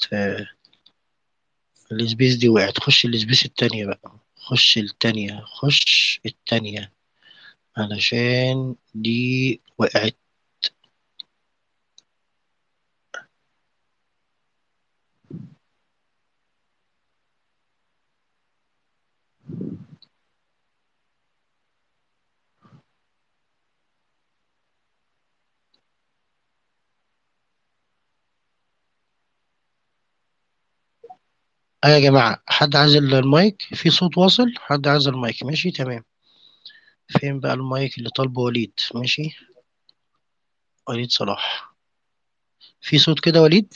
آه، السبيس دي وقعت خش السبيس التانية بقى خش التانية خش التانية علشان دي وقعت اه يا جماعة حد عايز المايك في صوت واصل حد عايز المايك ماشي تمام فين بقى المايك اللي طالبه وليد ماشي وليد صلاح في صوت كده وليد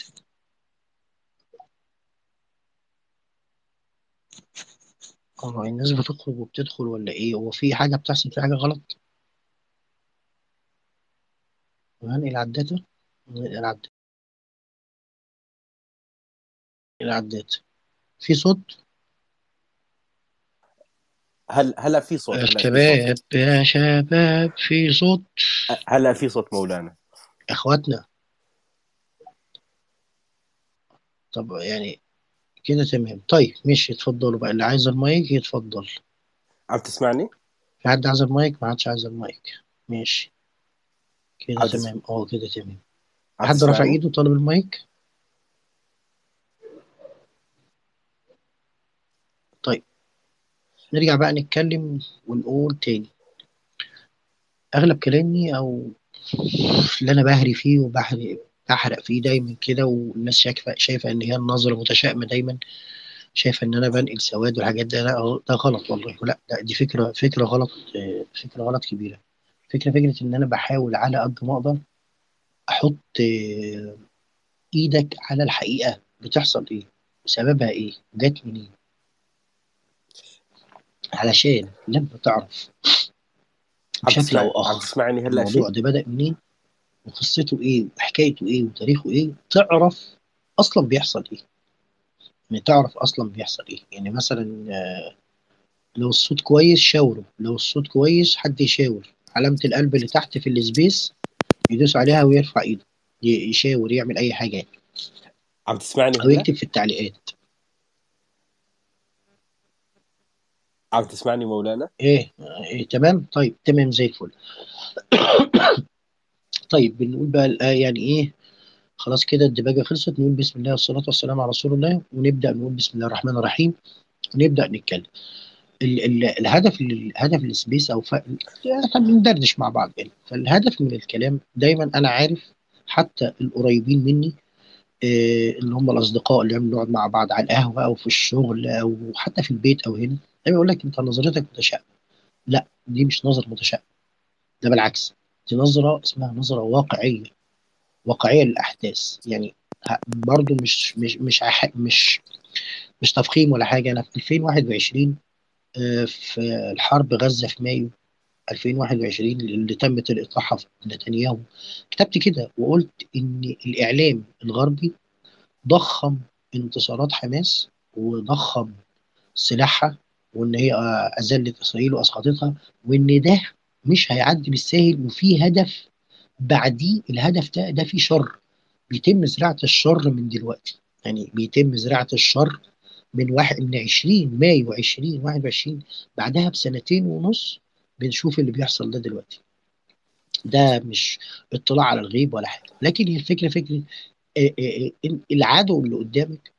اه الناس بتخرج وبتدخل ولا ايه هو في حاجة بتحصل في حاجة غلط هنقل على الداتا ننقل على الداتا ننقل على الداتا في صوت هل هلا في صوت هلا في صوت الشباب يا شباب في صوت هلا في صوت مولانا اخواتنا طب يعني كده تمام طيب ماشي اتفضلوا بقى اللي عايز المايك يتفضل عم تسمعني؟ في حد عايز المايك ما حدش عايز المايك ماشي كده عم تس- تمام اه كده تمام عم حد رفع تسمعني؟ ايده طالب المايك طيب نرجع بقى نتكلم ونقول تاني اغلب كلامي او اللي انا بهري فيه وبحرق بحرق فيه دايما كده والناس شايفه شايفه ان هي النظره متشائمه دايما شايفه ان انا بنقل سواد والحاجات ده لا ده غلط والله لا ده دي فكره فكره غلط آه، فكره غلط كبيره فكره فكره ان انا بحاول على قد ما اقدر احط آه، ايدك على الحقيقه بتحصل ايه وسببها ايه جت منين علشان لما تعرف عم بشكل تسمع او عم اخر تسمعني هلا الموضوع في؟ ده بدأ منين وقصته ايه وحكايته ايه وتاريخه ايه تعرف اصلا بيحصل ايه يعني تعرف اصلا بيحصل ايه يعني مثلا آه، لو الصوت كويس شاوره لو الصوت كويس حد يشاور علامة القلب اللي تحت في السبيس يدوس عليها ويرفع ايده ي- يشاور يعمل اي حاجة يعني. عم تسمعني او هلا؟ يكتب في التعليقات عم تسمعني مولانا؟ ايه, إيه تمام طيب تمام زي الفل طيب بنقول بقى الآية يعني ايه خلاص كده الدباجة خلصت نقول بسم الله والصلاة والسلام على رسول الله ونبدأ نقول بسم الله الرحمن الرحيم ونبدأ نتكلم ال ال الهدف الهدف السبيس او ف... احنا بندردش مع بعض يعني فالهدف من الكلام دايما انا عارف حتى القريبين مني آه، اللي هم الاصدقاء اللي بنقعد مع بعض على القهوه او في الشغل او حتى في البيت او هنا دايما يقول لك انت نظرتك متشائمه لا دي مش نظره متشائمه ده بالعكس دي نظره اسمها نظره واقعيه واقعيه للاحداث يعني ه- برضو مش مش مش عح- مش مش تفخيم ولا حاجه انا في 2021 آه، في الحرب غزه في مايو 2021 اللي تمت الاطاحه في نتنياهو كتبت كده وقلت ان الاعلام الغربي ضخم انتصارات حماس وضخم سلاحها وان هي آه، اذلت اسرائيل واسقطتها وان ده مش هيعدي بالساهل وفي هدف بعديه الهدف ده ده فيه شر بيتم زراعه الشر من دلوقتي يعني بيتم زراعه الشر من واحد من 20 مايو 2021 بعدها بسنتين ونص بنشوف اللي بيحصل ده دلوقتي ده مش اطلاع على الغيب ولا حاجه لكن هي الفكره فكره آه، آه، آه، إن العدو اللي قدامك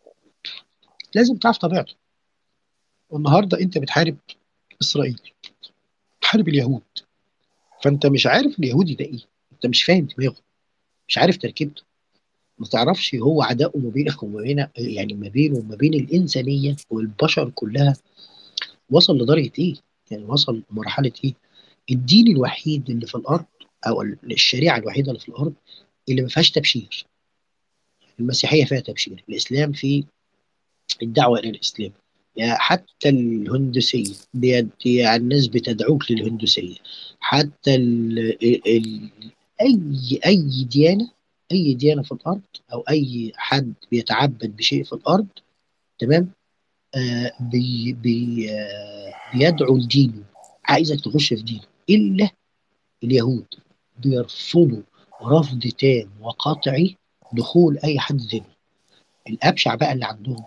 لازم تعرف طبيعته والنهارده انت بتحارب اسرائيل بتحارب اليهود فانت مش عارف اليهودي ده ايه انت مش فاهم دماغه مش عارف تركيبته ما تعرفش هو عداؤه ما بينك وما بين يعني ما بينه وما بين الانسانيه والبشر كلها وصل لدرجه ايه يعني وصل لمرحله ايه الدين الوحيد اللي في الارض او الشريعه الوحيده اللي في الارض اللي ما فيهاش تبشير المسيحيه فيها تبشير الاسلام فيه الدعوه الى الاسلام يعني حتى الهندوسيه بيد يعني الناس بتدعوك للهندوسيه حتى ال ال اي اي ديانه اي ديانه في الارض او اي حد بيتعبد بشيء في الارض تمام آه بي بي آه بيدعو لدينه عايزك تخش في دينه الا اليهود بيرفضوا رفض تام وقطعي دخول اي حد تاني الابشع بقى اللي عندهم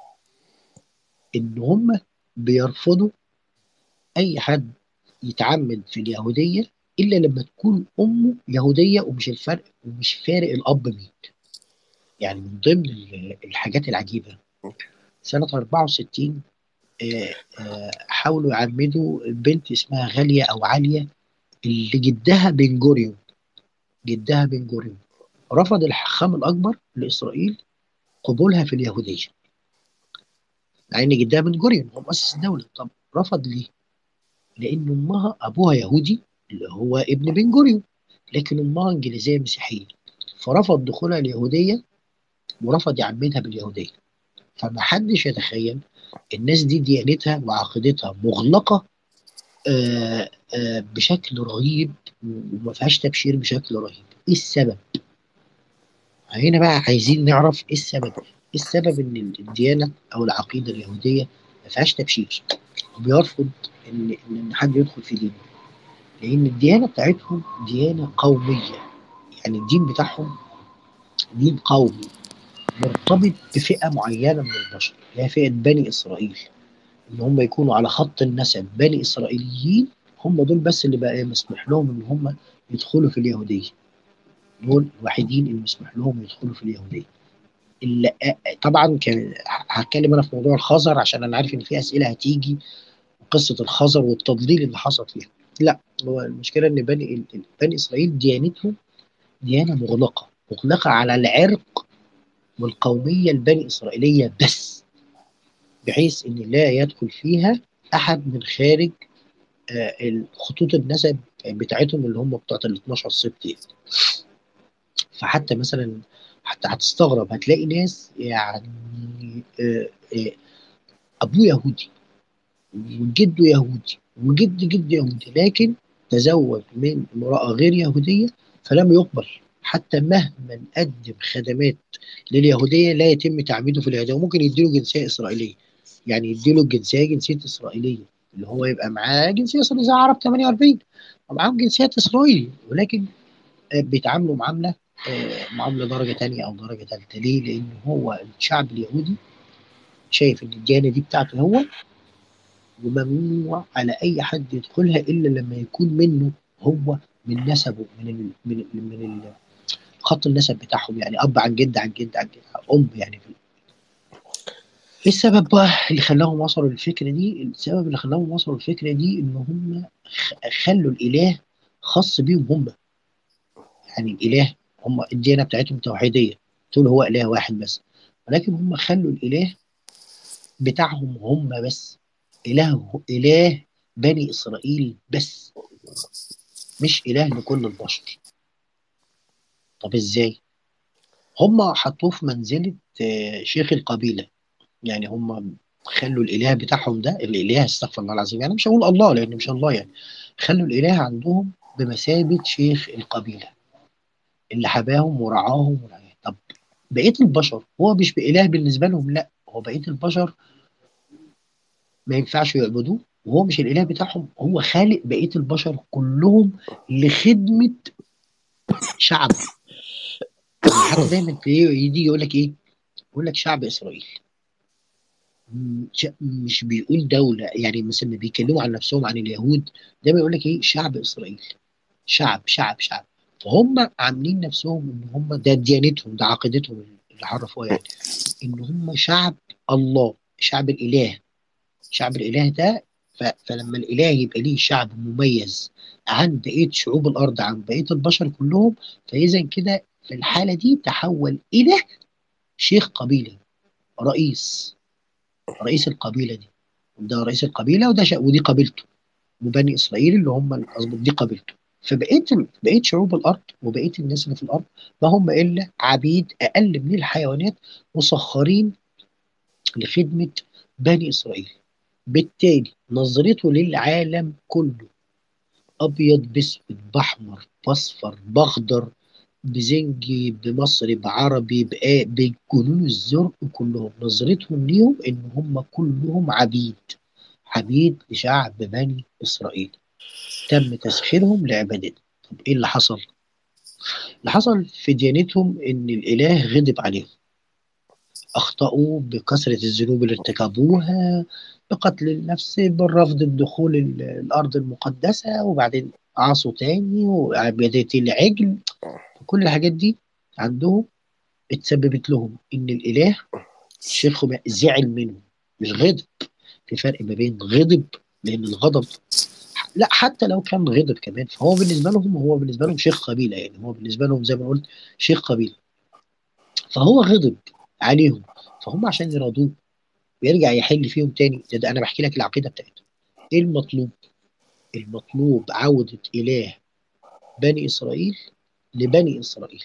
ان هم بيرفضوا اي حد يتعمد في اليهوديه الا لما تكون امه يهوديه ومش الفرق ومش فارق الاب مين يعني من ضمن ال- الحاجات العجيبه سنه 64 آه، آه، حاولوا يعمدوا بنت اسمها غاليه او عاليه اللي جدها بن جوريون جدها بن جوريون رفض الحاخام الاكبر لاسرائيل قبولها في اليهوديه مع ان جدها بن جوريون هو مؤسس الدوله طب رفض ليه؟ لان امها ابوها يهودي اللي هو ابن بن جوريون لكن امها انجليزيه مسيحيه فرفض دخولها اليهوديه ورفض يعمدها باليهوديه فما حدش يتخيل الناس دي ديانتها وعقيدتها مغلقه آه آه بشكل رهيب وما فيهاش تبشير بشكل رهيب ايه السبب هنا بقى عايزين نعرف ايه السبب ايه السبب ان الديانه او العقيده اليهوديه ما فيهاش تبشير وبيرفض ان ان حد يدخل في دينه لان الديانه بتاعتهم ديانه قوميه يعني الدين بتاعهم دين قومي مرتبط بفئه معينه من البشر اللي هي فئه بني اسرائيل ان هم يكونوا على خط النسب بني اسرائيليين هم دول بس اللي بقى مسموح لهم ان هم يدخلوا في اليهوديه دول الوحيدين اللي مسموح لهم يدخلوا في اليهوديه اللي طبعا كان هتكلم انا في موضوع الخزر عشان انا عارف ان في اسئله هتيجي قصه الخزر والتضليل اللي حصل فيها لا هو المشكله ان بني بني اسرائيل ديانتهم ديانه مغلقه مغلقه على العرق والقوميه البني اسرائيليه بس بحيث ان لا يدخل فيها احد من خارج آه، خطوط النسب بتاعتهم اللي هم بتوع ال 12 سبت يعني. فحتى مثلا حتى هتستغرب هتلاقي ناس يعني آه، آه، ابوه يهودي وجده يهودي وجد جد يهودي لكن تزوج من امراه غير يهوديه فلم يقبل حتى مهما قدم خدمات لليهوديه لا يتم تعميده في اليهوديه وممكن يديله جنسيه اسرائيليه يعني يديله الجنسيه جنسيه اسرائيليه اللي هو يبقى معاه جنسيه اسرائيليه زي عرب 48 ومعاهم جنسيات اسرائيلي ولكن آه، بيتعاملوا معامله آه، معامله درجه ثانيه او درجه ثالثه ليه؟ لان هو الشعب اليهودي شايف ان الديانه دي بتاعته هو وممنوع على اي حد يدخلها الا لما يكون منه هو من نسبه من ال من ال من ال خط النسب بتاعهم يعني اب عن جد عن جد عن جد ام يعني في ايه السبب بقى اللي خلاهم وصلوا للفكره دي؟ السبب اللي خلاهم وصلوا للفكره دي ان هم خ- خلوا الاله خاص بيهم هم يعني الاله هم الديانه بتاعتهم توحيديه تقول هو اله واحد بس ولكن هم خلوا الاله بتاعهم هم بس اله اله بني اسرائيل بس مش اله لكل البشر طب ازاي هم حطوه في منزله آه، شيخ القبيله يعني هم خلوا الاله بتاعهم ده الاله استغفر الله العظيم يعني مش هقول الله لان مش الله يعني خلوا الاله عندهم بمثابه شيخ القبيله اللي حباهم ورعاهم ورعاهم. طب بقيه البشر هو مش باله بالنسبه لهم لا هو بقيه البشر ما ينفعش يعبدوه وهو مش الاله بتاعهم هو خالق بقيه البشر كلهم لخدمه شعبه يعني حتى دايما في يجي يقول لك ايه يقول لك شعب اسرائيل م- ش- مش بيقول دوله يعني مثلا لما بيتكلموا عن نفسهم عن اليهود دايما يقول لك ايه شعب اسرائيل شعب شعب شعب فهم عاملين نفسهم ان هم ده ديانتهم ده عقيدتهم اللي عرفوها يعني ان هم شعب الله شعب الاله شعب الاله ده ف... فلما الاله يبقى ليه شعب مميز عن بقيه شعوب الارض عن بقيه البشر كلهم فاذا كده في الحاله دي تحول الى شيخ قبيله رئيس رئيس القبيله دي ده رئيس القبيله وده شا... ودي قبيلته وبني اسرائيل اللي هم الأصبط دي قبيلته فبقيت بقيت شعوب الارض وبقيه الناس اللي في الارض ما هم الا عبيد اقل من الحيوانات مسخرين لخدمه بني اسرائيل بالتالي نظرته للعالم كله ابيض باسود باحمر باصفر باخضر بزنجي بمصري بعربي بآ- بجنون الزرق كلهم نظرتهم ليهم ان هم كلهم عبيد عبيد لشعب بني اسرائيل تم تسخيرهم لعبادته طب ايه اللي حصل؟ اللي حصل في ديانتهم ان الاله غضب عليهم اخطاوا بكثره الذنوب اللي ارتكبوها بقتل النفس بالرفض بدخول ال- الارض المقدسه وبعدين عصوا تاني وعبادة العجل كل الحاجات دي عندهم اتسببت لهم ان الاله شيخهم زعل منهم مش غضب في فرق ما بين غضب لان الغضب لا حتى لو كان غضب كمان فهو بالنسبه لهم هو بالنسبه لهم شيخ قبيله يعني هو بالنسبه لهم زي ما قلت شيخ قبيله فهو غضب عليهم فهم عشان يرضوه ويرجع يحل فيهم تاني ده, ده انا بحكي لك العقيده بتاعتهم ايه المطلوب؟ المطلوب عوده اله بني اسرائيل لبني اسرائيل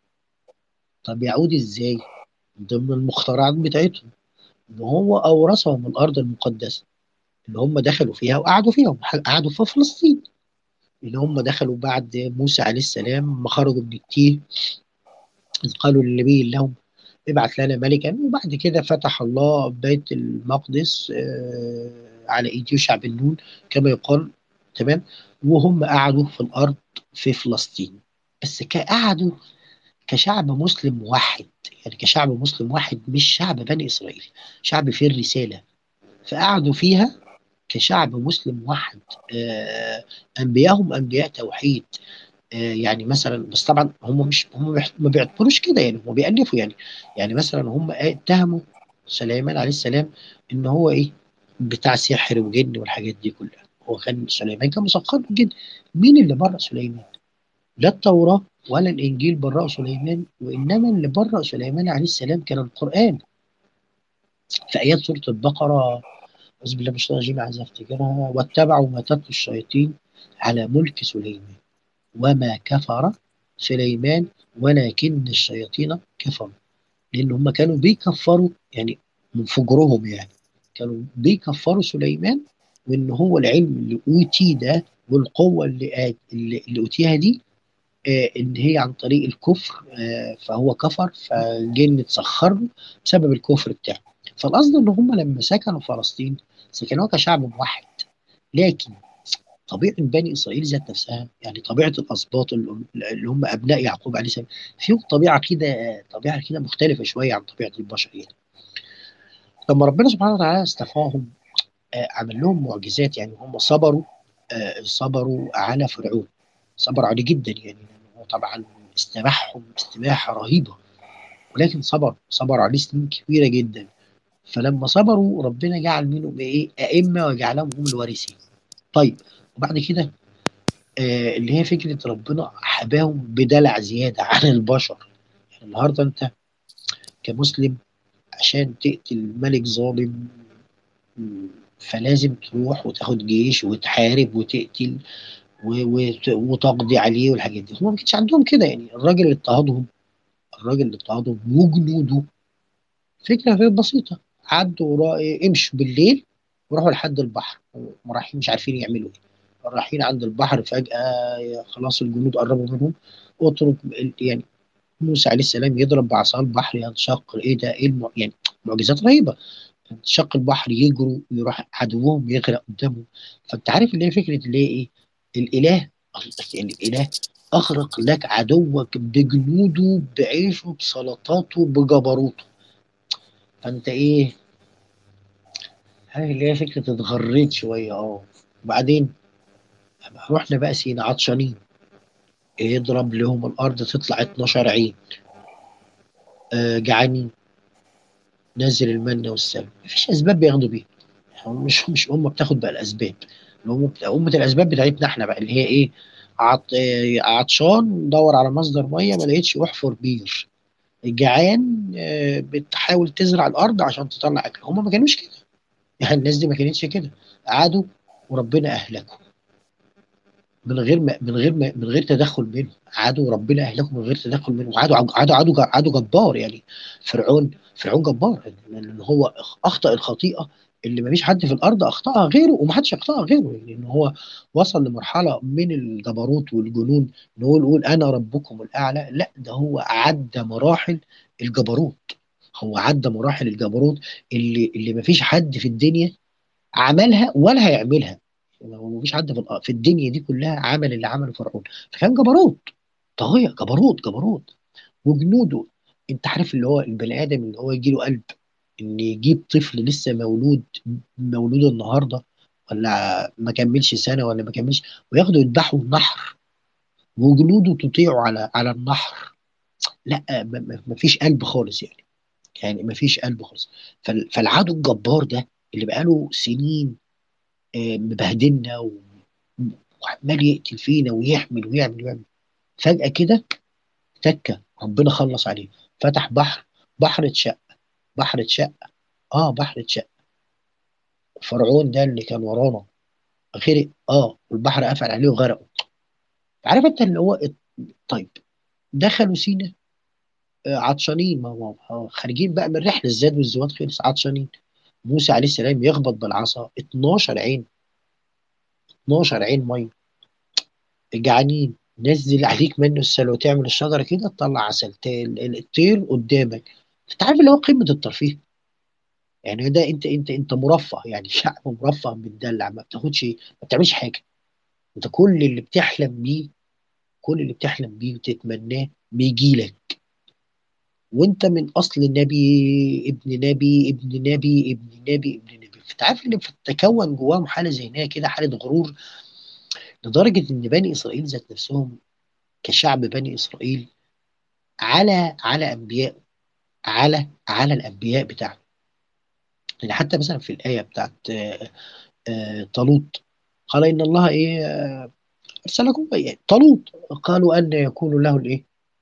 طب يعود ازاي؟ ضمن المخترعات بتاعتهم ان هو اورثهم الارض المقدسه اللي هم دخلوا فيها وقعدوا فيها قعدوا في فلسطين اللي هم دخلوا بعد موسى عليه السلام ما خرجوا من التيه إذ قالوا للنبي لهم ابعث لنا ملكا وبعد كده فتح الله بيت المقدس آه، على ايد يوشع بن نون كما يقال تمام وهم قعدوا في الارض في فلسطين بس قعدوا كشعب مسلم واحد يعني كشعب مسلم واحد مش شعب بني اسرائيل شعب فيه الرساله فقعدوا فيها كشعب مسلم واحد آه، انبيائهم انبياء توحيد آه، يعني مثلا بس طبعا هم مش هم بيح- ما بيعتبروش كده يعني هم بيألفوا يعني يعني مثلا هم اتهموا سليمان عليه السلام ان هو ايه بتاع سحر وجن والحاجات دي كلها هو كان سليمان كان مسخر جدا مين اللي برأ سليمان؟ لا التوراة ولا الإنجيل برأوا سليمان وإنما اللي برأ سليمان عليه السلام كان القرآن في آيات سورة البقرة أعوذ بالله من الشيطان الرجيم عايز أفتكرها واتبعوا ما تتلو الشياطين على ملك سليمان وما كفر سليمان ولكن الشياطين كفروا لأن هم كانوا بيكفروا يعني من فجرهم يعني كانوا بيكفروا سليمان وإن هو العلم اللي أوتي ده والقوة اللي آت- اللي اللي أوتيها دي آه، ان هي عن طريق الكفر آه، فهو كفر فالجن اتسخر له بسبب الكفر بتاعه فالقصد ان هم لما سكنوا فلسطين سكنوها كشعب موحد لكن طبيعه بني اسرائيل ذات نفسها يعني طبيعه الاسباط اللي اللي هم ابناء يعقوب عليه السلام فيهم طبيعه كده طبيعه كده مختلفه شويه عن طبيعه البشر يعني لما ربنا سبحانه وتعالى استفاهم آه، عمل لهم معجزات يعني هم صبروا آه، صبروا على فرعون صبروا عليه جدا يعني لأنه هو طبعا استباحهم استباحة رهيبة ولكن صبر صبر عليه سنين كبيرة جدا فلما صبروا ربنا جعل منهم ايه أئمة وجعلهم هم الوارثين طيب وبعد كده آه اللي هي فكرة ربنا حباهم بدلع زيادة عن البشر يعني النهاردة انت كمسلم عشان تقتل ملك ظالم م، فلازم تروح وتاخد جيش وتحارب وتقتل و- وت- وتقضي عليه والحاجات دي هم ما كانش عندهم كده يعني الراجل اللي اضطهدهم الراجل اللي اضطهدهم وجنوده فكره غير بسيطه عدوا ورا- امشوا بالليل وراحوا لحد البحر هم رايحين مش عارفين يعملوا ايه رايحين عند البحر فجاه خلاص الجنود قربوا منهم اترك يعني موسى عليه السلام يضرب بعصا البحر ينشق ايه ده ايه الم... يعني معجزات رهيبه شق البحر يجروا يروح عدوهم يغرق قدامهم فانت عارف اللي هي فكره اللي هي ايه الاله يعني الاله اغرق لك عدوك بجنوده بعيشه بسلطاته بجبروته فانت ايه عارف اللي هي فكره اتغريت شويه اه وبعدين رحنا بقى سينا عطشانين يضرب لهم الارض تطلع 12 عين آه جعانين نزل المن والسلوى مفيش اسباب بياخدوا بيها هم مش مش امه بتاخد بقى الاسباب الامه بتا... امه الاسباب بتاعتنا احنا بقى اللي هي ايه عط... آه، عطشان دور على مصدر ميه ما لقيتش احفر بير جعان آه، بتحاول تزرع الارض عشان تطلع اكل هم ما كانوش كده يعني الناس دي ما كانتش كده قعدوا وربنا اهلكهم من غير ما من غير ما من غير تدخل منهم عادوا ربنا اهلكم من غير تدخل منهم عادوا عادوا عادوا عادوا جبار يعني فرعون فرعون جبار لان هو اخطا الخطيئه اللي ما فيش حد في الارض اخطاها غيره وما حدش اخطاها غيره يعني ان هو وصل لمرحله من الجبروت والجنون ان هو يقول انا ربكم الاعلى لا ده هو عدى مراحل الجبروت هو عدى مراحل الجبروت اللي اللي ما فيش حد في الدنيا عملها ولا هيعملها ما فيش حد في الأ- في الدنيا دي كلها عمل اللي عمله فرعون فكان جبروت طاغية جبروت جبروت وجنوده انت عارف اللي هو البني ادم اللي هو يجي له قلب ان يجيب طفل لسه مولود مولود النهارده ولا ما كملش سنه ولا ما كملش وياخده يذبحه النحر وجنوده تطيعه على على النحر لا ما ما- ما فيش قلب خالص يعني يعني ما فيش قلب خالص فال- فالعدو الجبار ده اللي بقاله سنين آه، مبهدلنا و- وعمال يقتل فينا ويحمل ويعمل ويعمل فجأة كده تكة ربنا خلص عليه فتح بحر بحر اتشق بحر اتشق اه بحر اتشق فرعون ده اللي كان ورانا غرق اه والبحر قفل عليه وغرقه عارف انت اللي هو ات- طيب دخلوا سينا آه، عطشانين ما هو آه، خارجين بقى من رحله الزاد والزواد خلص عطشانين موسى عليه السلام يخبط بالعصا 12 عين 12 عين ميه جعانين نزل عليك منه السلوى تعمل الشجره كده تطلع عسل تال- ال- الطير قدامك انت عارف اللي هو قمه الترفيه يعني ده انت انت انت مرفه يعني شعب مرفه متدلع ما بتاخدش ما بتعملش حاجه انت كل اللي بتحلم بيه كل اللي بتحلم بيه وتتمناه بيجي لك وانت من اصل نبي ابن نبي ابن نبي ابن نبي ابن نبي فانت عارف ان تكون جواهم حاله ذهنيه كده حاله غرور لدرجه ان بني اسرائيل ذات نفسهم كشعب بني اسرائيل على على انبياء على على الانبياء بتاعهم يعني حتى مثلا في الايه بتاعت آه، آه، طالوت قال ان الله ايه آه، ارسلكم يعني طالوت قالوا ان يكون له الايه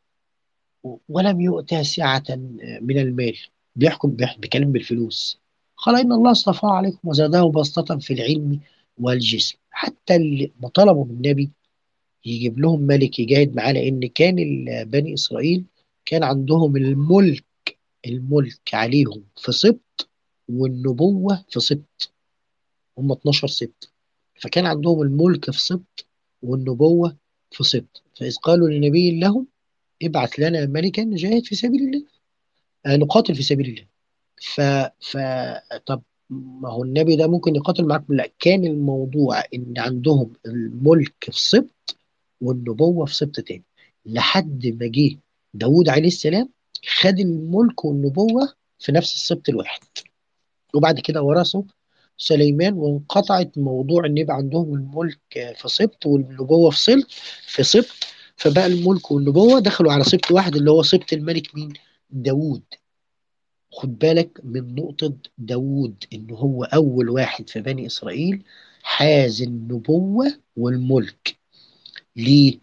ولم يؤت سعة من المال بيحكم بيح- بيتكلم بالفلوس قال إن الله اصطفاه عليكم وزاده بسطة في العلم والجسم حتى اللي ما طلبوا من النبي يجيب لهم ملك يجاهد معاه لأن كان ال- بني إسرائيل كان عندهم الملك الملك عليهم في سبط والنبوة في سبط هم 12 سبط فكان عندهم الملك في سبط والنبوة في سبط فإذ قالوا لنبي لهم ابعث لنا ملكا نجاهد في سبيل الله آه، نقاتل في سبيل الله ف ف طب ما هو النبي ده ممكن يقاتل معاكم لا كان الموضوع ان عندهم الملك في سبط والنبوة في سبط تاني لحد ما جه داوود عليه السلام خد الملك والنبوة في نفس السبط الواحد وبعد كده ورثه سليمان وانقطعت موضوع ان يبقى عندهم الملك في سبط والنبوة في سبط في سبط فبقى الملك والنبوة دخلوا على سبط واحد اللي هو سبط الملك مين؟ داوود خد بالك من نقطة داوود إن هو أول واحد في بني إسرائيل حاز النبوة والملك ليه؟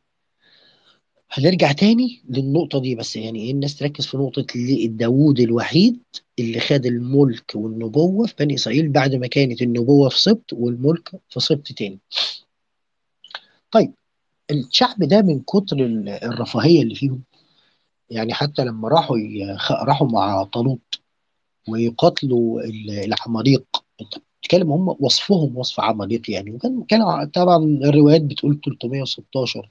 هنرجع تاني للنقطة دي بس يعني إيه الناس تركز في نقطة ليه داوود الوحيد اللي خد الملك والنبوة في بني إسرائيل بعد ما كانت النبوة في سبط والملك في سبط تاني طيب الشعب ده من كتر ال- الرفاهية اللي فيهم يعني حتى لما راحوا يخ- راحوا مع طالوت ويقاتلوا ال- العماليق انت بتتكلم هم وصفهم وصف عماليق يعني وكان كان طبعا الروايات بتقول 316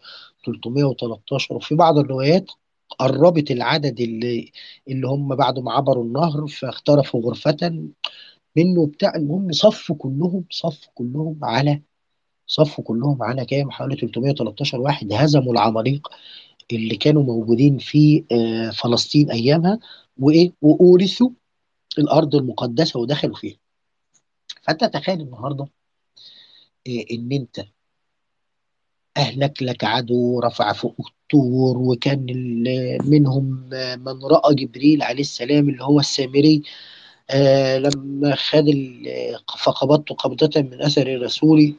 313 وفي بعض الروايات قربت العدد اللي اللي هم بعد ما عبروا النهر فاخترفوا غرفة منه بتاع المهم صفوا كلهم صفوا كلهم على صفوا كلهم على كام حوالي 313 واحد هزموا العماليق اللي كانوا موجودين في آه، فلسطين ايامها وايه وأورثوا الارض المقدسه ودخلوا فيها فانت تخيل النهارده إيه ان انت اهلك لك عدو رفع فوق الطور وكان ال- منهم آه، من راى جبريل عليه السلام اللي هو السامري آه لما خد ال- فقبضت قبضة من اثر الرسول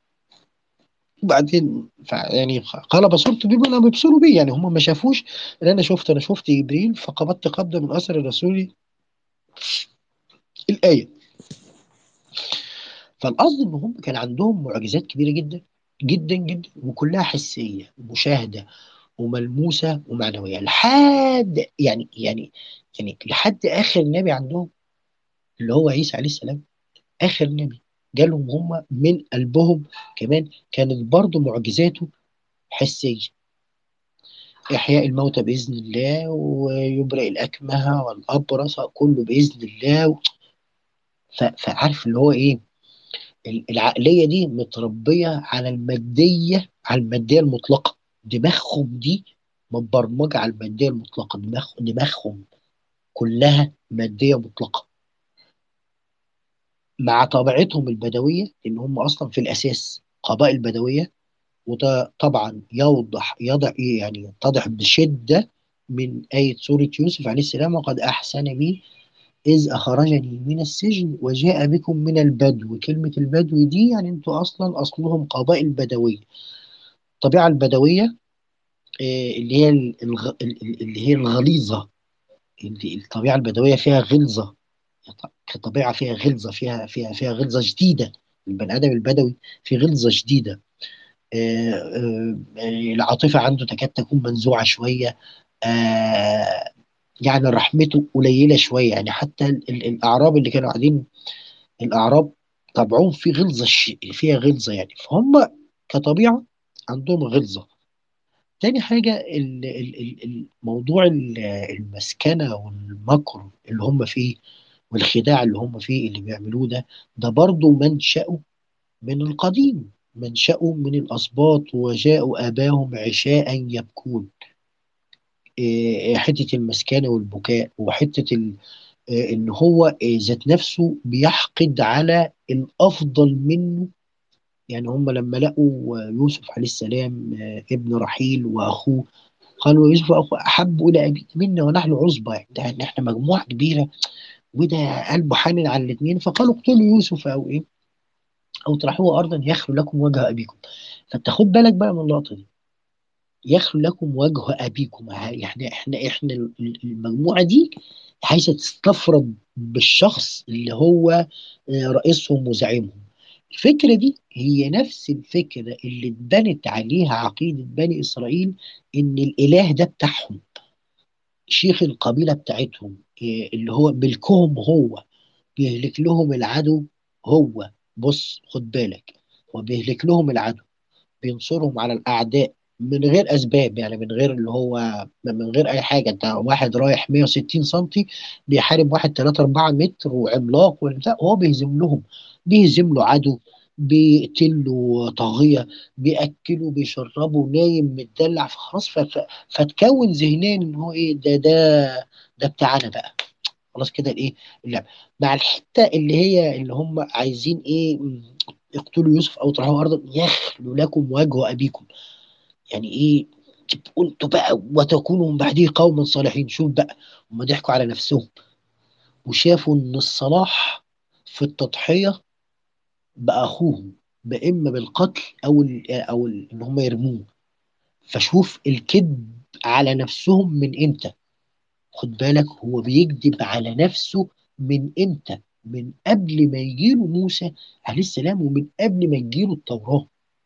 وبعدين ف- يعني قال بصرت بما لم يبصروا بي يعني هم ما شافوش اللي انا شفت انا شفت جبريل فقبضت قبضة من اثر الرسول الايه فالقصد ان هم كان عندهم معجزات كبيره جدا جدا جدا وكلها حسيه مشاهده وملموسه ومعنويه لحد يعني يعني يعني لحد اخر نبي عندهم اللي هو عيسى عليه السلام اخر نبي جالهم هم من قلبهم كمان كانت برضه معجزاته حسيه احياء الموتى باذن الله ويبرئ الاكمه والابرص كله باذن الله ف- فعارف اللي هو ايه ال- العقليه دي متربيه على الماديه على الماديه المطلقه دماغهم دي متبرمجه على الماديه المطلقه دماغ دماغهم كلها ماديه مطلقه مع طبيعتهم البدويه ان هم اصلا في الاساس قبائل بدويه وده طبعا يوضح يضع يعني يتضح بشده من آية سورة يوسف عليه السلام وقد أحسن بي إذ أخرجني من السجن وجاء بكم من البدو كلمة البدو دي يعني أنتوا أصلا أصلهم قبائل بدوية الطبيعة البدوية آه، اللي هي الغ- اللي هي الغليظة اللي الطبيعة البدوية فيها غلظة كطبيعة فيها غلظة فيها فيها فيها غلظة شديدة البني آدم البدوي في غلظة شديدة آه، آه، العاطفة عنده تكاد تكون منزوعة شوية آه، يعني رحمته قليلة شوية يعني حتى ال- ال- الأعراب اللي كانوا قاعدين الأعراب طبعهم في غلظة ش- فيها غلظة يعني فهم كطبيعة عندهم غلظة تاني حاجة ال- ال- ال- ال- موضوع ال- المسكنة والمكر اللي هم فيه والخداع اللي هم فيه اللي بيعملوه ده ده برضه منشأه من القديم منشأه من الأسباط وجاءوا آباهم عشاء يبكون إيه، حتة المسكنة والبكاء وحتة ال- إيه، إن هو إيه، ذات نفسه بيحقد على الأفضل منه يعني هم لما لقوا يوسف عليه السلام آه، ابن رحيل وأخوه قالوا يوسف أخو أحب إلى أبينا منا ونحن عصبة يعني ده إن إحنا مجموعة كبيرة وده قلبه حانن على الاثنين فقالوا اقتلوا يوسف أو إيه أو اطرحوه أرضا يخلو لكم وجه أبيكم فأنت خد بالك بقى من اللقطة دي يخلو لكم وجه أبيكم يعني إحنا إحنا المجموعة دي عايزة تستفرد بالشخص اللي هو آه، رئيسهم وزعيمهم الفكرة دي هي نفس الفكرة اللي اتبنت عليها عقيدة بني إسرائيل إن الإله ده بتاعهم شيخ القبيلة بتاعتهم آه، اللي هو ملكهم هو بيهلك لهم العدو هو بص خد بالك هو بيهلك لهم العدو بينصرهم على الأعداء من غير أسباب يعني من غير اللي هو من غير أي حاجة أنت واحد رايح 160 سنتي بيحارب واحد 3 4 متر وعملاق وبتاع هو بيهزم لهم بيهزم له عدو بيقتل له طاغية بيأكله بيشربه نايم متدلع فخلاص ف- ف- فتكون ذهنيا ان هو ايه ده ده ده بتاعنا بقى خلاص كده الايه اللعب مع الحته اللي هي اللي هم عايزين ايه م، اقتلوا يوسف او اطرحوه ارضا يخلو لكم وجه ابيكم يعني ايه تبقوا انتوا بقى وتكونوا من بعده قوما صالحين شوف بقى هم ضحكوا على نفسهم وشافوا ان الصلاح في التضحيه باخوهم باما بالقتل او ال او ال ان هم يرموه فشوف الكذب على نفسهم من امتى خد بالك هو بيكذب على نفسه من امتى من قبل ما يجيله موسى عليه السلام ومن قبل ما يجيله التوراة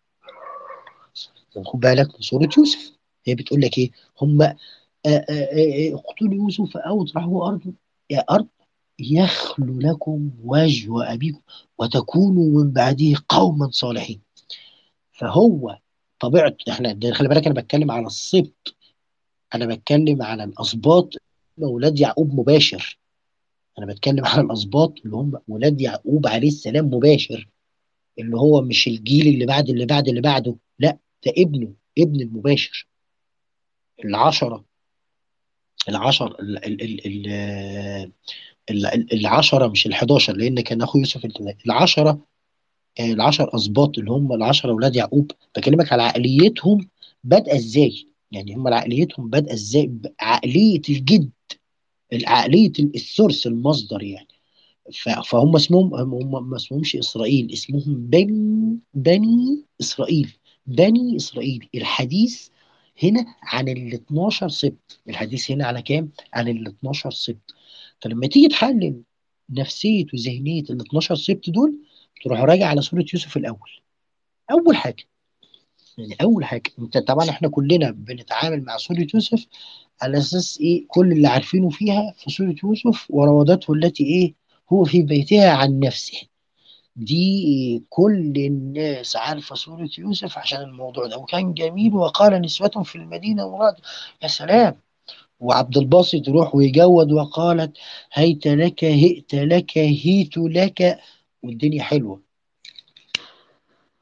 خد بالك من سورة يوسف هي بتقول لك ايه هم آه، آه، آه، اقتلوا يوسف او اطرحوه ارض يا ارض يخلو لكم وجه ابيكم وتكونوا من بعده قوما صالحين فهو طبيعته احنا ده خلي بالك انا بتكلم على السبط انا بتكلم على الاسباط اولاد يعقوب مباشر انا بتكلم على الاسباط اللي هم ولاد يعقوب عليه السلام مباشر اللي هو مش الجيل اللي بعد اللي بعد اللي بعده لا ده ابنه ابن المباشر العشرة العشر ال ال ال ال ال ال العشرة مش ال11 لأن كان أخو يوسف ال- العشرة آه، العشر أسباط اللي هم العشرة أولاد يعقوب بكلمك على عقليتهم بادئة إزاي يعني هم عقليتهم بادئة إزاي عقلية الجد عقلية السورس المصدر يعني ف- فهم اسمهم هم هم ما اسمهمش اسرائيل اسمهم بني بني اسرائيل بني اسرائيل الحديث هنا عن ال 12 سبت الحديث هنا على كام عن ال 12 سبت فلما تيجي تحلل نفسية وذهنية ال 12 سبت دول تروح راجع على سورة يوسف الأول أول حاجة يعني أول حاجة أنت طبعا إحنا كلنا بنتعامل مع سورة يوسف على أساس إيه كل اللي عارفينه فيها في سورة يوسف وراودته التي إيه هو في بيتها عن نفسه دي كل الناس عارفة سورة يوسف عشان الموضوع ده وكان جميل وقال نسوة في المدينة مراد يا سلام وعبد الباسط يروح ويجود وقالت هيت لك هئت لك هيت لك والدنيا حلوة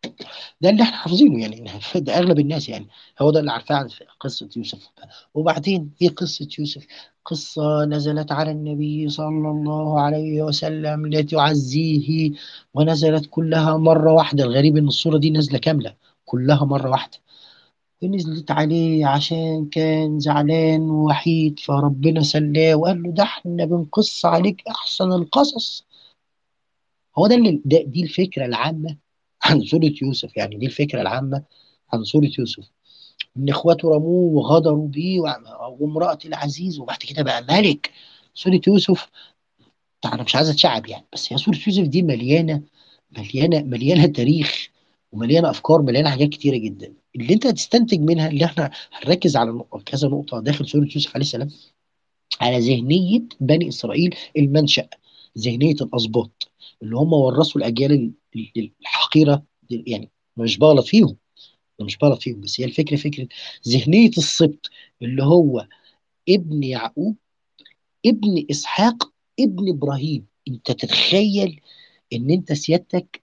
ده اللي احنا حافظينه يعني ده اغلب الناس يعني هو ده اللي عارفاه عن قصه يوسف وبعدين في قصه يوسف قصه نزلت على النبي صلى الله عليه وسلم لتعزيه ونزلت كلها مره واحده الغريب ان الصوره دي نازله كامله كلها مره واحده ونزلت عليه عشان كان زعلان ووحيد فربنا سلاه وقال له ده احنا بنقص عليك احسن القصص هو ده اللي ده دي الفكره العامه عن سوره يوسف يعني دي الفكره العامه عن سوره يوسف ان اخواته رموه وغدروا بيه وع- وامراه العزيز وبعد كده بقى ملك سوره يوسف طبعا انا مش عايز اتشعب يعني بس هي سوره يوسف دي مليانه مليانه مليانه تاريخ ومليانه افكار مليانه حاجات كتيره جدا اللي انت هتستنتج منها اللي احنا هنركز على نق- كذا نقطه داخل سوره يوسف عليه السلام على ذهنيه بني اسرائيل المنشأ ذهنيه الاسباط اللي هم ورثوا الاجيال ال- ال- الحقيره دي- يعني مش بغلط فيهم أنا مش بغلط فيهم بس هي الفكره فكره ذهنيه السبط اللي هو ابن يعقوب ابن اسحاق ابن ابراهيم انت تتخيل ان انت سيادتك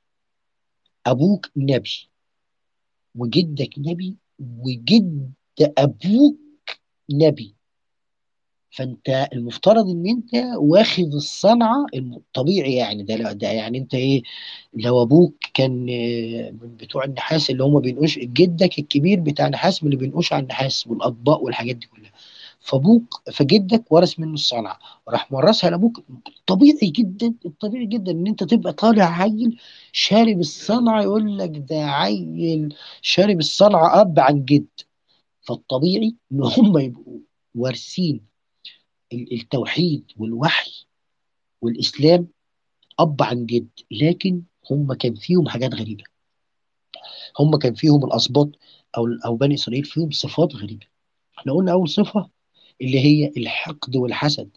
ابوك نبي وجدك نبي وجد ابوك نبي فانت المفترض ان انت واخد الصنعه الطبيعي يعني ده ده يعني انت ايه لو ابوك كان آه، من بتوع النحاس اللي هم بينقوش جدك الكبير بتاع نحاس من اللي بينقوش على النحاس والاطباق والحاجات دي كلها فابوك فجدك ورث منه الصنعه وراح مورثها لابوك طبيعي جدا الطبيعي جدا ان انت تبقى طالع عيل شارب الصنعه يقول لك ده عيل شارب الصنعه اب عن جد فالطبيعي ان هم يبقوا وارثين ال- التوحيد والوحي والاسلام اب عن جد لكن هم كان فيهم حاجات غريبه هم كان فيهم الاسباط او او بني اسرائيل فيهم صفات غريبه احنا قلنا اول صفه اللي هي الحقد والحسد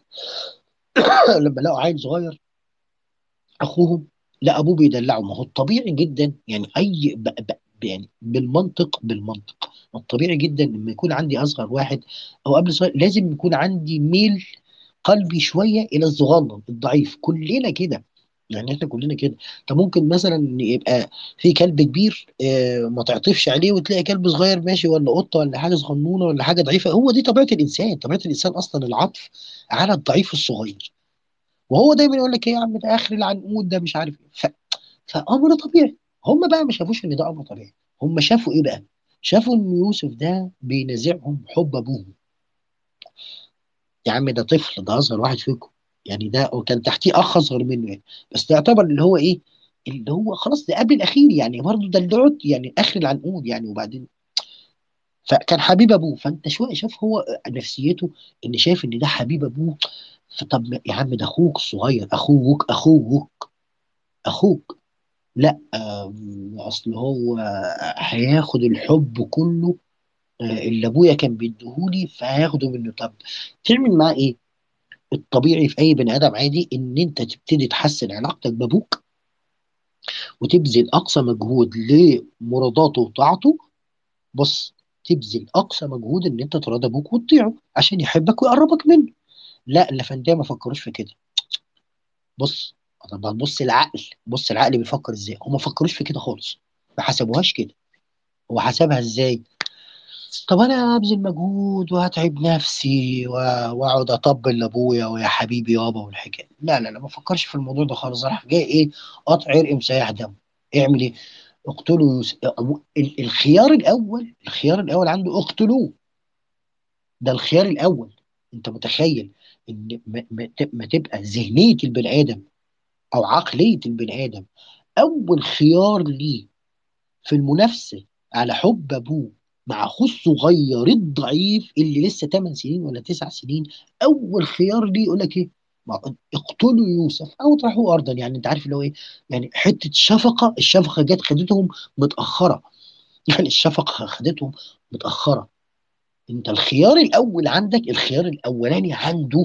لما لقوا عيل صغير اخوهم لا ابوه بيدلعه ما هو الطبيعي جدا يعني اي ب ب يعني بالمنطق بالمنطق الطبيعي جدا لما يكون عندي اصغر واحد او قبل صغير لازم يكون عندي ميل قلبي شويه الى الصغنن الضعيف كلنا كده يعني احنا كلنا كده انت ممكن مثلا يبقى في كلب كبير آه، ما تعطفش عليه وتلاقي كلب صغير ماشي ولا قطه ولا حاجه صغنونه ولا حاجه ضعيفه هو دي طبيعه الانسان طبيعه الانسان اصلا العطف على الضعيف الصغير وهو دايما يقول لك ايه يا عم ده اخر العنقود ده مش عارف ايه ف... فامر طبيعي هم بقى ما شافوش ان ده امر طبيعي هم شافوا ايه بقى شافوا ان يوسف ده بينازعهم حب ابوهم يا عم ده طفل ده اصغر واحد فيكم يعني ده وكان تحتيه اخ اصغر منه يعني بس ده يعتبر اللي هو ايه اللي هو خلاص ده قبل الاخير يعني برضه ده اللي عد يعني اخر العنقود يعني وبعدين فكان حبيب ابوه فانت شويه شاف هو نفسيته ان شايف ان ده حبيب ابوه فطب ما- يا عم ده اخوك الصغير اخوك اخوك اخوك لا آم، اصل هو هياخد الحب كله آه، اللي ابويا كان بيديهولي فهياخده منه طب تعمل معاه ايه الطبيعي في اي بني ادم عادي ان انت تبتدي تحسن علاقتك بابوك وتبذل اقصى مجهود لمرضاته وطاعته بص تبذل اقصى مجهود ان انت تراضي ابوك وتطيعه عشان يحبك ويقربك منه لا الافنديه ما فكروش في كده بص طب بص العقل بص العقل بيفكر ازاي هم ما فكروش في كده خالص ما حسبوهاش كده هو حسبها ازاي طب انا هبذل مجهود وهتعب نفسي و- واقعد اطبل لابويا ويا حبيبي يابا والحكايه لا لا لا ما فكرش في الموضوع ده خالص راح جاي ايه قطع عرق مسيح دم اعمل ايه اقتلوا يوسف ال- الخيار الاول الخيار الاول عنده اقتلوه ده الخيار الاول انت متخيل ان ما, ما ت- ما تبقى ذهنيه البني ادم او عقليه البني ادم اول خيار ليه في المنافسه على حب ابوه مع اخوه الصغير الضعيف اللي لسه 8 سنين ولا 9 سنين اول خيار ليه يقول لك ايه؟ ما- اقتلوا يوسف او اطرحوه ارضا يعني انت عارف اللي هو ايه؟ يعني حته شفقه الشفقه جت خدتهم متاخره يعني الشفقه خدتهم متاخره انت الخيار الاول عندك الخيار الاولاني عنده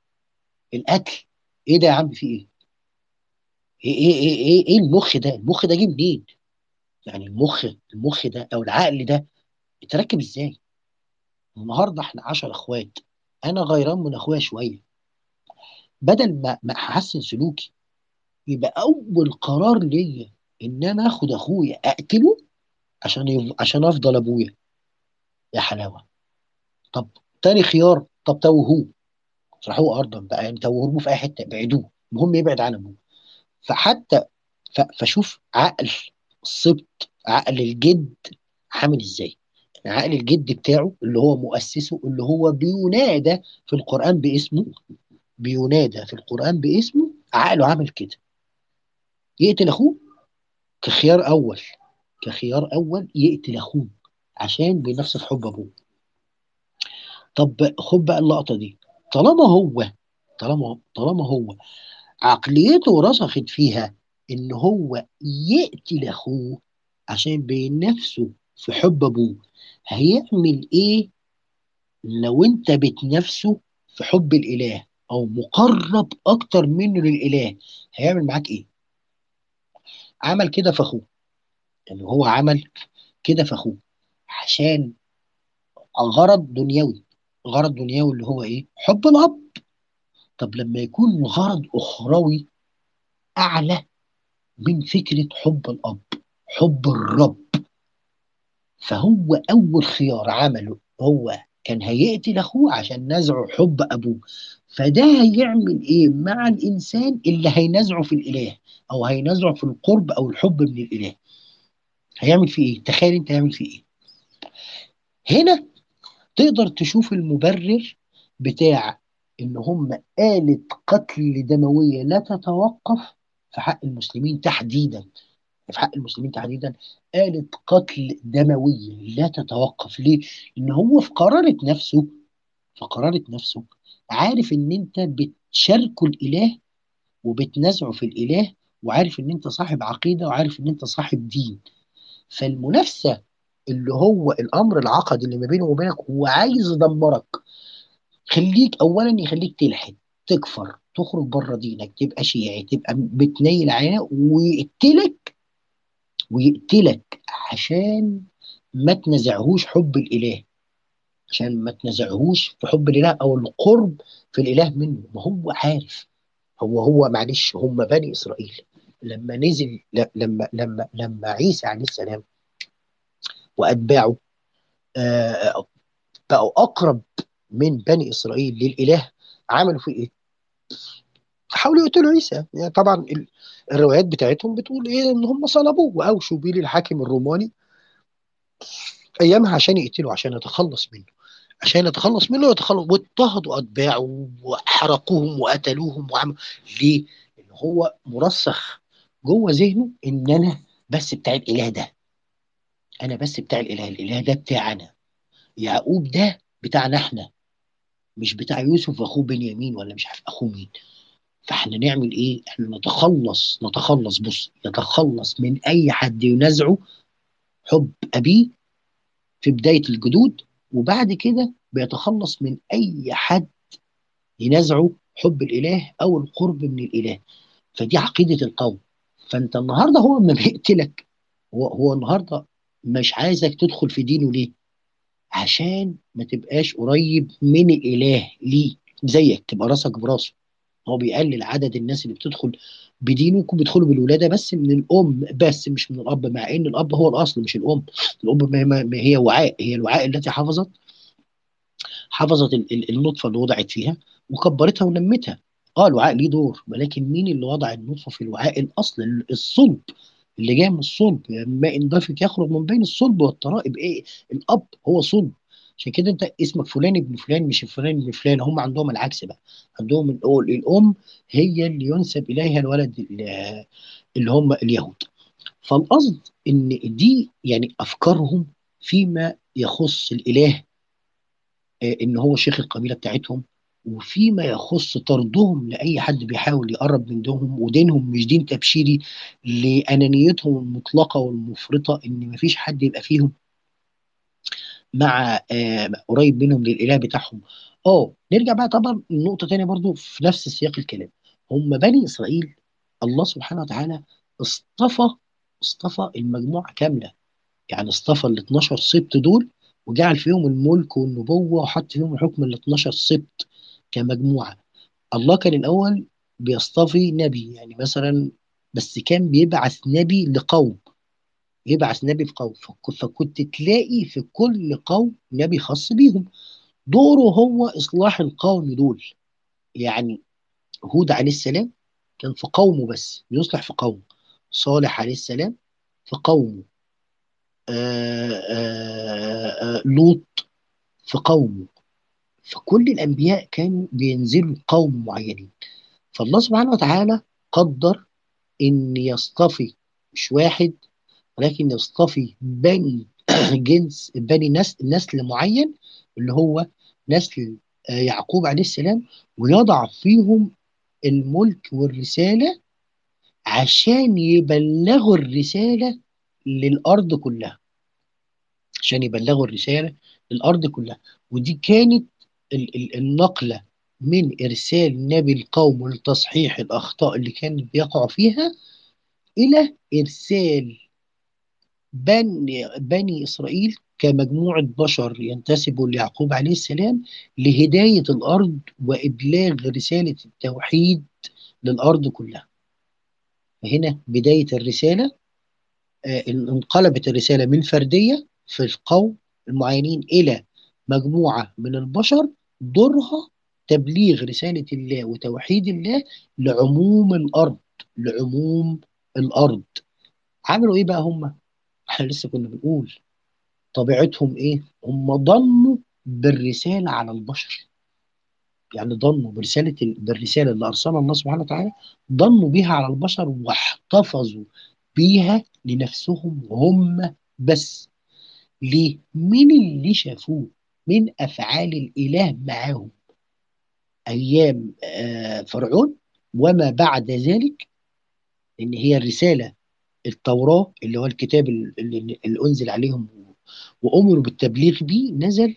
القتل ايه ده يا عم في ايه؟ ايه ايه ايه ايه, إيه المخ ده؟ المخ ده جه منين؟ يعني المخ المخ ده او العقل ده اتركب ازاي؟ النهارده احنا 10 اخوات انا غيران من اخويا شويه بدل ما ما احسن سلوكي يبقى اول قرار ليا ان انا اخد اخويا اقتله عشان يف... عشان افضل ابويا يا حلاوه طب تاني خيار طب توهوه اطرحوه ارضا بقى يعني توهوه في اي حته ابعدوه المهم يبعد عن ابوه فحتى ف... فشوف عقل السبط عقل الجد عامل ازاي يعني عقل الجد بتاعه اللي هو مؤسسه اللي هو بينادى في القرآن باسمه بينادى في القرآن باسمه عقله عامل كده يقتل اخوه كخيار اول كخيار اول يقتل اخوه عشان بينافس في حب ابوه طب خد بقى اللقطه دي طالما هو طالما طالما هو عقليته رسخت فيها ان هو يقتل اخوه عشان بينافسه في حب ابوه هيعمل ايه لو انت بتنافسه في حب الاله او مقرب اكتر منه للاله هيعمل معاك ايه عمل كده في اخوه يعني هو عمل كده في اخوه عشان غرض دنيوي غرض دنيوي اللي هو ايه حب الاب طب لما يكون الغرض اخروي اعلى من فكره حب الاب حب الرب فهو اول خيار عمله هو كان هيقتل اخوه عشان نزعه حب ابوه فده هيعمل ايه مع الانسان اللي هينزعه في الاله او هينزعه في القرب او الحب من الاله هيعمل فيه ايه تخيل انت هيعمل فيه ايه هنا تقدر تشوف المبرر بتاع ان هم آلة قتل دموية لا تتوقف في حق المسلمين تحديدا في حق المسلمين تحديدا آلة قتل دموية لا تتوقف ليه؟ إن هو في قرارة نفسه في قرارة نفسه عارف إن أنت بتشاركه الإله وبتنازعه في الإله وعارف إن أنت صاحب عقيدة وعارف إن أنت صاحب دين فالمنافسة اللي هو الأمر العقدي اللي ما بينه وبينك هو عايز يدمرك خليك أولا يخليك تلحد تكفر تخرج بره دينك تبقى شيعي تبقى بتنيل عينه ويقتلك ويقتلك عشان ما تنزعهوش حب الإله عشان ما تنزعهوش في حب الإله أو القرب في الإله منه ما هو عارف هو هو معلش هم بني إسرائيل لما نزل لما لما لما عيسى عليه السلام وأتباعه آه بقوا أقرب من بني إسرائيل للإله عملوا فيه إيه؟ حاولوا يقتلوا عيسى يعني طبعا الروايات بتاعتهم بتقول ايه ان هم صلبوه واوشوا بيه للحاكم الروماني ايامها عشان يقتلوا عشان يتخلص منه عشان يتخلص منه يتخلص واضطهدوا اتباعه وحرقوهم وقتلوهم وعملوا ليه؟ ان هو مرسخ جوه ذهنه ان انا بس بتاع الاله ده انا بس بتاع الاله الاله ده بتاعنا يعقوب ده بتاعنا احنا مش بتاع يوسف واخوه بنيامين ولا مش عارف اخوه مين فاحنا نعمل ايه؟ احنا نتخلص نتخلص بص يتخلص من اي حد ينازعه حب ابيه في بدايه الجدود وبعد كده بيتخلص من اي حد ينازعه حب الاله او القرب من الاله فدي عقيده القوم فانت النهارده هو ما بيقتلك هو هو النهارده مش عايزك تدخل في دينه ليه؟ عشان ما تبقاش قريب من الاله ليه زيك تبقى راسك براسه هو بيقلل عدد الناس اللي بتدخل بدينه يكون بيدخلوا بالولاده بس من الام بس مش من الاب مع ان الاب هو الاصل مش الام الام ما هي وعاء هي الوعاء التي حفظت حفظت النطفه اللي وضعت فيها وكبرتها ونمتها اه الوعاء ليه دور ولكن مين اللي وضع النطفه في الوعاء الاصل الصلب اللي جاي من الصلب ما ان ضيفك يخرج من بين الصلب والترائب ايه الاب هو صلب عشان كده انت اسمك فلان ابن فلان مش فلان ابن فلان هم عندهم العكس بقى عندهم الام هي اللي ينسب اليها الولد اللي هم اليهود فالقصد ان دي يعني افكارهم فيما يخص الاله ان هو شيخ القبيله بتاعتهم وفيما يخص طردهم لاي حد بيحاول يقرب من دينهم ودينهم مش دين تبشيري لانانيتهم المطلقه والمفرطه ان مفيش حد يبقى فيهم مع آه قريب منهم للاله بتاعهم اه نرجع بقى طبعا لنقطه تانية برضو في نفس سياق الكلام هم بني اسرائيل الله سبحانه وتعالى اصطفى اصطفى المجموعه كامله يعني اصطفى ال 12 سبط دول وجعل فيهم الملك والنبوه وحط فيهم الحكم ال 12 سبط كمجموعه الله كان الاول بيصطفي نبي يعني مثلا بس كان بيبعث نبي لقوم يبعث نبي في قوم فك- فكنت تلاقي في كل قوم نبي خاص بيهم دوره هو إصلاح القوم دول يعني هود عليه السلام كان في قومه بس بيصلح في قومه صالح عليه السلام في قومه آآ آآ آآ لوط في قومه فكل الأنبياء كانوا بينزلوا قوم معينين فالله سبحانه وتعالى قدر إن يصطفي مش واحد ولكن يصطفي بني جنس بني نسل نسل معين اللي هو نسل آه، يعقوب عليه السلام ويضع فيهم الملك والرسالة عشان يبلغوا الرسالة للأرض كلها عشان يبلغوا الرسالة للأرض كلها ودي كانت ال- ال- النقلة من إرسال نبي القوم لتصحيح الأخطاء اللي كانت بيقعوا فيها إلى إرسال بني, بني إسرائيل كمجموعة بشر ينتسبوا ليعقوب عليه السلام لهداية الأرض وإبلاغ رسالة التوحيد للأرض كلها هنا بداية الرسالة آه، انقلبت الرسالة من فردية في القوم المعينين إلى مجموعة من البشر دورها تبليغ رسالة الله وتوحيد الله لعموم الأرض لعموم الأرض عملوا إيه بقى هم؟ احنا لسه كنا بنقول طبيعتهم إيه؟ هم ضنوا بالرسالة على البشر يعني ضنوا برسالة بالرسالة اللي أرسلها الله سبحانه وتعالى ضنوا بيها على البشر واحتفظوا بيها لنفسهم هم بس ليه؟ مين اللي شافوه من أفعال الإله معاهم أيام آه، فرعون وما بعد ذلك إن هي الرسالة التوراة اللي هو الكتاب اللي, اللي أنزل عليهم وأمروا بالتبليغ بيه نزل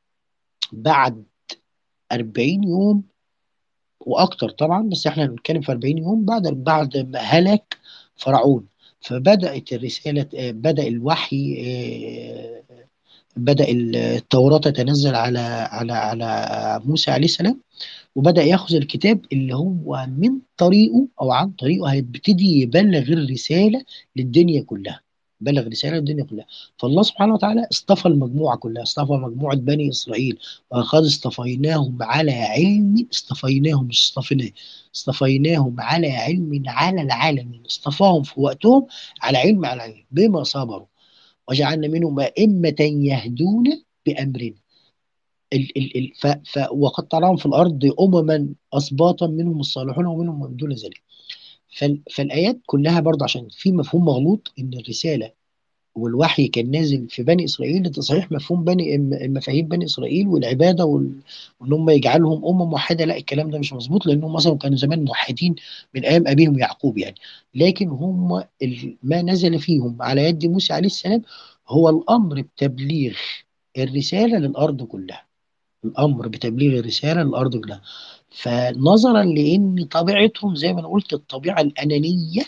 بعد 40 يوم واكتر طبعا بس احنا بنتكلم في 40 يوم بعد بعد ما هلك فرعون فبدات الرساله آه، بدا الوحي آه، بدا التوراه تتنزل على على على موسى عليه السلام وبدا ياخذ الكتاب اللي هو من طريقه او عن طريقه هيبتدي يبلغ الرساله للدنيا كلها بلغ رساله للدنيا كلها فالله سبحانه وتعالى اصطفى المجموعه كلها اصطفى مجموعه بني اسرائيل وقد اصطفيناهم على علم اصطفيناهم مش اصطفيناه اصطفيناهم على علم على العالمين اصطفاهم في وقتهم على علم على علم بما صبروا وجعلنا منهم أئمة يهدون بأمرنا ال ال ال ف ف وقد تراهم في الأرض أمما أسباطا منهم الصالحون ومنهم من دون ذلك فال فالآيات كلها برضه عشان في مفهوم مغلوط إن الرسالة والوحي كان نازل في بني إسرائيل لتصحيح مفهوم بني م- مفاهيم بني إسرائيل والعبادة وال- وإن هم يجعلهم أمة موحدة لا الكلام ده مش مظبوط لأنهم مثلا كانوا زمان موحدين من أيام أبيهم يعقوب يعني لكن هم ال- ما نزل فيهم على يد موسى عليه السلام هو الأمر بتبليغ الرسالة للأرض كلها الأمر بتبليغ الرسالة للأرض كلها فنظرا لأن طبيعتهم زي ما أنا قلت الطبيعة الأنانية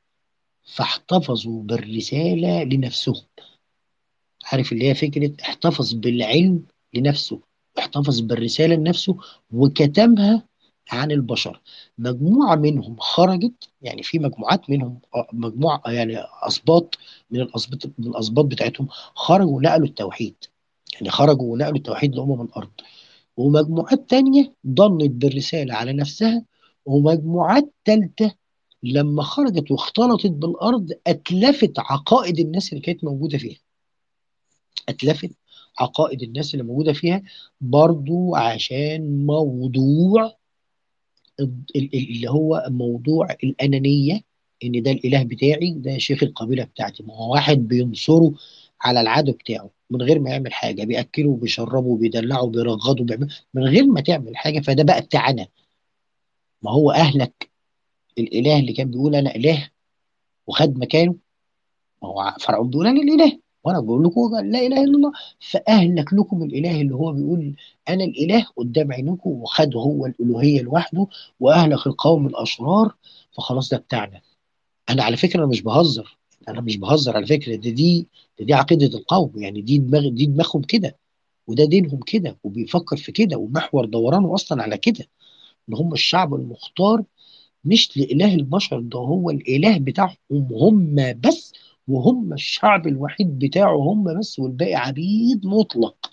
فاحتفظوا بالرسالة لنفسهم عارف اللي هي فكرة احتفظ بالعلم لنفسه احتفظ بالرسالة لنفسه وكتمها عن البشر مجموعة منهم خرجت يعني في مجموعات منهم آه، مجموعة يعني أسباط من الأسباط من الأسباط بتاعتهم خرجوا ونقلوا التوحيد يعني خرجوا ونقلوا التوحيد لأمم الأرض ومجموعات تانية ضنت بالرسالة على نفسها ومجموعات تالتة لما خرجت واختلطت بالأرض أتلفت عقائد الناس اللي كانت موجودة فيها أتلفت عقائد الناس اللي موجودة فيها برضو عشان موضوع ال- ال- اللي هو موضوع الأنانية إن ده الإله بتاعي ده شيخ القبيلة بتاعتي ما هو واحد بينصره على العدو بتاعه من غير ما يعمل حاجة بيأكله وبيشربه بيدلعه بيرغضه بيعمل من غير ما تعمل حاجة فده بقى بتاعنا ما هو أهلك الإله اللي كان بيقول أنا إله وخد مكانه ما هو فرعون بيقول أنا الإله وأنا بقول لكم لا إله إلا الله فأهلك لكم الإله اللي هو بيقول أنا الإله قدام عينكم وخد هو الألوهية لوحده وأهلك القوم الأشرار فخلاص ده بتاعنا أنا على فكرة أنا مش بهزر أنا مش بهزر على فكرة دي دي دي عقيدة القوم يعني دي دماغ دي دماغهم كده وده دينهم كده وبيفكر في كده ومحور دورانه أصلا على كده إن هم الشعب المختار مش لإله البشر ده هو الإله بتاعهم هم بس وهم الشعب الوحيد بتاعه هم بس والباقي عبيد مطلق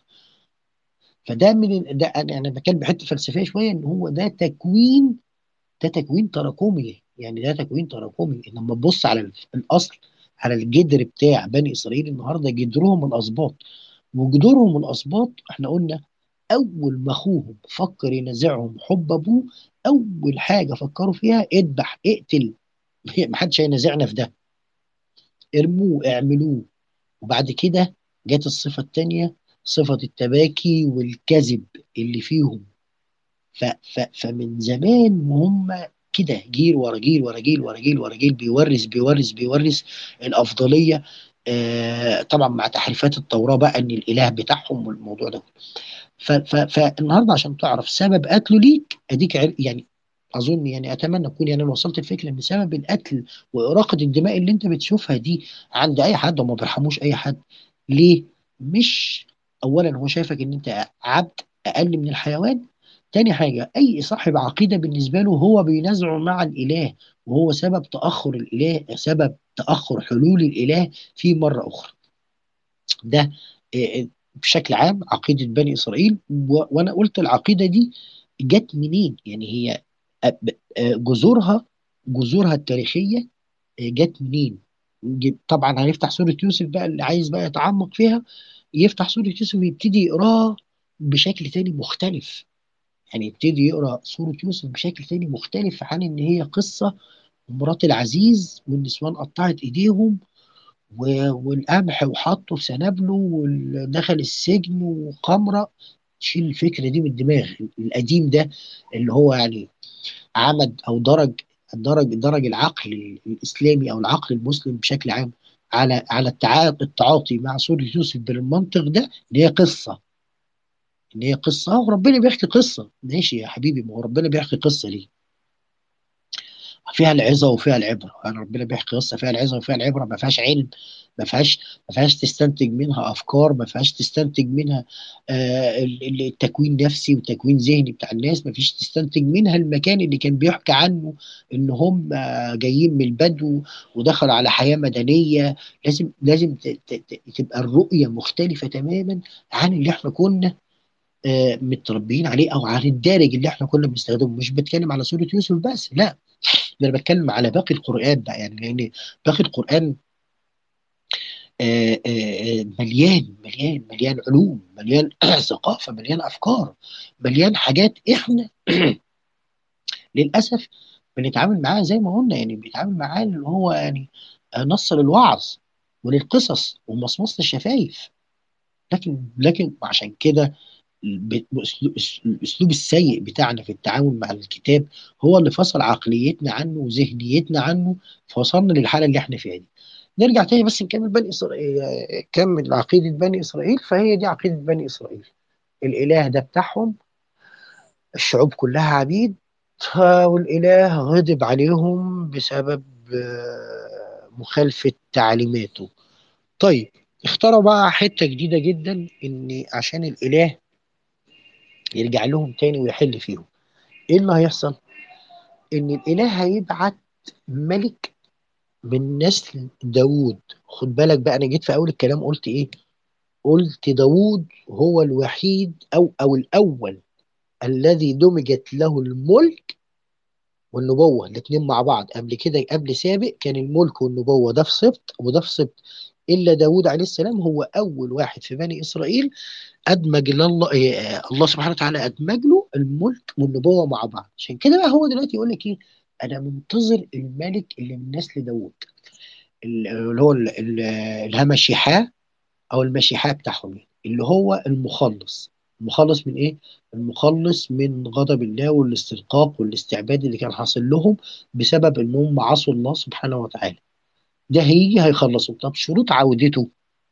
فده من ال- ده انا انا بتكلم بحته فلسفيه شويه ان هو ده تكوين ده تكوين تراكمي يعني ده تكوين تراكمي لما تبص على ال- الاصل على الجدر بتاع بني اسرائيل النهارده جدرهم الاسباط وجدورهم الاسباط احنا قلنا اول ما اخوهم فكر ينازعهم حب ابوه اول حاجه فكروا فيها اذبح اقتل محدش هينازعنا في ده ارموه اعملوه وبعد كده جت الصفه الثانيه صفه التباكي والكذب اللي فيهم ف ف فمن زمان وهم كده جيل ورا جيل ورا جيل ورا جيل ورا جيل بيورث بيورث بيورث الافضليه آه طبعا مع تحريفات التوراه بقى ان الاله بتاعهم والموضوع ده ف ف فالنهارده عشان تعرف سبب قتله ليك اديك عر- يعني اظن يعني اتمنى اكون يعني انا وصلت الفكره ان سبب القتل واراقه الدماء اللي انت بتشوفها دي عند اي حد وما بيرحموش اي حد ليه؟ مش اولا هو شايفك ان انت عبد اقل من الحيوان تاني حاجة أي صاحب عقيدة بالنسبة له هو بينازعه مع الإله وهو سبب تأخر الإله سبب تأخر حلول الإله في مرة أخرى ده آه، بشكل عام عقيدة بني إسرائيل و- وأنا قلت العقيدة دي جت منين يعني هي آه، آه، جذورها جذورها التاريخية آه، جت منين ج- طبعا هنفتح سورة يوسف بقى اللي عايز بقى يتعمق فيها يفتح سورة يوسف ويبتدي يقراها بشكل تاني مختلف يعني يبتدي يقرا سورة يوسف بشكل تاني مختلف عن ان هي قصة مرات العزيز والنسوان قطعت ايديهم و- والقمح وحطه في سنابله ودخل السجن وخمرة شيل الفكرة دي من الدماغ القديم ده اللي هو يعني عمد او درج درج درج العقل الاسلامي او العقل المسلم بشكل عام على على التعا- التعاطي مع سورة يوسف بالمنطق ده ان هي قصة ان هي قصة اه ربنا بيحكي قصة ماشي يا حبيبي ما هو ربنا بيحكي قصة ليه فيها العظة وفيها العبرة يعني ربنا بيحكي قصة فيها العظة وفيها العبرة ما فيهاش علم ما فيهاش ما فيهاش تستنتج منها أفكار ما فيهاش تستنتج منها آه، ال- ال- التكوين نفسي وتكوين ذهني بتاع الناس ما فيش تستنتج منها المكان اللي كان بيحكي عنه إن هم آه، جايين من البدو ودخلوا على حياة مدنية لازم لازم ت- ت- ت- تبقى الرؤية مختلفة تماما عن اللي احنا كنا آه، متربيين عليه او عن الدارج اللي احنا كنا بنستخدمه مش بتكلم على سورة يوسف بس لا ده انا بتكلم على باقي القرآن بقى يعني لان باقي القرآن آه، آه، آه، مليان مليان مليان علوم مليان ثقافة مليان افكار مليان حاجات احنا للاسف بنتعامل معاها زي ما قلنا يعني بنتعامل معاه اللي هو يعني آه، نص للوعظ وللقصص ومصمصة الشفايف لكن لكن عشان كده ب- بأسلوب الاسلوب السيء بتاعنا في التعامل مع الكتاب هو اللي فصل عقليتنا عنه وذهنيتنا عنه فوصلنا للحاله اللي احنا فيها دي نرجع تاني بس نكمل بني اسرائيل كمل عقيده بني اسرائيل فهي دي عقيده بني اسرائيل الاله ده بتاعهم الشعوب كلها عبيد ها، والاله غضب عليهم بسبب آه، مخالفه تعليماته طيب اختاروا بقى حته جديده جدا ان عشان الاله يرجع لهم تاني ويحل فيهم ايه اللي هيحصل ان الاله هيبعت ملك من نسل داوود خد بالك بقى انا جيت في اول الكلام قلت ايه قلت داوود هو الوحيد او او الاول الذي دمجت له الملك والنبوة الاتنين مع بعض قبل كده قبل سابق كان الملك والنبوة ده في سبط وده في سبط إلا داود عليه السلام هو أول واحد في بني إسرائيل أدمج الله إيه الله سبحانه وتعالى أدمج له الملك والنبوة مع بعض عشان كده بقى هو دلوقتي يقول لك إيه أنا منتظر الملك اللي من نسل داود اللي هو ال- ال- الهمشيحاه او المسيحاه بتاعهم يعني، اللي هو المخلص المخلص من ايه المخلص من غضب الله والاسترقاق والاستعباد اللي كان حاصل لهم بسبب انهم عصوا الله سبحانه وتعالى ده هيجي هيخلصهم طب شروط عودته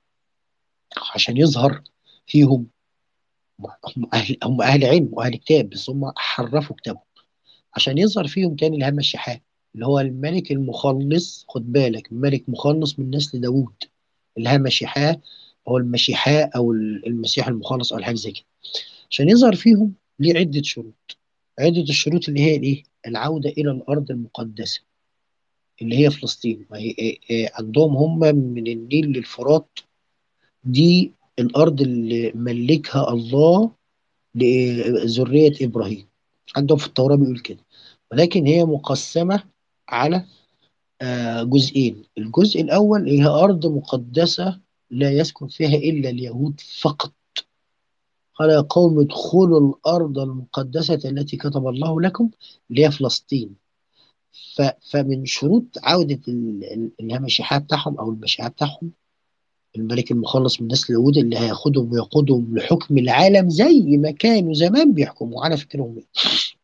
عشان يظهر فيهم هم اهل هم اهل علم واهل كتاب بس هم حرفوا كتابهم عشان يظهر فيهم تاني الهم الشحاة اللي هو الملك المخلص خد بالك ملك مخلص من نسل داوود الهم الشحاة هو المسيحاء او المسيح المخلص او حاجه زي كده عشان يظهر فيهم ليه عده شروط عده الشروط اللي هي الايه العودة إلى الأرض المقدسة اللي هي فلسطين ما هي إيه- إيه، عندهم هم من النيل للفرات دي الأرض اللي ملكها الله لذرية إبراهيم عندهم في التوراة بيقول كده ولكن هي مقسمة على آه، جزئين الجزء الأول هي أرض مقدسة لا يسكن فيها إلا اليهود فقط قال يا قوم ادخلوا الأرض المقدسة التي كتب الله لكم اللي هي فلسطين ف... فمن شروط عودة ال- ال- اللي هي المشيحة بتاعهم أو المشيحة بتاعهم الملك المخلص من نسل داوود اللي هياخدهم ويقودهم لحكم العالم زي ما كانوا زمان بيحكموا على فكرهم إيه.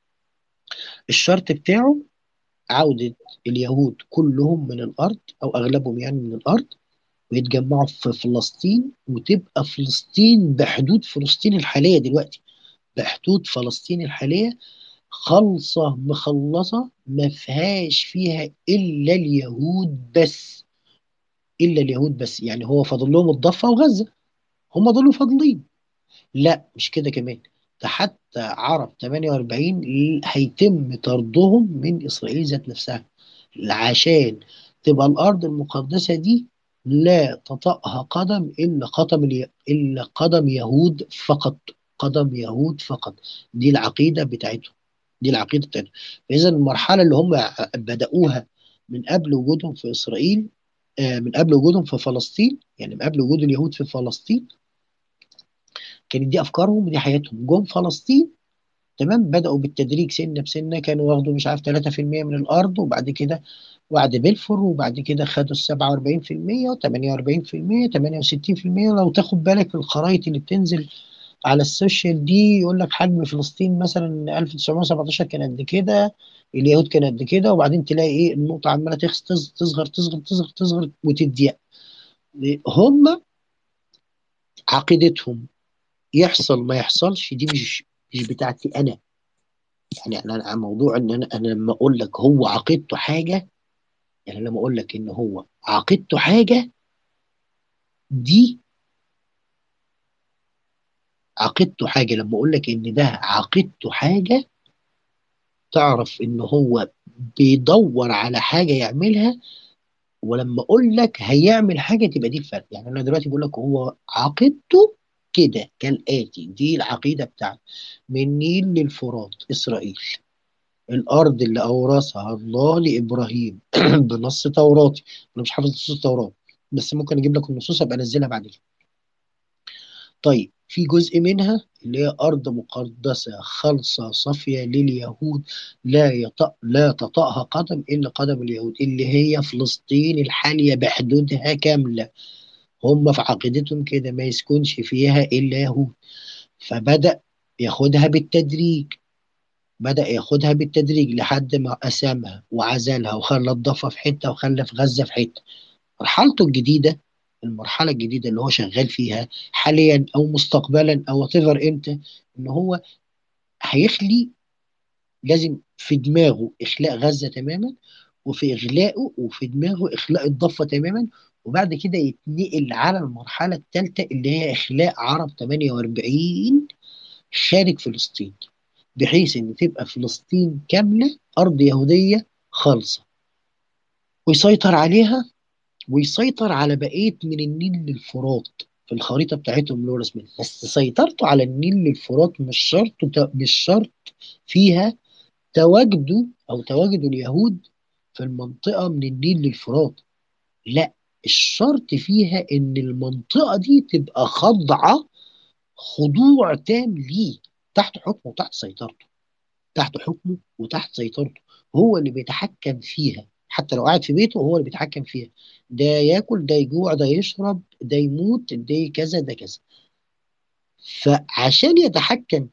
الشرط بتاعه عودة اليهود كلهم من الأرض أو أغلبهم يعني من الأرض ويتجمعوا في فلسطين وتبقى فلسطين بحدود فلسطين الحالية دلوقتي بحدود فلسطين الحالية خالصة مخلصة ما فيهاش فيها إلا اليهود بس إلا اليهود بس يعني هو فاضل لهم الضفة وغزة هم دول فاضلين لا مش كده كمان ده حتى عرب 48 هيتم طردهم من إسرائيل ذات نفسها عشان تبقى الأرض المقدسة دي لا تطأها قدم إلا قدم الي... إلا قدم يهود فقط قدم يهود فقط دي العقيدة بتاعتهم دي العقيدة بتاعتهم فإذا المرحلة اللي هم بدأوها من قبل وجودهم في إسرائيل آه، من قبل وجودهم في فلسطين يعني من قبل وجود اليهود في فلسطين كانت دي أفكارهم ودي حياتهم جم فلسطين تمام بدأوا بالتدريج سنة بسنة كانوا واخدوا مش عارف 3% من الأرض وبعد كده وعد بلفور وبعد كده خدوا ال 47% و48% 68% لو تاخد بالك في الخرائط اللي بتنزل على السوشيال دي يقول لك حجم فلسطين مثلا 1917 كان قد كده اليهود كان قد كده وبعدين تلاقي ايه النقطة عمالة تخس- تص- تصغر تصغر تصغر تصغر وتضيق هم عقيدتهم يحصل ما يحصلش دي مش مش بتاعتي انا يعني انا أنا موضوع ان انا انا لما اقول لك هو عقيدته حاجه يعني لما اقول لك ان هو عقيدته حاجه دي عقيدته حاجه لما اقول لك ان ده عقيدته حاجه تعرف ان هو بيدور على حاجه يعملها ولما اقول لك هيعمل حاجه تبقى دي الفرق يعني انا دلوقتي بقول لك هو عقيدته كده كالاتي دي العقيده بتاعته من النيل للفرات اسرائيل الارض اللي اورثها الله لابراهيم بنص توراتي انا مش حافظ نصوص التوراه بس ممكن اجيب لك النصوص ابقى انزلها بعد كده طيب في جزء منها اللي هي ارض مقدسه خالصه صافيه لليهود لا يطأ لا تطأها قدم الا قدم اليهود اللي هي فلسطين الحاليه بحدودها كامله هم في عقيدتهم كده ما يسكنش فيها الا يهود فبدأ ياخدها بالتدريج بدأ ياخدها بالتدريج لحد ما قسمها وعزلها وخلى الضفة في حتة وخلى في غزة في حتة مرحلته الجديدة المرحلة الجديدة اللي هو شغال فيها حاليا أو مستقبلا أو تفر إمتى إن هو هيخلي لازم في دماغه إخلاء غزة تماما وفي إغلاقه وفي دماغه إخلاء الضفة تماما وبعد كده يتنقل على المرحلة الثالثة اللي هي إخلاء عرب 48 خارج فلسطين بحيث ان تبقى فلسطين كامله ارض يهوديه خالصه ويسيطر عليها ويسيطر على بقيه من النيل للفرات في الخريطه بتاعتهم اللي هو رسميا بس سيطرته على النيل للفرات مش شرط مش شرط فيها تواجده او تواجد اليهود في المنطقه من النيل للفرات لا الشرط فيها ان المنطقه دي تبقى خاضعه خضوع تام ليه تحت حكمه وتحت سيطرته تحت حكمه وتحت سيطرته هو اللي بيتحكم فيها حتى لو قاعد في بيته هو اللي بيتحكم فيها ده ياكل ده يجوع ده يشرب ده يموت ده كذا ده كذا فعشان يتحكم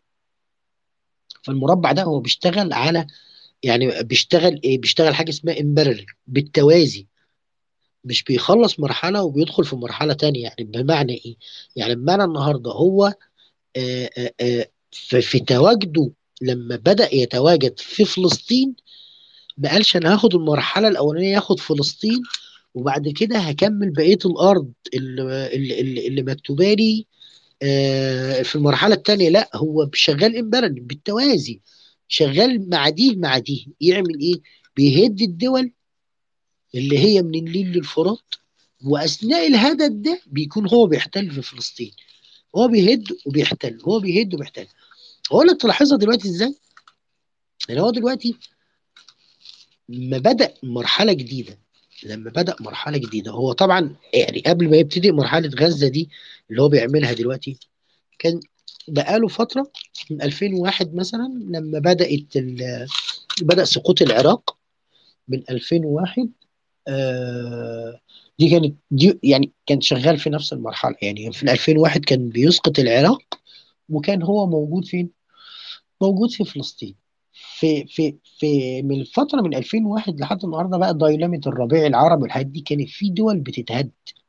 في المربع ده هو بيشتغل على يعني بيشتغل ايه بيشتغل حاجه اسمها امبرل بالتوازي مش بيخلص مرحله وبيدخل في مرحله تانية يعني بمعنى ايه يعني بمعنى النهارده هو آآ آآ في, في تواجده لما بدأ يتواجد في فلسطين ما قالش انا هاخد المرحله الاولانيه هاخد فلسطين وبعد كده هكمل بقيه الارض اللي, اللي, اللي مكتوبه لي في المرحله الثانيه لا هو شغال امبارح بالتوازي شغال مع دي مع دي يعمل ايه بيهد الدول اللي هي من النيل للفرات واثناء الهدد ده بيكون هو بيحتل في فلسطين هو بيهد وبيحتل هو بيهد وبيحتل اقول لك تلاحظها دلوقتي ازاي يعني هو دلوقتي ما بدأ مرحلة جديدة لما بدأ مرحلة جديدة هو طبعا يعني قبل ما يبتدي مرحلة غزة دي اللي هو بيعملها دلوقتي كان بقاله فترة من 2001 مثلا لما بدأت ال- بدأ سقوط العراق من 2001 آه، دي كانت دي يعني كان شغال في نفس المرحلة يعني في 2001 كان بيسقط العراق وكان هو موجود فين؟ موجود في فلسطين في في في من الفترة من 2001 لحد النهارده بقى دايلامة الربيع العربي والحاجات دي كانت في دول بتتهد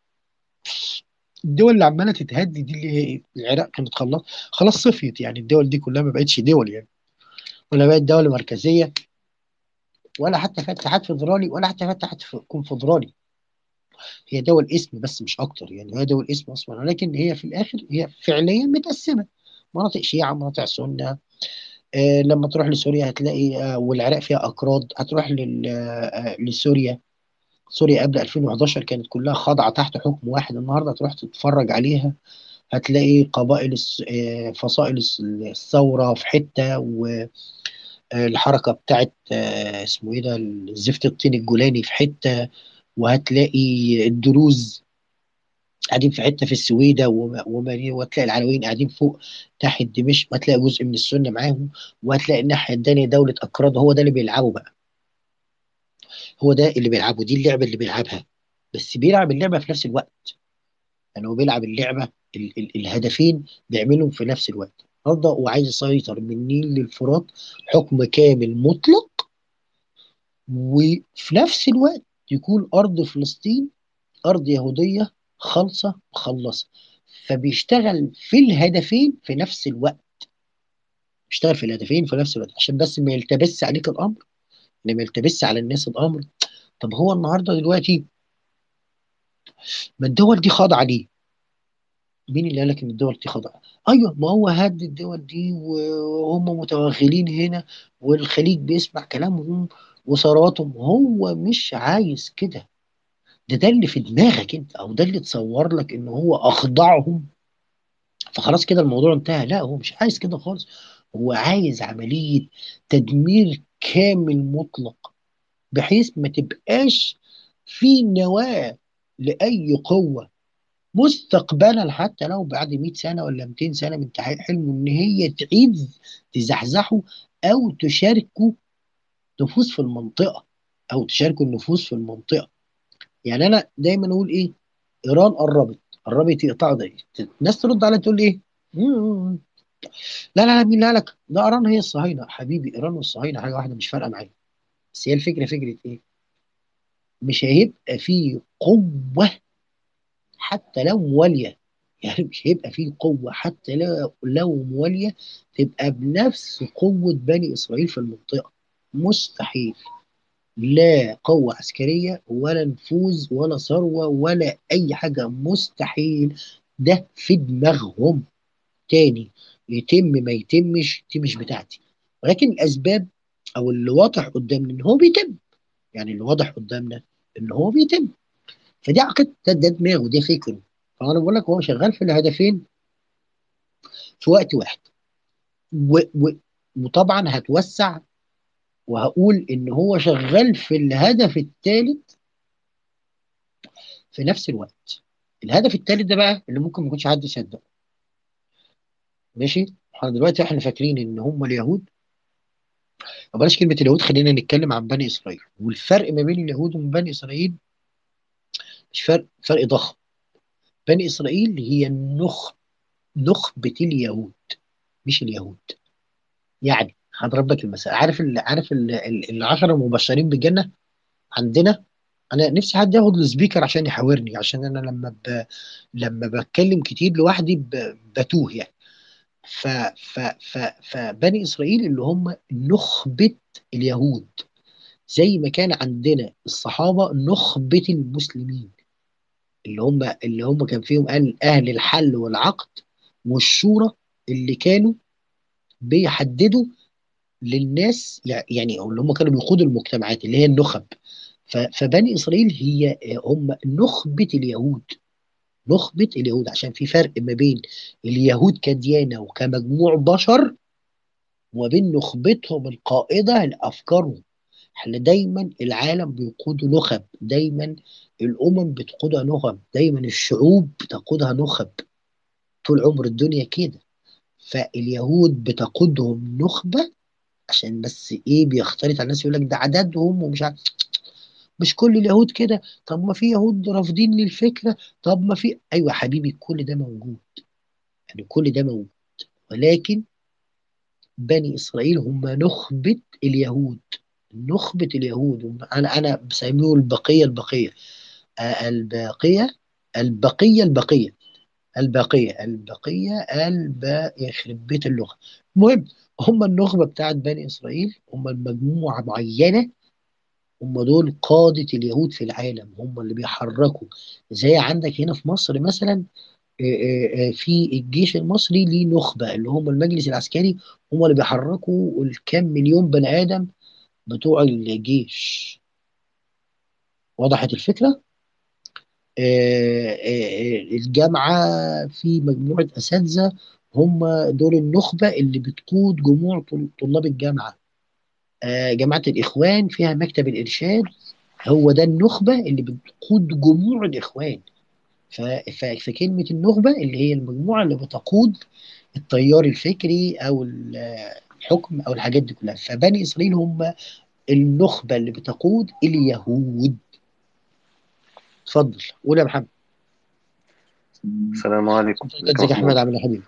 الدول اللي عمالة تتهد دي اللي هي العراق كانت خلاص خلاص صفيت يعني الدول دي كلها ما بقتش دول يعني ولا بقت دولة مركزية ولا حتى فيها اتحاد فيدرالي ولا حتى فيها اتحاد كونفدرالي هي دول اسم بس مش اكتر يعني هي دول اسم اصلا ولكن هي في الاخر هي فعليا متقسمه مناطق شيعه مناطق سنه آه لما تروح لسوريا هتلاقي آه والعراق فيها اكراد هتروح لل- آه لسوريا سوريا قبل 2011 كانت كلها خاضعه تحت حكم واحد النهارده تروح تتفرج عليها هتلاقي قبائل الس- آه، فصائل الس- الثوره في حته والحركه بتاعت آه، اسمه ايه ده الزفت الطين الجولاني في حته وهتلاقي الدروز قاعدين في حته في السويدة وما- وما- وهتلاقي العلويين قاعدين فوق تحت دمشق وهتلاقي جزء من السنة معاهم وهتلاقي الناحية التانية دولة أكراد هو ده اللي بيلعبوا بقى هو ده اللي بيلعبوا دي اللعبة اللي بيلعبها بس بيلعب اللعبة في نفس الوقت يعني هو بيلعب اللعبة ال ال الهدفين بيعملهم في نفس الوقت النهارده وعايز يسيطر من النيل للفرات حكم كامل مطلق وفي نفس الوقت يكون أرض فلسطين أرض يهودية خالصة مخلصة فبيشتغل في الهدفين في نفس الوقت بيشتغل في الهدفين في نفس الوقت عشان بس ما يلتبس عليك الأمر إن ما يلتبس على الناس الأمر طب هو النهاردة دلوقتي ما الدول دي خاضعة ليه؟ مين اللي قال لك إن الدول دي خاضعة؟ أيوه ما هو هد الدول دي وهم متوغلين هنا والخليج بيسمع كلامهم وثرواتهم هو مش عايز كده ده ده اللي في دماغك انت او ده اللي تصور لك ان هو اخضعهم فخلاص كده الموضوع انتهى لا هو مش عايز كده خالص هو عايز عملية تدمير كامل مطلق بحيث ما تبقاش في نواة لأي قوة مستقبلا حتى لو بعد 100 سنة ولا 200 سنة من تحقيق حلمه إن هي تعيد تزحزحه أو تشاركه نفوذ في المنطقة أو تشاركوا النفوذ في المنطقة يعني أنا دايما أقول إيه إيران قربت قربت يقطعوا ده الناس ترد عليا تقول إيه مم. لا لا لا مين لا لك ده ايران هي الصهاينه حبيبي ايران والصهاينه حاجه واحده مش فارقه معايا بس هي الفكره فكره ايه مش هيبقى في قوه حتى لو مواليه يعني مش هيبقى في قوه حتى لو لو مواليه تبقى بنفس قوه بني اسرائيل في المنطقه مستحيل لا قوة عسكرية ولا نفوذ ولا ثروة ولا أي حاجة مستحيل ده في دماغهم تاني يتم ما يتمش دي مش بتاعتي ولكن الاسباب او اللي واضح قدامنا ان هو بيتم يعني اللي واضح قدامنا ان هو بيتم فدي عقد ده, ده دماغه ده فكره فانا بقول لك هو شغال في الهدفين في وقت واحد و و وطبعا هتوسع وهقول ان هو شغال في الهدف الثالث في نفس الوقت الهدف الثالث ده بقى اللي ممكن ما يكونش حد يصدقه ماشي احنا دلوقتي احنا فاكرين ان هم اليهود بلاش كلمة اليهود خلينا نتكلم عن بني إسرائيل والفرق ما بين اليهود وبين بني إسرائيل مش فرق فرق ضخم بني إسرائيل هي النخ نخبة اليهود مش اليهود يعني هضرب لك المثال عارف ال عارف ال ال العشرة المبشرين بالجنة عندنا أنا نفسي حد ياخد السبيكر عشان يحاورني عشان أنا لما ب... لما بتكلم كتير لوحدي ب... بتوه يعني ف... ف... ف... فبني إسرائيل اللي هم نخبة اليهود زي ما كان عندنا الصحابة نخبة المسلمين اللي هم اللي هم كان فيهم قال أهل الحل والعقد والشورى اللي كانوا بيحددوا للناس يع- يعني اللي هم كانوا بيقودوا المجتمعات اللي هي النخب ف- فبني إسرائيل هي هم نخبة اليهود نخبة اليهود عشان في فرق ما بين اليهود كديانة وكمجموع بشر وما بين نخبتهم القائدة لأفكارهم احنا دايما العالم بيقوده نخب دايما الأمم بتقودها نخب دايما الشعوب بتقودها نخب طول عمر الدنيا كده فاليهود بتقودهم نخبة عشان بس ايه بيختلط على الناس يقول لك ده عددهم ومش عارف مش كل اليهود كده طب ما في يهود رافضين للفكرة طب ما في ايوه يا حبيبي كل ده موجود يعني كل ده موجود ولكن بني اسرائيل هم نخبة اليهود نخبة اليهود هم- انا انا بسميه البقية البقية آه، الباقية البقية البقية الباقية البقية الب يخرب بيت اللغة المهم هم النخبة بتاعت بني إسرائيل هم المجموعة معينة هم دول قادة اليهود في العالم هم اللي بيحركوا زي عندك هنا في مصر مثلا آه، آه، آه، في الجيش المصري ليه نخبة اللي هم المجلس العسكري هم اللي بيحركوا الكام مليون بني آدم بتوع الجيش وضحت الفكرة؟ آه، آه، الجامعة في مجموعة أساتذة هم دول النخبة اللي بتقود جموع طل- طلاب الجامعة آه، جامعة الإخوان فيها مكتب الإرشاد هو ده النخبة اللي بتقود جموع الإخوان ف- ف- فكلمة النخبة اللي هي المجموعة اللي بتقود التيار الفكري أو ال- الحكم أو الحاجات دي كلها فبني إسرائيل هم النخبة اللي بتقود اليهود اتفضل قول يا محمد السلام عليكم ازيك يا ازيك يا احمد محمود عامل ايه يا حبيبي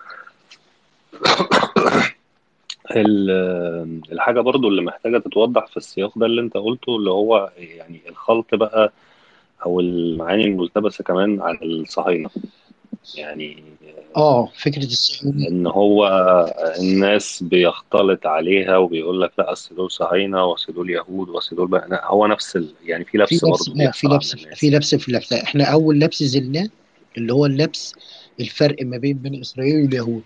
ال- الحاجة برضو اللي محتاجة تتوضح في السياق ده اللي انت قلته اللي هو يعني الخلط بقى او المعاني الملتبسة كمان على الصهاينة يعني اه فكرة الصهيونية ان هو الناس بيختلط عليها وبيقول لك لا اصل دول صهاينة واصل دول يهود واصل دول بقى لا، هو نفس ال... يعني في في لبس لبس برضو اه في بيحصل عند لبس في الناس لبس في اللبس احنا اول لبس زلناه اللي هو اللبس الفرق ما بين بني اسرائيل واليهود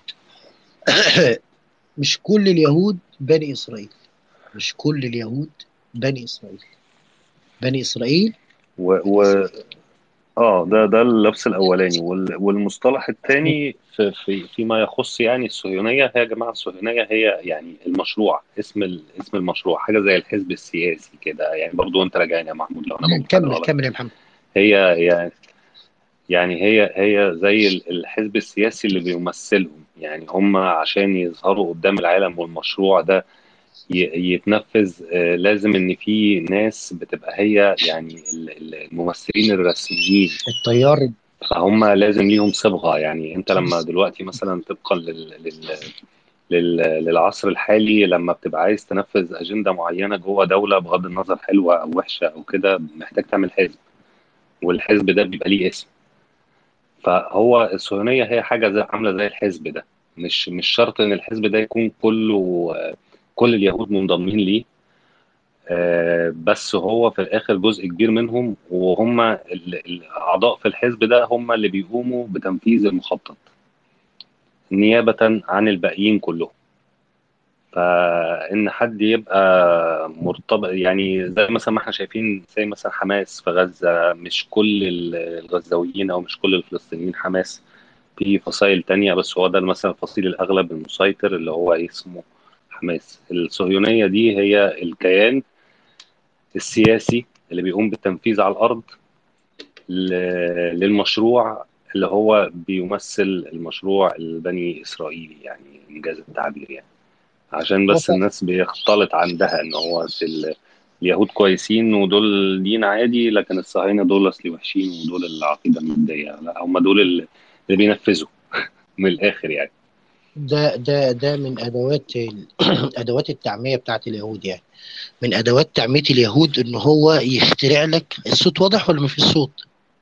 مش كل اليهود بني اسرائيل مش كل اليهود بني اسرائيل بني اسرائيل و... و... اه ده ده اللبس الاولاني وال- والمصطلح الثاني في في فيما يخص يعني الصهيونيه هي يا جماعه الصهيونيه هي يعني المشروع اسم ال- اسم المشروع حاجه زي الحزب السياسي كده يعني برضو انت راجعني يا محمود لو انا بقول حاجه كمل غلط كمل يا محمد هي يعني يعني هي هي زي ال- الحزب السياسي اللي بيمثلهم يعني هم عشان يظهروا قدام العالم والمشروع ده ي- يتنفذ آه، لازم ان في ناس بتبقى هي يعني ال- ال- الممثلين الرسميين التيار فهم لازم ليهم صبغة يعني انت لما دلوقتي مثلا طبقا لل... لل... لل... للعصر الحالي لما بتبقى عايز تنفذ أجندة معينة جوه دولة بغض النظر حلوة أو وحشة أو كده محتاج تعمل حزب والحزب ده بيبقى ليه اسم فهو الصهيونية هي حاجة زي عاملة زي الحزب ده مش مش شرط ان الحزب ده يكون كله كل اليهود منضمين ليه آه، بس هو في الاخر جزء كبير منهم وهم ال- الاعضاء في الحزب ده هم اللي بيقوموا بتنفيذ المخطط نيابة عن الباقيين كلهم فإن حد يبقى مرتبط يعني زي مثلا ما احنا شايفين زي مثلا حماس في غزة مش كل ال- الغزاويين أو مش كل الفلسطينيين حماس في فصائل تانية بس هو ده مثلا الفصيل الأغلب المسيطر اللي هو اسمه حماس الصهيونية دي هي الكيان السياسي اللي بيقوم بالتنفيذ على الأرض ل- للمشروع اللي هو بيمثل المشروع البني إسرائيلي يعني إنجاز التعبير يعني عشان بس وصل الناس بيختلط عندها إن هو أصل ال- اليهود كويسين ودول دين عادي لكن الصهاينة دول أصلي وحشين ودول العقيدة المادية لا هم دول اللي اللي بينفذوا من الآخر يعني ده ده ده من ادوات ال- ادوات التعميه بتاعت اليهود يعني من ادوات تعميه اليهود ان هو يخترع لك الصوت واضح ولا مفيش صوت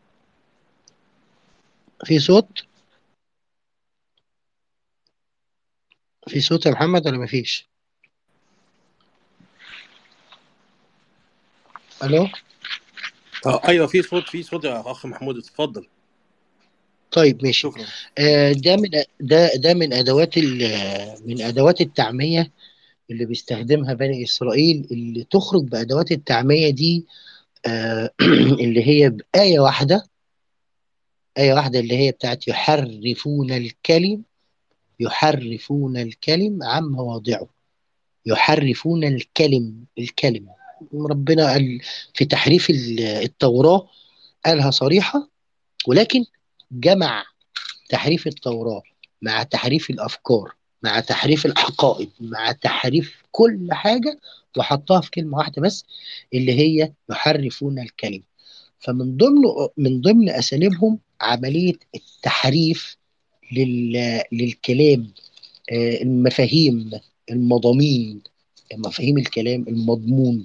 في صوت في صوت يا محمد ولا مفيش الو آه ايوه في صوت في صوت يا اخ محمود اتفضل طيب ماشي شكرا آه، ده من ده ده من ادوات ال- من ادوات التعميه اللي بيستخدمها بني إسرائيل اللي تخرج بأدوات التعمية دي آه اللي هي بآية واحدة آية واحدة اللي هي بتاعت يحرفون الكلم يحرفون الكلم عن مواضعه يحرفون الكلم الكلم ربنا قال في تحريف ال- التوراة قالها صريحة ولكن جمع تحريف التوراة مع تحريف الأفكار مع تحريف العقائد مع تحريف كل حاجة وحطها في كلمة واحدة بس اللي هي يحرفون الكلم فمن ضمن من ضمن أساليبهم عملية التحريف لل... للكلام آه، المفاهيم المضامين مفاهيم الكلام المضمون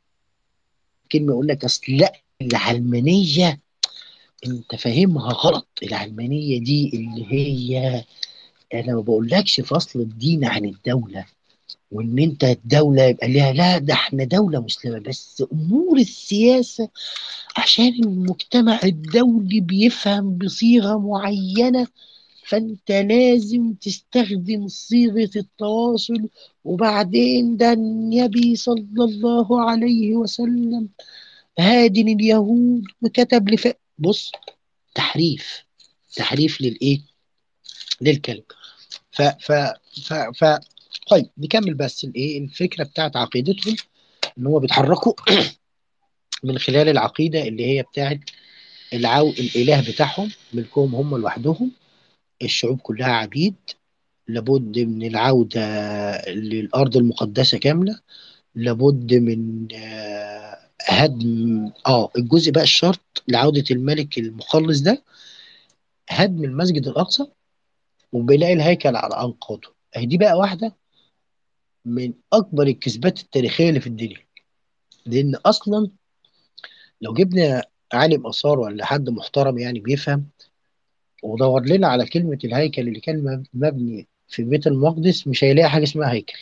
كلمة يقول لك أصل لا العلمانية أنت فاهمها غلط العلمانية دي اللي هي أنا ما بقولكش فصل الدين عن الدولة وإن أنت الدولة يبقى ليها لا ده إحنا دولة مسلمة بس أمور السياسة عشان المجتمع الدولي بيفهم بصيغة معينة فانت لازم تستخدم صيغة التواصل وبعدين ده النبي صلى الله عليه وسلم هادن اليهود وكتب لف... بص تحريف تحريف للايه للكلمة ف ف ف, ف... طيب نكمل بس الايه الفكرة بتاعت عقيدتهم ان هو بيتحركوا من خلال العقيدة اللي هي بتاعت العو... الاله بتاعهم ملكهم هم لوحدهم الشعوب كلها عبيد لابد من العودة للأرض المقدسة كاملة لابد من آه، هدم اه الجزء بقى الشرط لعودة الملك المخلص ده هدم المسجد الأقصى وبناء الهيكل على أنقاضه أهي دي بقى واحدة من أكبر الكذبات التاريخية اللي في الدنيا لأن أصلا لو جبنا عالم آثار ولا حد محترم يعني بيفهم ودور لنا على كلمة الهيكل اللي كان مب- مبني في بيت المقدس مش هيلاقي حاجة اسمها هيكل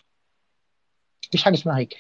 مفيش حاجة اسمها هيكل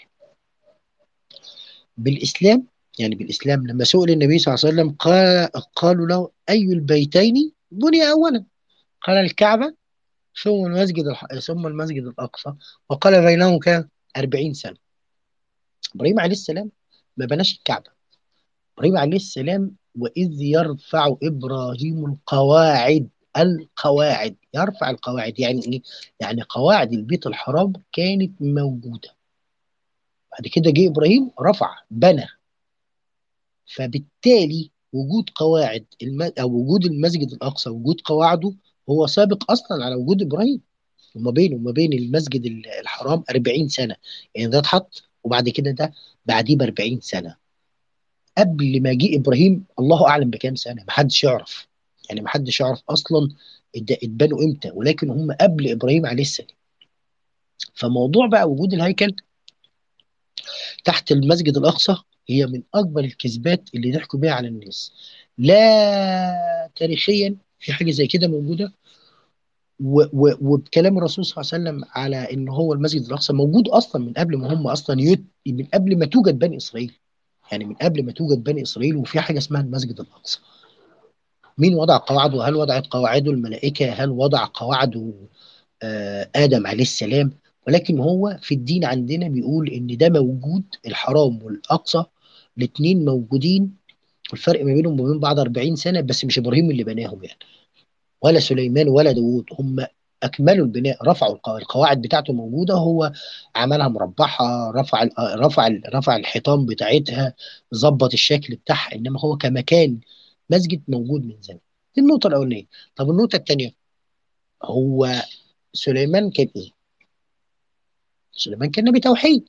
بالإسلام يعني بالإسلام لما سئل النبي صلى الله عليه وسلم قال قالوا له أي البيتين بني أولا قال الكعبة ثم المسجد الح... ثم المسجد الأقصى وقال بينهم كام 40 سنة إبراهيم عليه السلام ما بناش الكعبة إبراهيم عليه السلام وإذ يرفع إبراهيم القواعد القواعد يرفع القواعد يعني إيه؟ يعني قواعد البيت الحرام كانت موجودة بعد كده جه إبراهيم رفع بنى فبالتالي وجود قواعد الم... أو وجود المسجد الأقصى وجود قواعده هو سابق أصلا على وجود إبراهيم وما بينه وما بين المسجد ال- الحرام 40 سنة يعني ده اتحط وبعد كده ده بعديه ب 40 سنة قبل ما جه ابراهيم الله اعلم بكام سنه ما حدش يعرف يعني ما حدش يعرف اصلا ات- اتبنوا امتى ولكن هم قبل ابراهيم عليه السلام فموضوع بقى وجود الهيكل تحت المسجد الاقصى هي من اكبر الكذبات اللي ضحكوا بيها على الناس لا تاريخيا في حاجه زي كده موجوده و- و- وبكلام الرسول صلى الله عليه وسلم على ان هو المسجد الاقصى موجود اصلا من قبل ما هم اصلا يت... من قبل ما توجد بني اسرائيل يعني من قبل ما توجد بني اسرائيل وفي حاجه اسمها المسجد الاقصى مين وضع قواعده هل وضعت قواعده الملائكة هل وضع قواعده آه، آدم عليه السلام ولكن هو في الدين عندنا بيقول إن ده موجود الحرام والأقصى الاتنين موجودين والفرق ما بينهم وبين بعض 40 سنة بس مش إبراهيم اللي بناهم يعني ولا سليمان ولا داوود هم أكملوا البناء رفعوا القواعد, القواعد بتاعته موجودة هو عملها مربعة رفع ال- رفع ال- رفع الحيطان بتاعتها ظبط الشكل بتاعها إنما هو كمكان مسجد موجود من زمان دي النقطة الأولانية طب النقطة الثانية هو سليمان كان إيه؟ سليمان كان نبي توحيد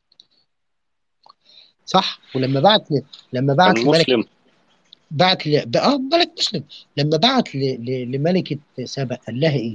صح ولما بعت ل... لما بعت كان لملك مسلم بعت ل... ب- اه ملك مسلم لما بعت ل... ل... لملكة سبأ قال لها إيه؟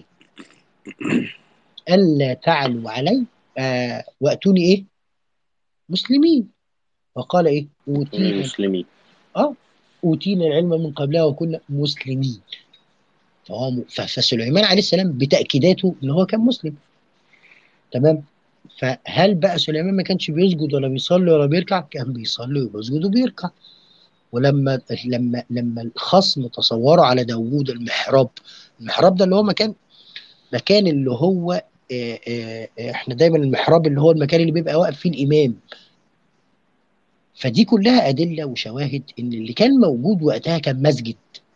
ألا تعلوا علي آه وأتوني إيه؟ مسلمين وقال إيه؟ أوتينا المسلمين اه أوتينا العلم من قبلها وكنا مسلمين فهو م... ف- فسليمان عليه السلام بتأكيداته إن هو كان مسلم تمام فهل بقى سليمان ما كانش بيسجد ولا بيصلي ولا بيركع كان بيصلي وبيسجد وبيركع ولما لما لما الخصم تصوروا على داوود المحراب المحراب ده اللي هو مكان مكان اللي هو آه، آه، آه، احنا دايما المحراب اللي هو المكان اللي بيبقى واقف فيه الامام فدي كلها ادله وشواهد ان اللي كان موجود وقتها كان مسجد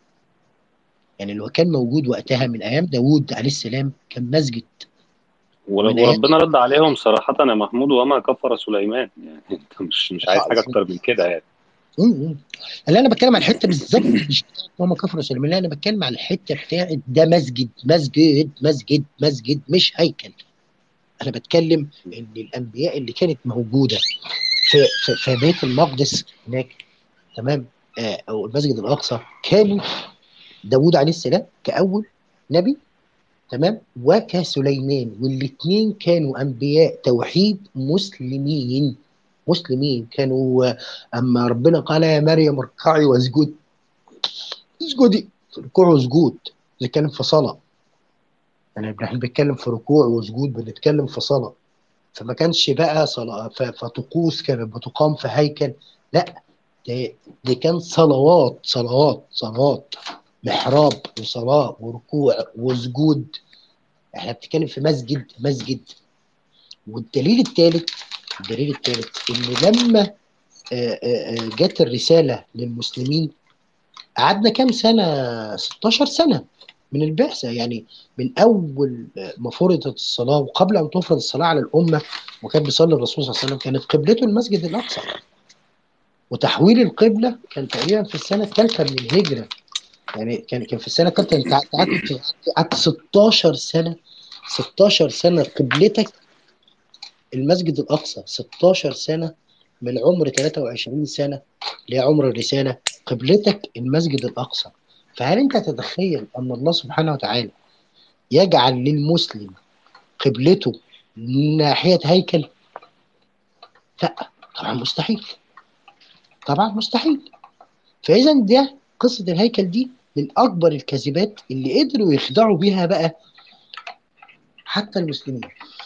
يعني اللي كان موجود وقتها من ايام داوود عليه السلام كان مسجد ور- من ايام وربنا رد عليهم صراحة يا محمود وما كفر سليمان يعني انت مش مش عايز حاجة اكتر من كده يعني امم اللي انا بتكلم عن الحته بالظبط مش بتاعت ماما كفر سليمان لا انا بتكلم عن الحته بتاعت ده مسجد مسجد مسجد مسجد مش هيكل انا بتكلم ان الانبياء اللي كانت موجوده في في, في بيت المقدس هناك تمام آه او المسجد الاقصى كانوا داوود عليه السلام كاول نبي تمام وكسليمان والاثنين كانوا انبياء توحيد مسلمين مسلمين كانوا آه، اما ربنا قال يا مريم اركعي واسجدي اسجدي ركوع وسجود بنتكلم في صلاه يعني احنا بنتكلم في ركوع وسجود بنتكلم في صلاه فما كانش بقى صلاة ف- فطقوس كانت بتقام في هيكل لا ده, ده كان صلوات صلوات صلوات محراب وصلاة وركوع وسجود احنا بنتكلم في مسجد مسجد والدليل الثالث الدليل الثالث ان لما آه، آه، آه، جت الرسالة للمسلمين قعدنا كام سنة 16 سنة من البعثة يعني من أول ما فرضت الصلاة وقبل أن تفرض الصلاة على الأمة وكان بيصلي الرسول صلى الله عليه وسلم كانت قبلته المسجد الأقصى وتحويل القبلة كان تقريبا في السنة الثالثة من الهجرة يعني كان كان في السنة الثالثة أنت قعدت قعدت قعدت 16 سنة 16 سنة قبلتك المسجد الأقصى 16 سنة من عمر 23 سنة اللي هي عمر الرسالة قبلتك المسجد الأقصى فهل أنت تتخيل أن الله سبحانه وتعالى يجعل للمسلم قبلته ناحية هيكل؟ لا طبعا مستحيل طبعا مستحيل فإذا ده قصة الهيكل دي من أكبر الكذبات اللي قدروا يخدعوا بيها بقى حتى المسلمين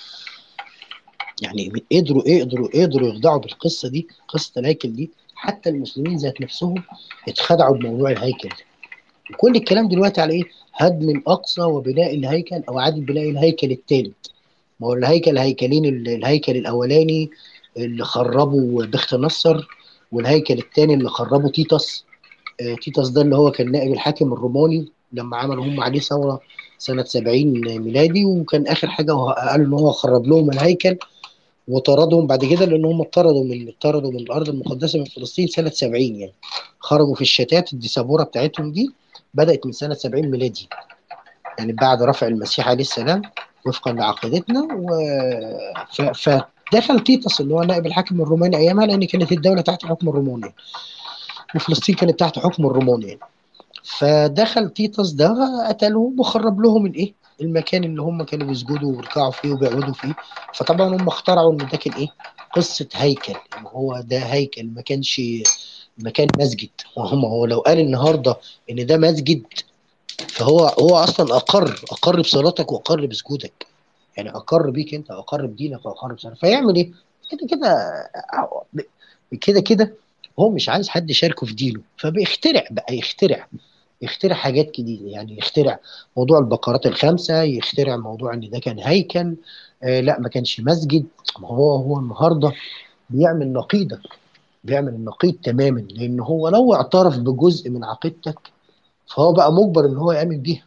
يعني من- قدروا قدروا قدروا يخدعوا بالقصة دي قصة الهيكل دي حتى المسلمين ذات نفسهم اتخدعوا بموضوع الهيكل وكل الكلام دلوقتي على ايه؟ هدم الاقصى وبناء الهيكل او اعاده بناء الهيكل الثالث. ما هو الهيكل هيكلين ال- الهيكل الاولاني اللي خربه بخت نصر والهيكل الثاني اللي خربه تيتس آه، تيتس ده اللي هو كان نائب الحاكم الروماني لما عملوا هم عليه ثوره سنه 70 ميلادي وكان اخر حاجه هو قالوا ان هو خرب لهم الهيكل وطردهم بعد كده لان هم اطردوا من اطردوا من الارض المقدسه من فلسطين سنه 70 يعني خرجوا في الشتات الديسابوره بتاعتهم دي بدات من سنه 70 ميلادي يعني بعد رفع المسيح عليه السلام وفقا لعقيدتنا و... ف... فدخل تيتس اللي هو نائب الحاكم الروماني ايامها لان كانت الدوله تحت حكم الروماني وفلسطين كانت تحت حكم الروماني يعني. فدخل تيتس ده قتلهم وخرب لهم الايه المكان اللي هم كانوا بيسجدوا ويركعوا فيه وبيعبدوا فيه فطبعا هم اخترعوا ان ده كان ايه قصه هيكل ان هو ده هيكل ما كانش مكان مسجد وهم هو لو قال النهارده ان ده مسجد فهو هو اصلا اقر اقر بصلاتك واقر بسجودك يعني اقر بيك انت اقر بدينك واقر بصلاتك فيعمل ايه كده كده كده كده هو مش عايز حد يشاركه في دينه فبيخترع بقى يخترع يخترع حاجات جديده يعني يخترع موضوع البقرات الخمسه يخترع موضوع ان ده كان هيكل آه لا ما كانش مسجد ما هو هو النهارده بيعمل نقيضك بيعمل النقيض تماما لان هو لو اعترف بجزء من عقيدتك فهو بقى مجبر ان هو يامن بيها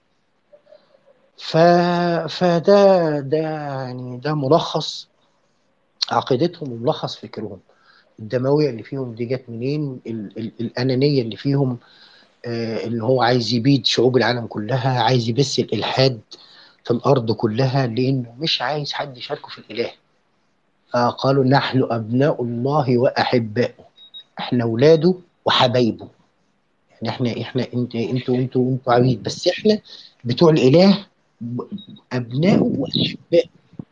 ف... فده ده يعني ده ملخص عقيدتهم وملخص فكرهم الدمويه اللي فيهم دي جت منين ال... ال... الانانيه اللي فيهم آه اللي هو عايز يبيد شعوب العالم كلها عايز يبث الالحاد في الارض كلها لانه مش عايز حد يشاركه في الاله فقالوا نحن ابناء الله واحباؤه احنا اولاده وحبايبه يعني احنا احنا انت انتوا انتوا انتوا عبيد بس احنا بتوع الاله ابنائه واحبائه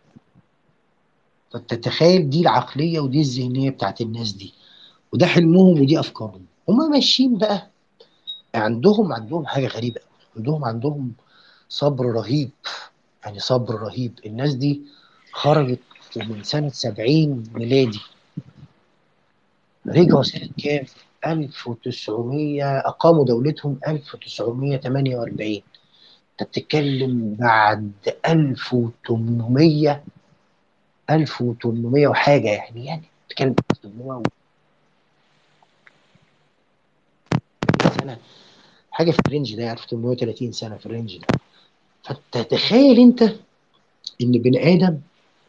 فتتخيل دي العقليه ودي الذهنيه بتاعت الناس دي وده حلمهم ودي افكارهم هما ماشيين بقى عندهم عندهم حاجه غريبه عندهم عندهم صبر رهيب يعني صبر رهيب الناس دي خرجت من سنه 70 ميلادي رجعوا سنه كام 1900 اقاموا دولتهم 1948 انت بتتكلم بعد 1800 1800 وحاجه يعني يعني بتتكلم 1800 سنه حاجه في الرينج ده يعني 830 سنه في الرينج ده فانت تخيل انت ان بني ادم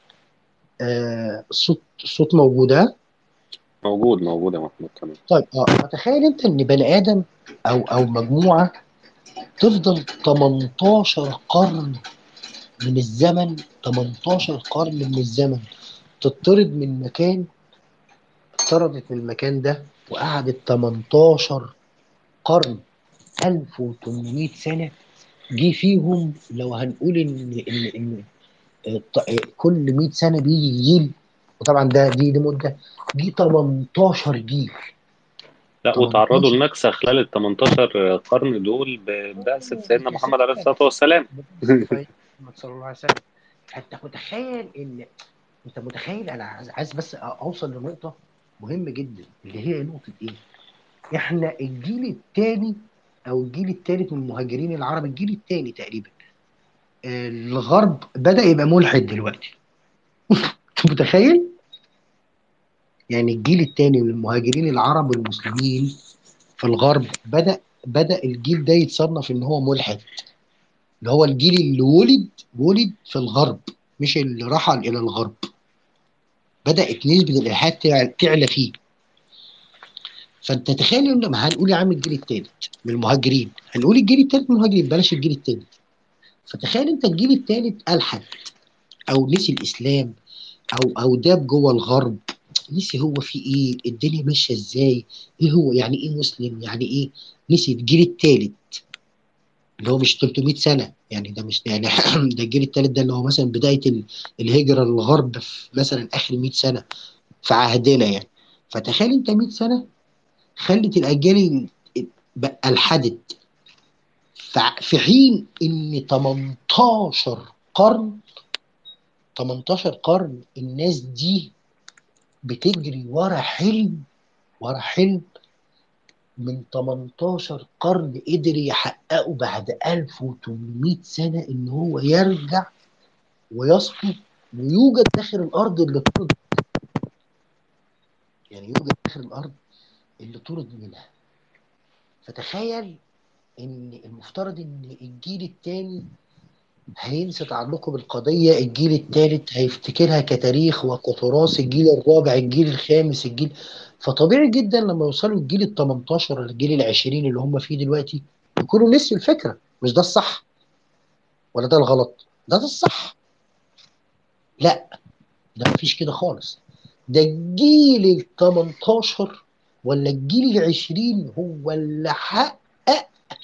آه الصوت الصوت موجود ها موجود موجود يا محمود تمام طيب اه فتخيل انت ان بني ادم او او مجموعه تفضل 18 قرن من الزمن 18 قرن من الزمن تطرد من مكان طردت من المكان ده وقعدت 18 قرن 1800 سنة جه فيهم لو هنقول ان ان ان الط- كل 100 سنة بيجي جيل وطبعا ده دي دي مدة دي 18 جيل لا وتعرضوا 18 لنكسة خلال ال 18 قرن دول ببعثة سيدنا محمد عليه الصلاة والسلام محمد صلى الله عليه وسلم فانت متخيل ان انت متخيل انا عايز عايز بس اوصل لنقطه مهمه جدا اللي هي نقطه ايه؟ احنا الجيل الثاني او الجيل الثالث من المهاجرين العرب الجيل الثاني تقريبا آه، الغرب بدا يبقى ملحد دلوقتي انت متخيل؟ يعني الجيل الثاني من المهاجرين العرب والمسلمين في الغرب بدا بدا الجيل ده يتصنف ان هو ملحد اللي هو الجيل اللي ولد ولد في الغرب مش اللي رحل الى الغرب بدات نسبه الالحاد تعلى تعلى فيه فانت تخيل ان ما هنقول يا عم الجيل الثالث من المهاجرين هنقول الجيل الثالث من المهاجرين بلاش الجيل الثاني فتخيل انت الجيل الثالث الحد او نسي الاسلام او او داب جوه الغرب نسي هو في ايه الدنيا ماشيه ازاي ايه هو يعني ايه مسلم يعني ايه نسي الجيل الثالث اللي هو مش 300 سنه يعني ده مش يعني ده الجيل الثالث ده اللي هو مثلا بدايه ال- الهجره للغرب في مثلا اخر 100 سنه في عهدنا يعني فتخيل انت 100 سنه خلت الاجيال بقى الحدت فع- في حين ان 18 قرن 18 قرن الناس دي بتجري ورا حلم ورا حلم من 18 قرن قدر يحققه بعد 1800 سنة إن هو يرجع ويصفو ويوجد داخل الأرض اللي طرد يعني يوجد داخل الأرض اللي طرد منها فتخيل إن المفترض إن الجيل الثاني هينسى تعلقه بالقضية الجيل الثالث هيفتكرها كتاريخ وكتراث الجيل الرابع الجيل الخامس الجيل فطبيعي جدا لما يوصلوا الجيل ال 18 ولا الجيل ال 20 اللي هم فيه دلوقتي يكونوا نسيوا الفكرة مش ده الصح ولا ده الغلط ده ده الصح لا ده مفيش كده خالص ده الجيل ال 18 ولا الجيل ال 20 هو اللي حقق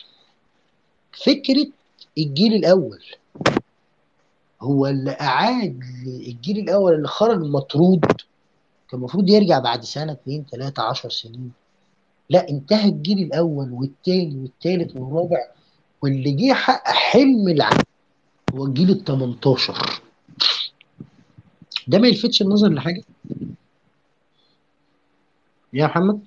فكرة الجيل الأول هو اللي أعاد الجيل الأول اللي خرج مطرود كان المفروض يرجع بعد سنة اتنين تلاتة عشر سنين لا انتهى الجيل الأول والتاني والتالت والرابع واللي جه حقق حلم العالم هو الجيل ال 18 ده ما يلفتش النظر لحاجة يا محمد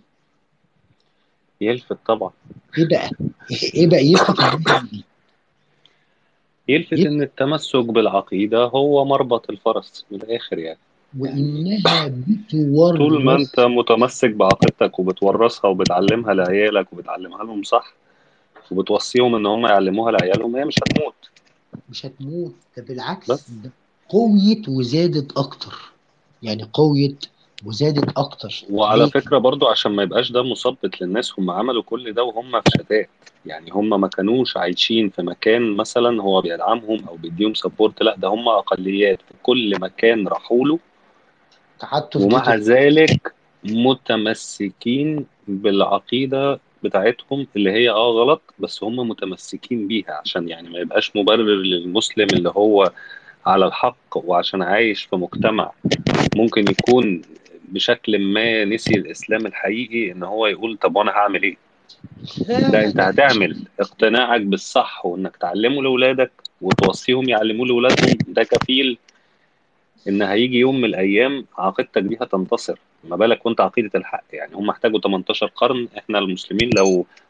يلفت طبعا ايه بقى ايه بقى يلفت النظر ليه؟ يلفت يلفت ان التمسك بالعقيدة هو مربط الفرس من الاخر يعني وإنها طول ما بتورث انت متمسك بعقيدتك وبتورثها وبتعلمها لعيالك وبتعلمها لهم صح وبتوصيهم ان هم يعلموها لعيالهم هي مش هتموت مش هتموت ده بالعكس بس ده قويت وزادت أكتر يعني قويت وزادت أكتر وعلى ليه؟ فكرة برضو عشان ما يبقاش ده مثبط للناس هم عملوا كل ده وهم في شتات يعني هم ما كانوش عايشين في مكان مثلا هو بيدعمهم او بيديهم سبورت لا ده هم اقليات في كل مكان راحوا له تعتف ومع جدا ذلك متمسكين بالعقيدة بتاعتهم اللي هي اه غلط بس هم متمسكين بيها عشان يعني ما يبقاش مبرر للمسلم اللي هو على الحق وعشان عايش في مجتمع ممكن يكون بشكل ما نسي الإسلام الحقيقي إن هو يقول طب وأنا هعمل إيه؟ لا لا لا أنت لا هتعمل اقتناعك بالصح وإنك تعلمه لأولادك وتوصيهم يعلموه لأولادهم ده كفيل ان هيجي يوم من الايام عقيدتك دي هتنتصر ما بالك وانت عقيده الحق يعني هم احتاجوا 18 قرن احنا المسلمين لو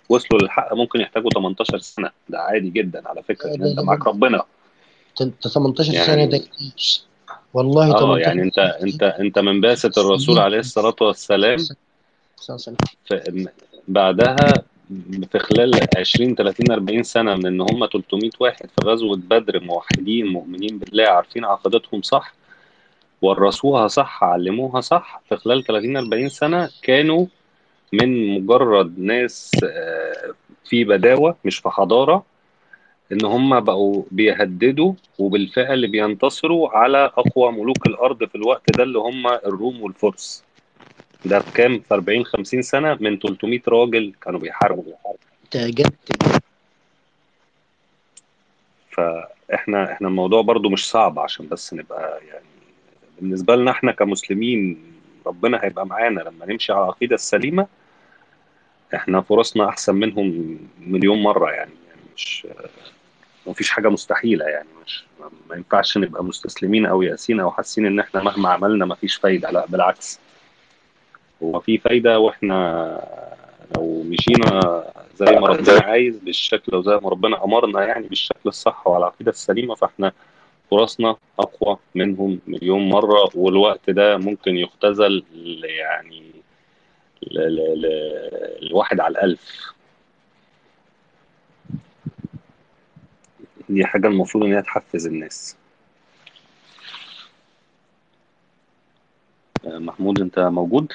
وصلوا للحق ممكن يحتاجوا 18 سنه ده عادي جدا على فكره ان ده- انت ده- معاك ربنا انت 18 يعني- سنه ده كتير. والله اه 18 يعني انت انت انت من بعثه الرسول عليه الصلاه والسلام سنة. في بعدها في خلال 20 30 40 سنه من ان هم 300 واحد في غزوه بدر موحدين مؤمنين بالله عارفين عقيدتهم صح ورثوها صح علموها صح في خلال 30 40 سنه كانوا من مجرد ناس آه، في بداوه مش في حضاره ان هم بقوا بيهددوا وبالفعل بينتصروا على اقوى ملوك الارض في الوقت ده اللي هم الروم والفرس ده بكام في 40 50 سنه من 300 راجل كانوا بيحاربوا انت جبت فاحنا احنا الموضوع برضو مش صعب عشان بس نبقى يعني بالنسبه لنا احنا كمسلمين ربنا هيبقى معانا لما نمشي على العقيده السليمه احنا فرصنا احسن منهم مليون مره يعني, يعني مش ما فيش حاجه مستحيله يعني مش ما ينفعش نبقى مستسلمين او ياسين او حاسين ان احنا مهما عملنا ما فيش فايده لا بالعكس هو في فايده واحنا لو مشينا زي ما ربنا عايز بالشكل وزي ما ربنا امرنا يعني بالشكل الصح وعلى العقيده السليمه فاحنا فرصنا اقوى منهم مليون مره والوقت ده ممكن يختزل ل- يعني ل- ل- ل- الواحد على الالف دي حاجه المفروض ان هي تحفز الناس آه، محمود انت موجود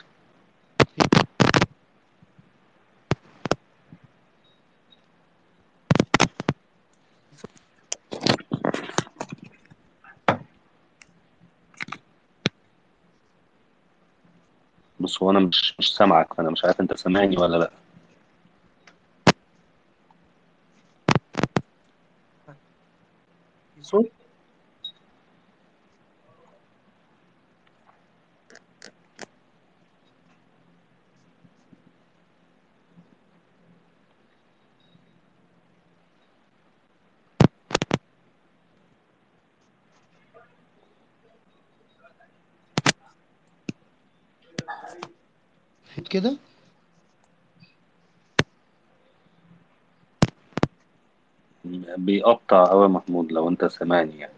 بص هو انا مش مش سامعك انا مش عارف انت سامعني ولا لا صوت كده بيقطع قوي محمود لو انت سامعني يعني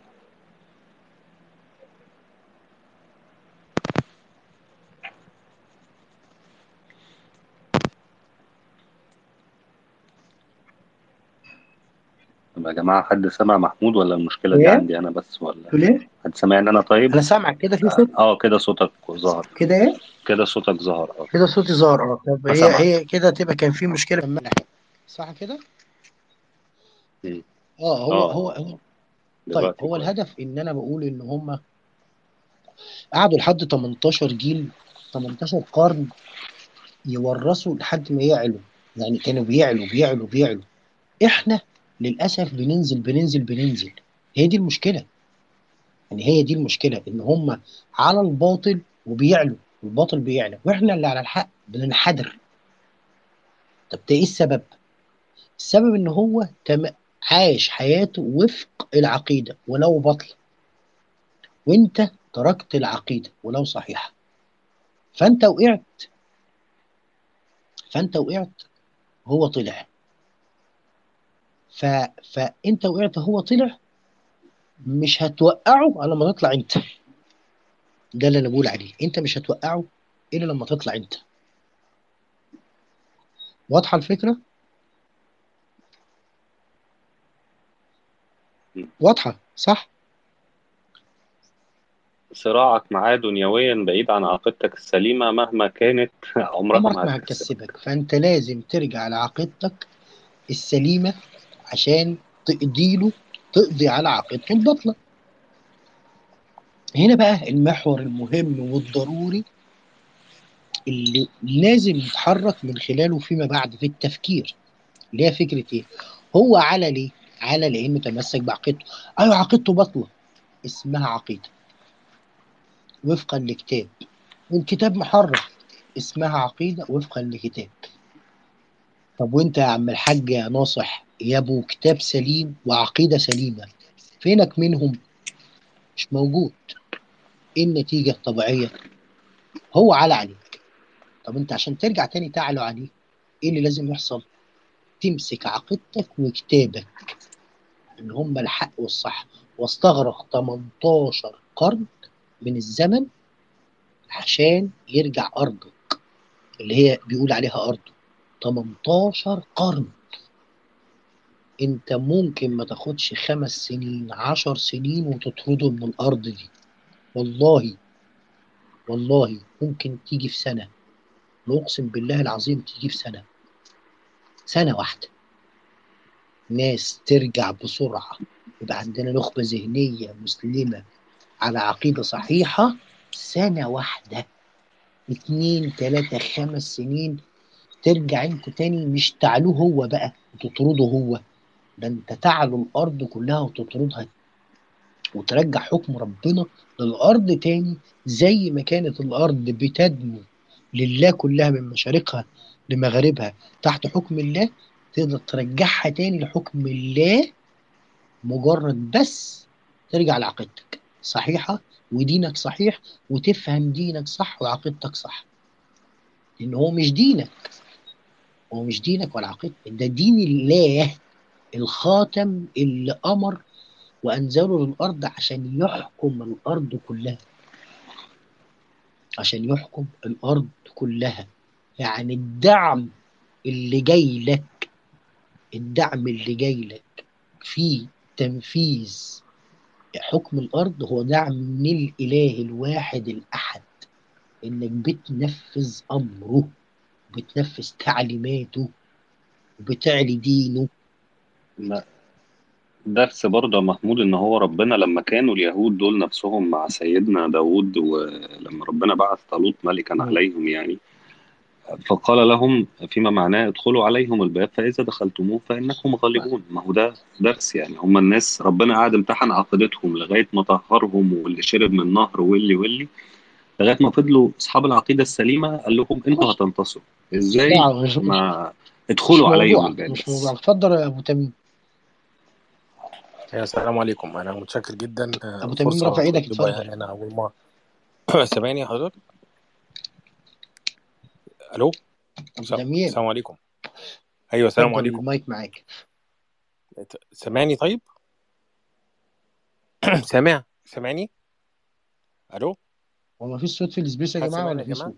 طب يا جماعة حد سمع محمود ولا المشكلة دي إيه؟ عندي أنا بس ولا تقول ايه؟ حد سامعني أنا طيب؟ انا سامعك كده في صوت اه كده صوتك ظهر كده ايه؟ كده صوتك ظهر اه كده صوتي ظهر اه طب هي سامعك. هي كده تبقى كان في مشكله في المنع صح كده؟ مم. اه هو آه. هو هو طيب دلوقتي هو كويس. الهدف ان انا بقول ان هم قعدوا لحد 18 جيل 18 قرن يورثوا لحد ما يعلوا يعني كانوا بيعلوا بيعلوا بيعلوا احنا للاسف بننزل بننزل بننزل هي دي المشكله يعني هي دي المشكله ان هم على الباطل وبيعلوا الباطل بيعلى واحنا اللي على الحق بننحدر طب ده ايه السبب؟ السبب ان هو تم... عاش حياته وفق العقيده ولو باطله وانت تركت العقيده ولو صحيحه فانت وقعت فانت وقعت هو طلع ف... فانت وقعت هو طلع مش هتوقعه الا لما تطلع انت ده اللي انا بقول عليه انت مش هتوقعه الا لما تطلع انت واضحه الفكره م. واضحه صح صراعك معاه دنيويا بعيد عن عقيدتك السليمة مهما كانت عمرك عمرك ما ما هتكسبك هتكسبك فانت لازم ترجع لعقيدتك السليمه عشان تقضي له تقضي على عقيدته الباطله هنا بقى المحور المهم والضروري اللي لازم نتحرك من خلاله فيما بعد في التفكير اللي هي فكره ايه؟ هو على ليه؟ على لانه تمسك بعقيدته ايوه عقيدته باطله اسمها عقيده وفقا لكتاب والكتاب محرف اسمها عقيده وفقا لكتاب طب وانت يا عم الحاج يا ناصح يا ابو كتاب سليم وعقيده سليمه فينك منهم؟ مش موجود ايه النتيجه الطبيعيه؟ هو على عليك طب انت عشان ترجع تاني تعلو عليه ايه اللي لازم يحصل؟ تمسك عقيدتك وكتابك ان هم الحق والصح واستغرق 18 قرن من الزمن عشان يرجع ارضك اللي هي بيقول عليها ارضه 18 قرن انت ممكن ما تاخدش خمس سنين عشر سنين وتطرده من الارض دي والله والله ممكن تيجي في سنة نقسم بالله العظيم تيجي في سنة سنة واحدة ناس ترجع بسرعة يبقى عندنا نخبة ذهنية مسلمة على عقيدة صحيحة سنة واحدة اتنين تلاتة خمس سنين ترجع انتوا تاني مش تعلوه هو بقى وتطرده هو ده انت تعلو الارض كلها وتطردها وترجع حكم ربنا للارض تاني زي ما كانت الارض بتدنو لله كلها من مشارقها لمغاربها تحت حكم الله تقدر ترجعها تاني لحكم الله مجرد بس ترجع لعقيدتك صحيحة ودينك صحيح وتفهم دينك صح وعقيدتك صح لأن هو مش دينك هو مش دينك ولا عقيدتك ده دين الله الخاتم اللي أمر وأنزله للأرض عشان يحكم الأرض كلها عشان يحكم الأرض كلها يعني الدعم اللي جاي لك الدعم اللي جاي لك في تنفيذ حكم الأرض هو دعم من الإله الواحد الأحد إنك بتنفذ أمره بتنفذ تعليماته وبتعلي دينه لا درس برضه يا محمود ان هو ربنا لما كانوا اليهود دول نفسهم مع سيدنا داود ولما ربنا بعث طالوت ملكا مم. عليهم يعني فقال لهم فيما معناه ادخلوا عليهم الباب فإذا دخلتموه فإنكم غالبون ما هو ده درس يعني هم الناس ربنا قاعد امتحن عقيدتهم لغاية ما طهرهم واللي شرب من النهر واللي واللي لغاية ما فضلوا أصحاب العقيدة السليمة قال لهم أنتوا خلاص هتنتصروا إزاي لا مش مش ما مش ادخلوا عليهم موضوع الباب مش بس موضوع اتفضل يا أبو تميم يا السلام عليكم انا متشكر جدا آه، أبو تميم الفرصه رافع إيدك طيبه اتفضل يعني انا اول مره سامعني يا حضرتك الو أبو س- تميم السلام عليكم ايوه السلام اتفضل عليكم المايك معاك سامعني طيب سامع سامعني الو هو ما فيش صوت في السبيس يا حد جماعة سامعني ولا يا في جماعه صوت؟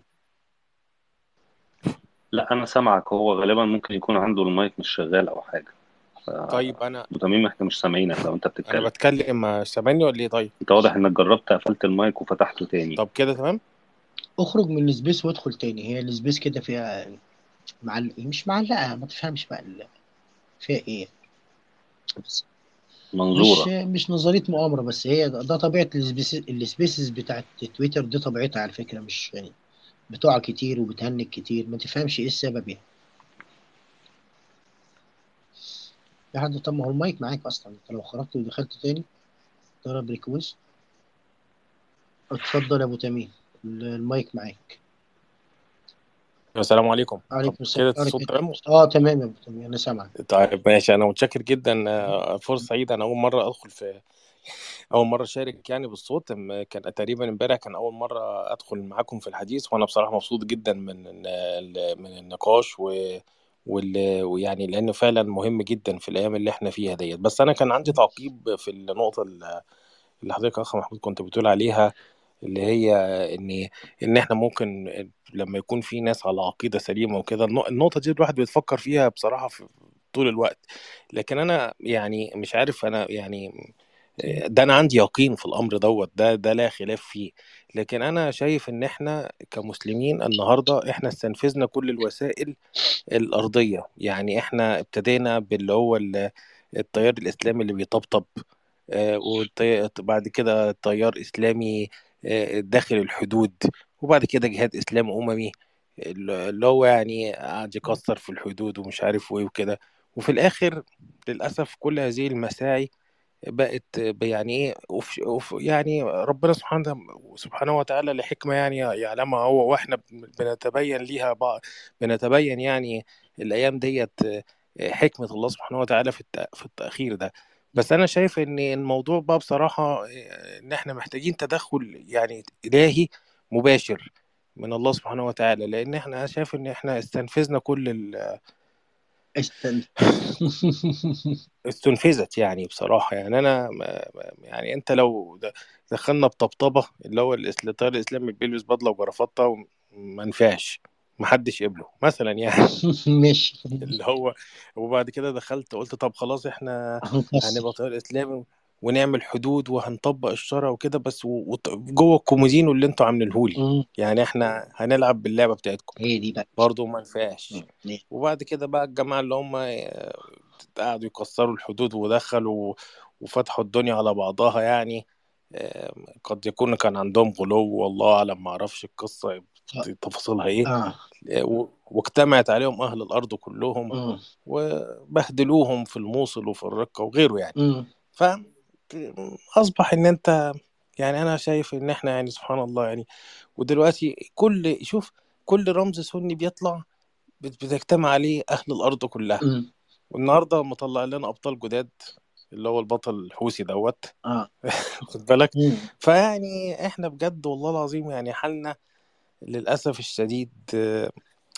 لا أنا سامعك هو غالبا ممكن يكون عنده المايك مش شغال أو حاجة طيب انا أبو تميم إحنا مش سامعينك لو أنت انا بتتكلم بتكلم آه، سامعني ولا ايه طيب أنت واضح إنك جربت قفلت المايك وفتحته تاني طب كده تمام اخرج من السبيس وادخل تاني هي السبيس كده فيها معلق مش معلقة ما تفهمش بقى ال- فيها ايه بس مش منظورة مش نظرية مؤامرة بس هي ده ده طبيعة السبيس السبيسز بتاعت تويتر دي طبيعتها على فكرة مش يعني بتقع كتير وبتهنج كتير ما تفهمش ايه السبب يعني في حد طب ما هو المايك معاك اصلا انت لو خرجت ودخلت تاني ضرب ريكويست اتفضل يا ابو تميم ال- المايك معاك السلام عليكم طب عليكم السلام كده الصوت عليكم تمام اه تمام يا ابو تميم انا سامعك طيب ماشي انا متشكر جدا آه، فرصه سعيده انا اول مره ادخل في اول مره اشارك يعني بالصوت أم- كان تقريبا امبارح كان اول مره ادخل معاكم في الحديث وانا بصراحه مبسوط جدا من ال- من النقاش و وال- ويعني لانه فعلا مهم جدا في الايام اللي احنا فيها ديت بس انا كان عندي تعقيب في النقطه اللي اللي حضرتك يا اخ محمود كنت بتقول عليها اللي هي ان ان احنا ممكن لما يكون في ناس على عقيده سليمه وكده النق- النقطه دي الواحد بيتفكر فيها بصراحه في طول الوقت لكن انا يعني مش عارف انا يعني ده انا عندي يقين في الامر دوت ده ده لا خلاف فيه لكن انا شايف ان احنا كمسلمين النهارده احنا استنفذنا كل الوسائل الارضيه يعني احنا ابتدينا باللي هو ال- التيار الاسلامي اللي بيطبطب وبعد كده تيار اسلامي آه، داخل الحدود وبعد كده جهاد اسلامي اممي اللي هو يعني قاعد يكسر في الحدود ومش عارف ايه وكده وفي الاخر للاسف كل هذه المساعي بقت يعني ايه وف وف يعني ربنا سبحانه سبحانه وتعالى لحكمه يعني يعلمها هو واحنا بنتبين ليها بعض بنتبين يعني الايام ديت حكمه الله سبحانه وتعالى في الت- في التاخير ده بس انا شايف ان الموضوع بقى بصراحه ان احنا محتاجين تدخل يعني الهي مباشر من الله سبحانه وتعالى لان احنا شايف ان احنا استنفذنا كل ال استنى استنفذت يعني بصراحة يعني أنا ما- ما- يعني أنت لو د- دخلنا بطبطبة اللي هو الإس- التيار الإسلامي بيلبس بدلة وجرافطة وما نفعش محدش قبله مثلا يعني ماشي اللي هو وبعد كده دخلت قلت طب خلاص احنا هنكسر هنبقى تيار إسلامي ونعمل حدود وهنطبق الشرع وكده بس و- وط- جوه الكومودينو اللي انتوا عاملينه لي مم. يعني احنا هنلعب باللعبة بتاعتكم هي دي بقى برضه ما نفعش مم. ماشي. وبعد كده بقى الجماعة اللي هم آه، قعدوا يكسروا الحدود ودخلوا وفتحوا الدنيا على بعضها يعني آه، قد يكون كان عندهم غلو والله أعلم ما أعرفش القصة تفاصيلها إيه اه آه، و- واجتمعت عليهم أهل الأرض كلهم مم. وبهدلوهم في الموصل وفي الرقة وغيره يعني مم. فأصبح إن أنت يعني أنا شايف إن إحنا يعني سبحان الله يعني ودلوقتي كل شوف كل رمز سني بيطلع بت- بتجتمع عليه أهل الأرض كلها مم. والنهارده مطلع لنا ابطال جداد اللي هو البطل الحوثي دوت اه خد بالك مم. فيعني احنا بجد والله العظيم يعني حالنا للاسف الشديد آه،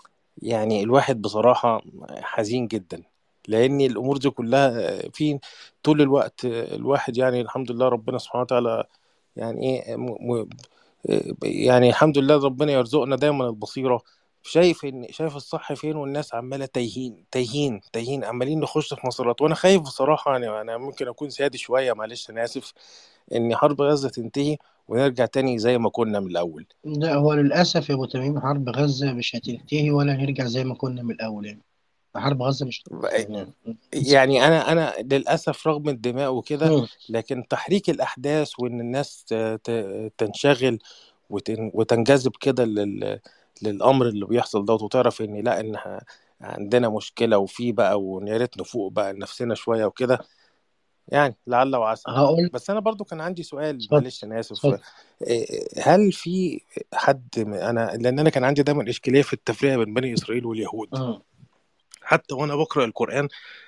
يعني الواحد بصراحه حزين جدا لان الامور دي كلها آه، في طول الوقت آه، الواحد يعني الحمد لله ربنا سبحانه وتعالى يعني ايه م... م... آه، يعني الحمد لله ربنا يرزقنا دايما البصيره شايف ان شايف الصح فين والناس عماله تايهين تايهين تايهين عمالين نخش في مسارات وانا خايف بصراحه يعني انا ممكن اكون سادي شويه معلش انا اسف ان حرب غزه تنتهي ونرجع تاني زي ما كنا من الاول لا هو للأسف يا أبو تميم حرب غزة مش هتنتهي ولا هنرجع زي ما كنا من الأول يعني حرب غزة مش هتنتهي يعني انا انا للاسف رغم الدماء وكده مم. لكن تحريك الاحداث وان الناس ت- ت- تنشغل وتن- وتنجذب كده لل للامر اللي بيحصل دوت وتعرف ان لا ان ه- عندنا مشكله وفي بقى ويا ريت نفوق بقى لنفسنا شويه وكده يعني لعل وعسى هقول بس انا برضو كان عندي سؤال اتفضل معلش انا اسف اتفضل إيه، هل في حد م- انا لان انا كان عندي دايما اشكاليه في التفرقه بين بني اسرائيل واليهود مم. حتى وانا بقرا القران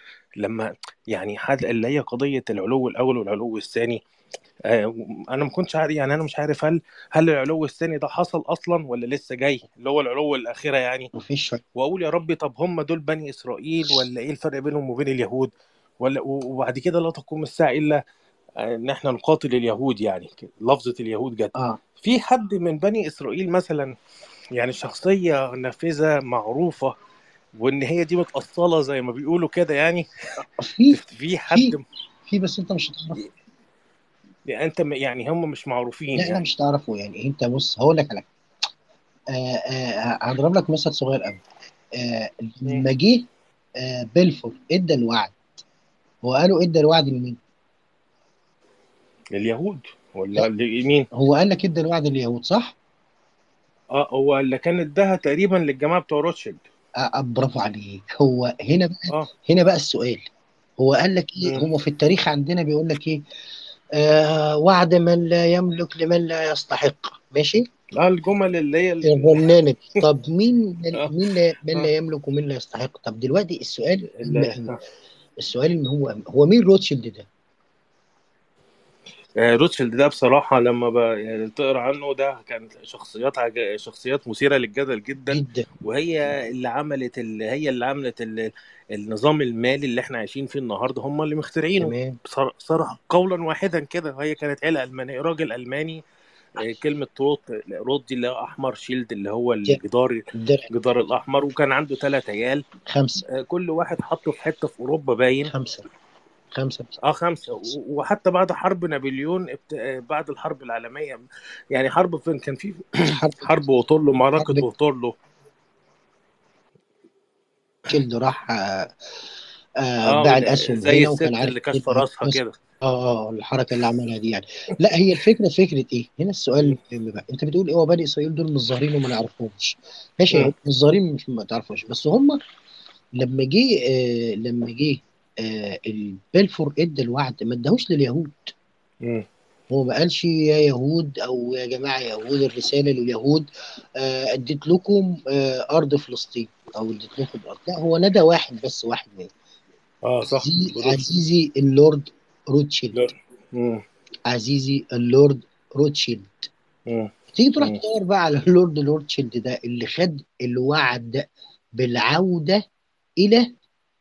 لما يعني حد اللي هي قضيه العلو الاول والعلو الثاني آه، انا ما كنتش عارف يعني انا مش عارف هل هل العلو الثاني ده حصل اصلا ولا لسه جاي اللي هو العلو الاخيره يعني مفيش شك واقول يا ربي طب هم دول بني اسرائيل ولا ايه الفرق بينهم وبين اليهود ولا وبعد كده لا تقوم الساعه الا ان احنا نقاتل اليهود يعني لفظه اليهود جت اه في حد من بني اسرائيل مثلا يعني شخصيه نافذه معروفه وان هي دي متاصله زي ما بيقولوا كده يعني في في في حد في بس انت مش هتعرف يعني انت يعني هم مش معروفين لا لا يعني مش هتعرفه يعني انت بص هقول لك على حاجة. آه آه هضرب لك مثل صغير قوي آه لما جه آه بلفور ادى الوعد هو قالوا ادى الوعد لمين؟ اليهود لا ولا لمين؟ هو قال لك ادى الوعد لليهود صح؟ اه هو اللي كان اداها تقريبا للجماعه بتوع روتشيلد آه آه، برافو عليك هو هنا بقى اه هنا بقى السؤال هو قال لك ايه مم. هو في التاريخ عندنا بيقول لك ايه آه وعد من لا يملك لمن لا يستحق ماشي اه الجمل اللي هي ال- الرنانة طب مين اه مين لا من اه لا يملك ومين لا يستحق طب دلوقتي السؤال اللي مهم قوي السؤال ان هو هو مين روتشيلد ده آه، روتشيلد ده بصراحة لما ب... يعني تقرا عنه ده كان شخصيات عج... شخصيات مثيرة للجدل جدا جدا وهي اللي عملت ال... هي اللي عملت ال... النظام المالي اللي احنا عايشين فيه النهارده هم اللي مخترعينه تمام بصر- صراحة قولا واحدا كده هي كانت عيلة ألمانية راجل ألماني آه، كلمة روت روت دي اللي هو أحمر شيلد اللي هو ج- الجدار الدرع الجدار الأحمر وكان عنده ثلاث عيال خمسة آه، كل واحد حطه في حتة في أوروبا باين خمسة خمسة اه خمسة و- وحتى بعد حرب نابليون ابت... آه، بعد الحرب العالمية يعني حرب فين كان في حرب حرب ووترلو معركة حرب ووترلو روتشيلد راح آه آه اه باع وال- الأسهم زي هنا وكان الست عارف اللي كشف يبقى راسها بس كده اه اه الحركة اللي عملها دي يعني لا هي الفكرة فكرة ايه هنا السؤال مم. المهم بقى انت بتقول ايه هو بني اسرائيل دول مش ظاهرين وما نعرفهمش ماشي مم. هم مش ظاهرين مش ما تعرفوش بس هم لما جه آه لما جه آه البلفور ادى الوعد ما اداهوش لليهود مم. هو ما قالش يا يهود او يا جماعه يهود الرساله لليهود آه اديت لكم آه ارض فلسطين او اديت لكم ارض لا هو ندى واحد بس واحد منهم اه صح عزيزي روتشيلد عزيزي اللورد روتشيلد لا. مم. عزيزي اللورد روتشيلد مم. تيجي تروح مم. تدور بقى على اللورد روتشيلد ده اللي خد الوعد بالعوده الى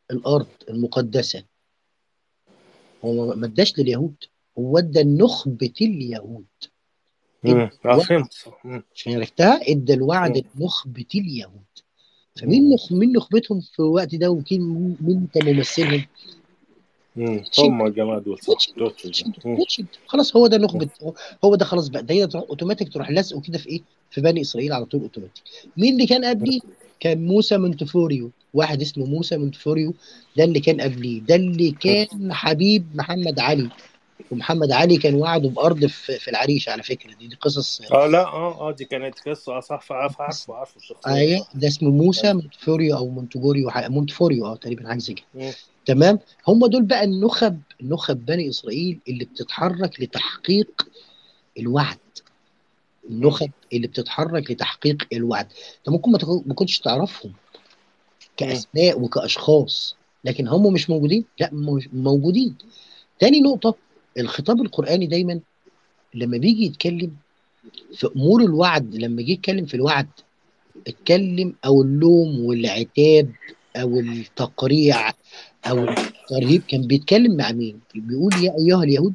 الارض المقدسه هو ما- ما اداش لليهود هو ادى نخبه اليهود مم. اه الوعد فهمت مم. عشان عرفتها ادى الوعد مم. لنخبه اليهود فمين نخ مين نخبتهم في الوقت ده ومين مين كان ممثلهم؟ مم. روتشيلد هم الجماعة دول صح روتشيلد روتشيلد روتشيلد مم. روتشيلد خلاص هو ده نخبه هو ده خلاص بقى ده هي تروح اوتوماتيك تروح لازقه كده في ايه؟ في بني اسرائيل على طول اوتوماتيك مين اللي كان قبليه؟ كان موسى منتفوريو واحد اسمه موسى منتفوريو ده اللي كان قبليه ده اللي كان حبيب محمد علي ومحمد علي كان وعده بارض في, في العريش على فكره دي, دي قصص اه لا اه اه دي كانت قصة اه صح عارف عارفه عارفه الشخصية دي ايوه صح ده اسمه موسى ايوه منتفوريو او مونتجوريو ح- مونتفوريو اه تقريبا حاجه زي كده مم. تمام هم دول بقى النخب نخب بني اسرائيل اللي بتتحرك لتحقيق الوعد مم. النخب اللي بتتحرك لتحقيق الوعد انت ممكن ما تكون- ما كنتش تعرفهم مم. كاسماء وكاشخاص لكن هم مش موجودين لا مش موجودين تاني نقطه الخطاب القراني دايما لما بيجي يتكلم في امور الوعد لما جه يتكلم في الوعد اتكلم او اللوم والعتاب او التقريع او الترهيب كان بيتكلم مع مين بيقول يا ايها اليهود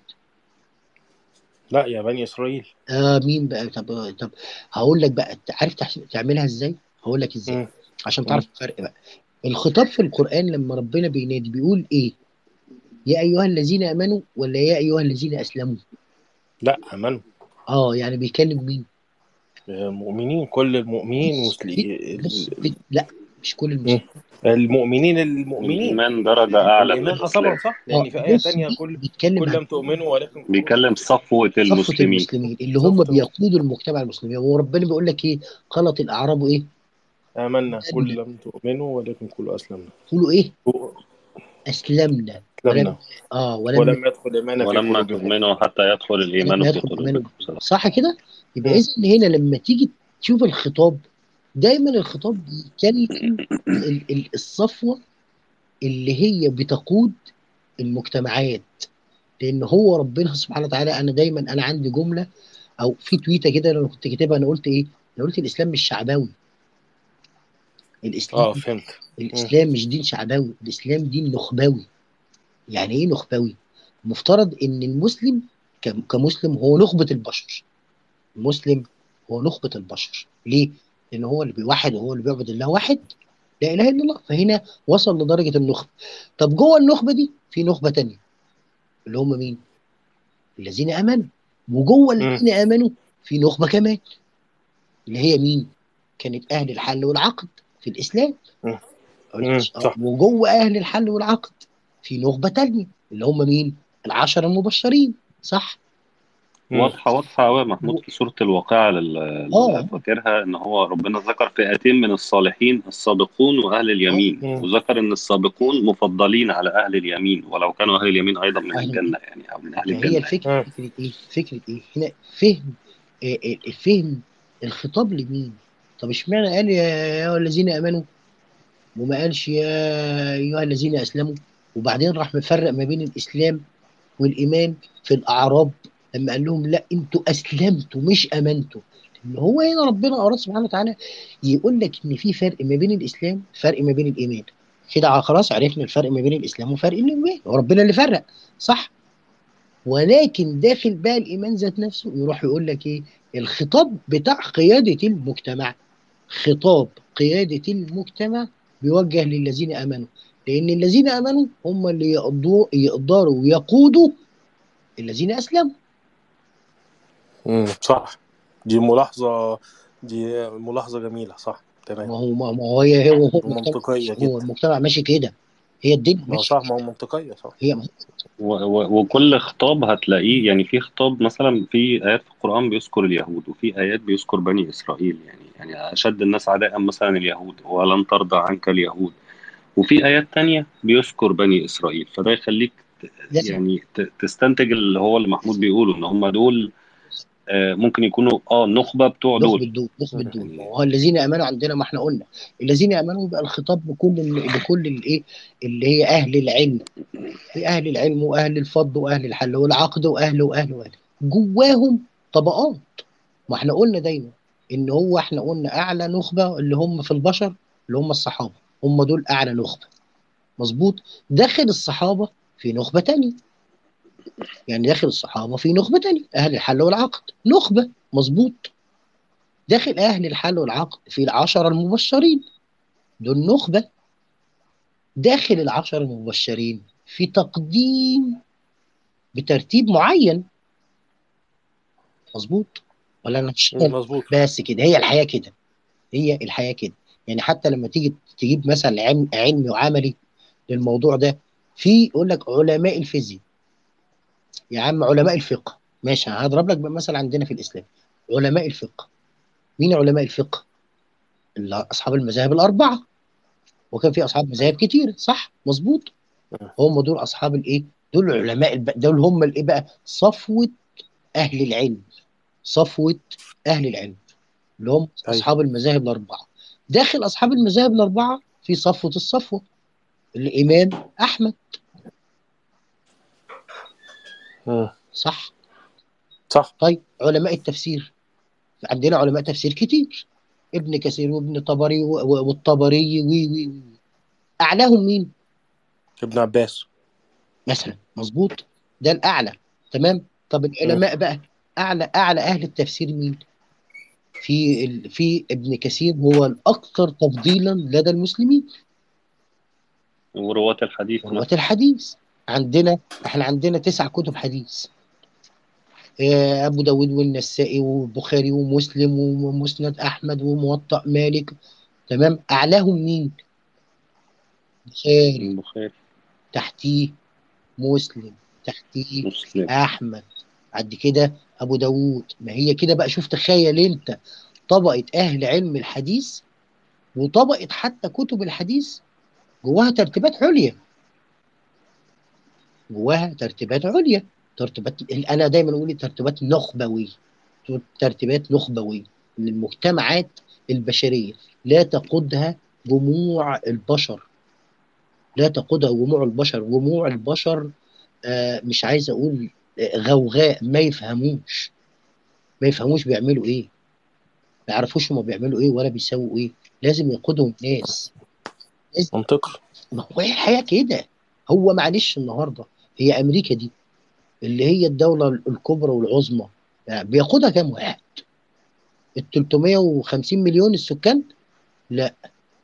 لا يا بني اسرائيل آه مين بقى طب طب هقول لك بقى أنت عارف تحس- تعملها ازاي هقول لك ازاي مم. عشان مم. تعرف الفرق بقى الخطاب في القرآن لما ربنا بينادي بيقول ايه يا ايها الذين امنوا ولا يا ايها الذين اسلموا لا امنوا اه يعني بيكلم مين مؤمنين كل المؤمنين بص بي مسلمين بص بي لا مش كل المسلمين المؤمنين المؤمنين الإيمان درجة أعلى من الايمان اه طبعا الإسلام صح اه لان في ايه بص تانية بي كل بيتكلم كل عن لم تؤمنوا ولكن كونوا بيكلم صفوة صفوة المسلمين المسلمين اللي هم صفة المسلمين بيقودوا المجتمع المسلمي وربنا بيقول لك ايه قالت الاعراب ايه آمنا كل آمنا لم تؤمنوا ولكن كلوا أسلمنا قولوا ايه اسلمنا ولم أسلمنا اه ولم ولم يدخل الإيمان في ولما قلوبكم تؤمنوا حتى يدخل الإيمان لما في يدخل الايمان قلوبكم صدق صح كده يبقى مم. اذا هنا لما تيجي تشوف الخطاب دايما الخطاب بيكلم ال- ال- الصفوه اللي هي بتقود المجتمعات لان هو ربنا سبحانه وتعالى انا دايما انا عندي جمله او في تويته كده انا كنت كاتبها انا قلت ايه؟ انا قلت الاسلام مش شعبوي الاسلام اه فهمت مم. الاسلام مش دين شعبوي الاسلام دين نخبوي يعني ايه نخبوي؟ مفترض ان المسلم ك- كمسلم هو نخبه البشر المسلم هو نخبه البشر ليه؟ لان هو اللي بيوحد وهو اللي بيعبد الله واحد لا اله الا الله فهنا وصل لدرجه النخبه طب جوه النخبه دي في نخبه تانية اللي هم مين؟ الذين امنوا وجوه مم. الذين امنوا في نخبه كمان اللي هي مين؟ كانت اهل الحل والعقد في الاسلام مم. مم. صح وجوه اهل الحل والعقد في نخبه تانية اللي هم مين؟ العشره المبشرين صح؟ مم. واضحة واضحة أوي يا محمود في سورة الواقعة لل- اه اللي فاكرها إن هو ربنا ذكر فئتين من الصالحين السابقون وأهل اه اليمين مم. وذكر إن السابقون مفضلين على أهل اليمين ولو كانوا أهل اليمين أيضا من اهل الجنة يعني أو من أهل ما هي الجنة يعني. الفكره مم. فكره ايه؟ فكره ايه؟ هنا فهم آه، آه، فهم الخطاب لمين؟ طب اشمعنى قال يا ايها الذين امنوا وما قالش يا ايها الذين اسلموا وبعدين راح مفرق ما بين الاسلام والايمان في الاعراب لما قال لهم لا انتوا اسلمتوا مش امنتوا ان هو هنا ربنا اراد سبحانه وتعالى يقول لك ان في فرق ما بين الاسلام فرق ما بين الايمان كده خلاص عرفنا الفرق ما بين الاسلام وفرق الايمان وربنا اللي فرق صح ولكن داخل بقى الايمان ذات نفسه يروح يقول لك ايه الخطاب بتاع قياده المجتمع خطاب قياده المجتمع بيوجه للذين امنوا لان الذين امنوا هم اللي يقدروا يقدروا يقودوا الذين اسلموا مم. صح دي ملاحظة دي ملاحظة جميلة صح ما تمام هو ما ما هو هي هو هو المجتمع ومنطقية هو جدا المجتمع ماشي كده هي الدنيا ما هو ماشي صح ما هو منطقية صح هي و- و- وكل خطاب هتلاقيه يعني في خطاب مثلا في آيات في القرآن بيذكر اليهود وفي آيات بيذكر بني إسرائيل يعني يعني أشد الناس عداء مثلا اليهود ولن ترضى عنك اليهود وفي آيات تانية بيذكر بني إسرائيل فده يخليك ت- لازم يعني ت- تستنتج اللي هو اللي محمود بيقوله إن هم دول آه، ممكن يكونوا اه النخبة بتوع نخبة دول دول نخبة مم. دول ما يعني هو الذين امنوا عندنا ما احنا قلنا الذين امنوا يبقى الخطاب بكل بكل الايه اللي هي اهل العلم في اهل العلم واهل الفضل واهل الحل والعقد واهل واهل واهل جواهم طبقات ما احنا قلنا دايما ان هو احنا قلنا اعلى نخبه اللي هم في البشر اللي هم الصحابه هم دول اعلى نخبه مظبوط داخل الصحابه في نخبه تانية يعني داخل الصحابه في نخبه تانية اهل الحل والعقد نخبه مظبوط داخل اهل الحل والعقد في العشره المبشرين دول نخبه داخل العشر المبشرين في تقديم بترتيب معين مظبوط ولا انا مش مظبوط بس كده هي الحياه كده هي الحياه كده يعني حتى لما تيجي تجيب مثلا علم علمي وعملي للموضوع ده في يقول لك علماء الفيزياء يا عم علماء الفقه ماشي هضرب لك مثلا عندنا في الاسلام علماء الفقه مين علماء الفقه؟ اللي اصحاب المذاهب الاربعه وكان في اصحاب مذاهب كتير صح مظبوط هم دول اصحاب الايه؟ دول علماء الب... دول هم الايه بقى؟ صفوه اهل العلم صفوه اهل العلم اللي هم أيوة. اصحاب المذاهب الاربعه داخل اصحاب المذاهب الاربعه في صفوه الصفوه الامام احمد مم. صح صح طيب علماء التفسير عندنا علماء تفسير كتير ابن كثير وابن طبري و- و- والطبري وي وي وي اعلاهم مين ابن عباس مثلا مظبوط ده الاعلى تمام طب العلماء بقى اعلى اعلى اهل التفسير مين في ال... في ابن كثير هو الاكثر تفضيلا لدى المسلمين ورواة الحديث رواة الحديث عندنا احنا عندنا تسع كتب حديث آه، ابو داود والنسائي والبخاري ومسلم ومسند احمد وموطأ مالك تمام اعلاهم مين بخاري البخاري تحتيه مسلم تحتيه مسلم احمد بعد كده ابو داود ما هي كده بقى شوف تخيل انت طبقه اهل علم الحديث وطبقه حتى كتب الحديث جواها ترتيبات عليا جواها ترتيبات عليا ترتيبات انا دايما اقول ترتيبات نخبويه ترتيبات نخبويه ان المجتمعات البشريه لا تقودها جموع البشر لا تقودها جموع البشر جموع البشر آه مش عايز اقول آه، غوغاء ما يفهموش ما يفهموش بيعملوا ايه ما يعرفوش هما بيعملوا ايه ولا بيسووا ايه لازم يقودهم ناس منطقي ما هو هي الحياه كده هو معلش النهارده هي امريكا دي اللي هي الدوله الكبرى والعظمى يعني بياخدها كام واحد؟ ال 350 مليون السكان؟ لا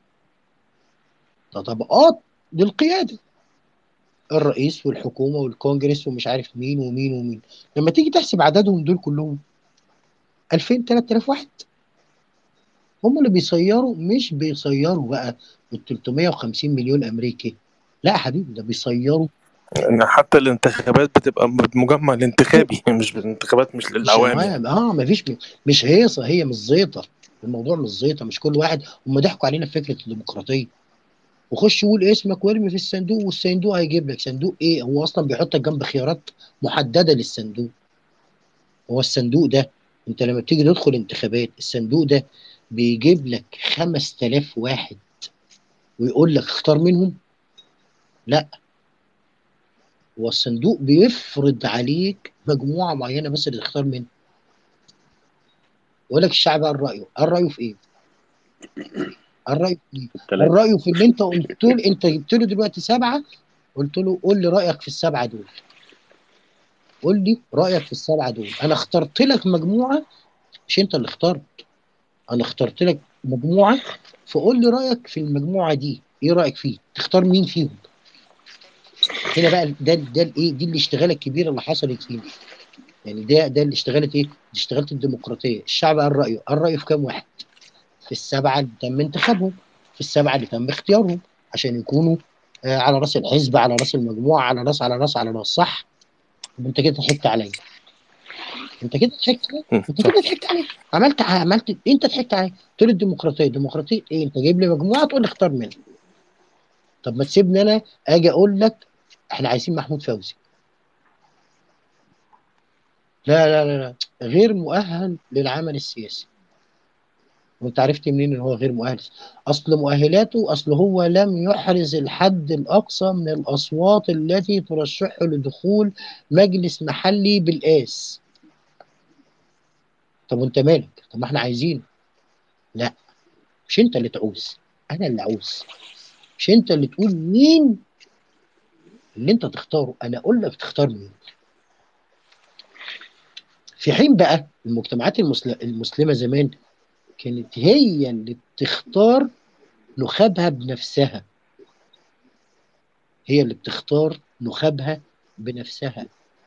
ده طبقات للقياده الرئيس والحكومه والكونجرس ومش عارف مين ومين ومين لما تيجي تحسب عددهم دول كلهم 2000 3000 واحد هم اللي بيصيروا مش بيصيروا بقى ال 350 مليون امريكي لا يا حبيبي ده بيصيروا إن حتى الانتخابات بتبقى بمجمع الانتخابي مش الانتخابات مش للعوام يعني. مش اه ما فيش مش هيصه هي مش زيطه الموضوع مش زيطه مش كل واحد هم ضحكوا علينا في فكره الديمقراطيه وخش قول اسمك وارمي في الصندوق والصندوق هيجيب لك صندوق ايه هو اصلا بيحطك جنب خيارات محدده للصندوق هو الصندوق ده انت لما بتيجي تدخل انتخابات الصندوق ده بيجيب لك 5000 واحد ويقول لك اختار منهم لا هو الصندوق بيفرض عليك مجموعه معينه بس اللي تختار منها يقول لك الشعب قال رايه قال رايه في ايه؟ قال رايه في ايه؟ الثلاثة قال رايه في اللي انت قلت له انت جبت له دلوقتي سبعه قلت له قول لي رايك في السبعه دول قول لي رايك في السبعه دول انا اخترت لك مجموعه مش انت اللي اخترت انا اخترت لك مجموعه فقول لي رايك في المجموعه دي ايه رايك فيه تختار مين فيهم هنا بقى ده ده الايه دي الاشتغاله الكبيره اللي حصلت فينا يعني ده ده اللي اشتغلت ايه؟ دي اشتغلت الديمقراطيه الشعب قال رايه قال رايه في كام واحد؟ في السبعه اللي تم انتخابهم في السبعه اللي تم اختيارهم عشان يكونوا آه على راس الحزب على راس المجموعه على راس على راس على راس صح؟ طب انت كده ضحكت عليا انت كده ضحكت عليا انت كده ضحكت عليا عملت عملت انت ضحكت عليا قلت لي الديمقراطيه الديمقراطيه ايه انت جايب لي مجموعه تقول لي اختار منها طب ما تسيبني انا اجي اقول لك احنا عايزين محمود فوزي لا لا لا لا غير مؤهل للعمل السياسي وانت عرفت منين ان هو غير مؤهل اصل مؤهلاته اصل هو لم يحرز الحد الاقصى من الاصوات التي ترشحه لدخول مجلس محلي بالقاس طب وانت مالك طب ما احنا عايزينه لا مش انت اللي تعوز انا اللي عاوز مش انت اللي تقول مين اللي انت تختاره انا اقول لك تختار مين في حين بقى المجتمعات المسل- المسلمه زمان كانت هي اللي بتختار نخابها بنفسها هي اللي بتختار نخابها بنفسها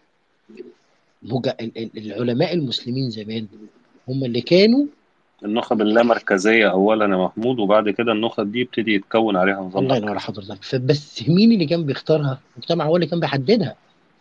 مج... ال- ال- العلماء المسلمين زمان هم اللي كانوا النخب اللامركزيه اولا يا محمود وبعد كده النخب دي يبتدي يتكون عليها نظام الله ينور على حضرتك فبس مين اللي كان بيختارها؟ المجتمع هو اللي كان بيحددها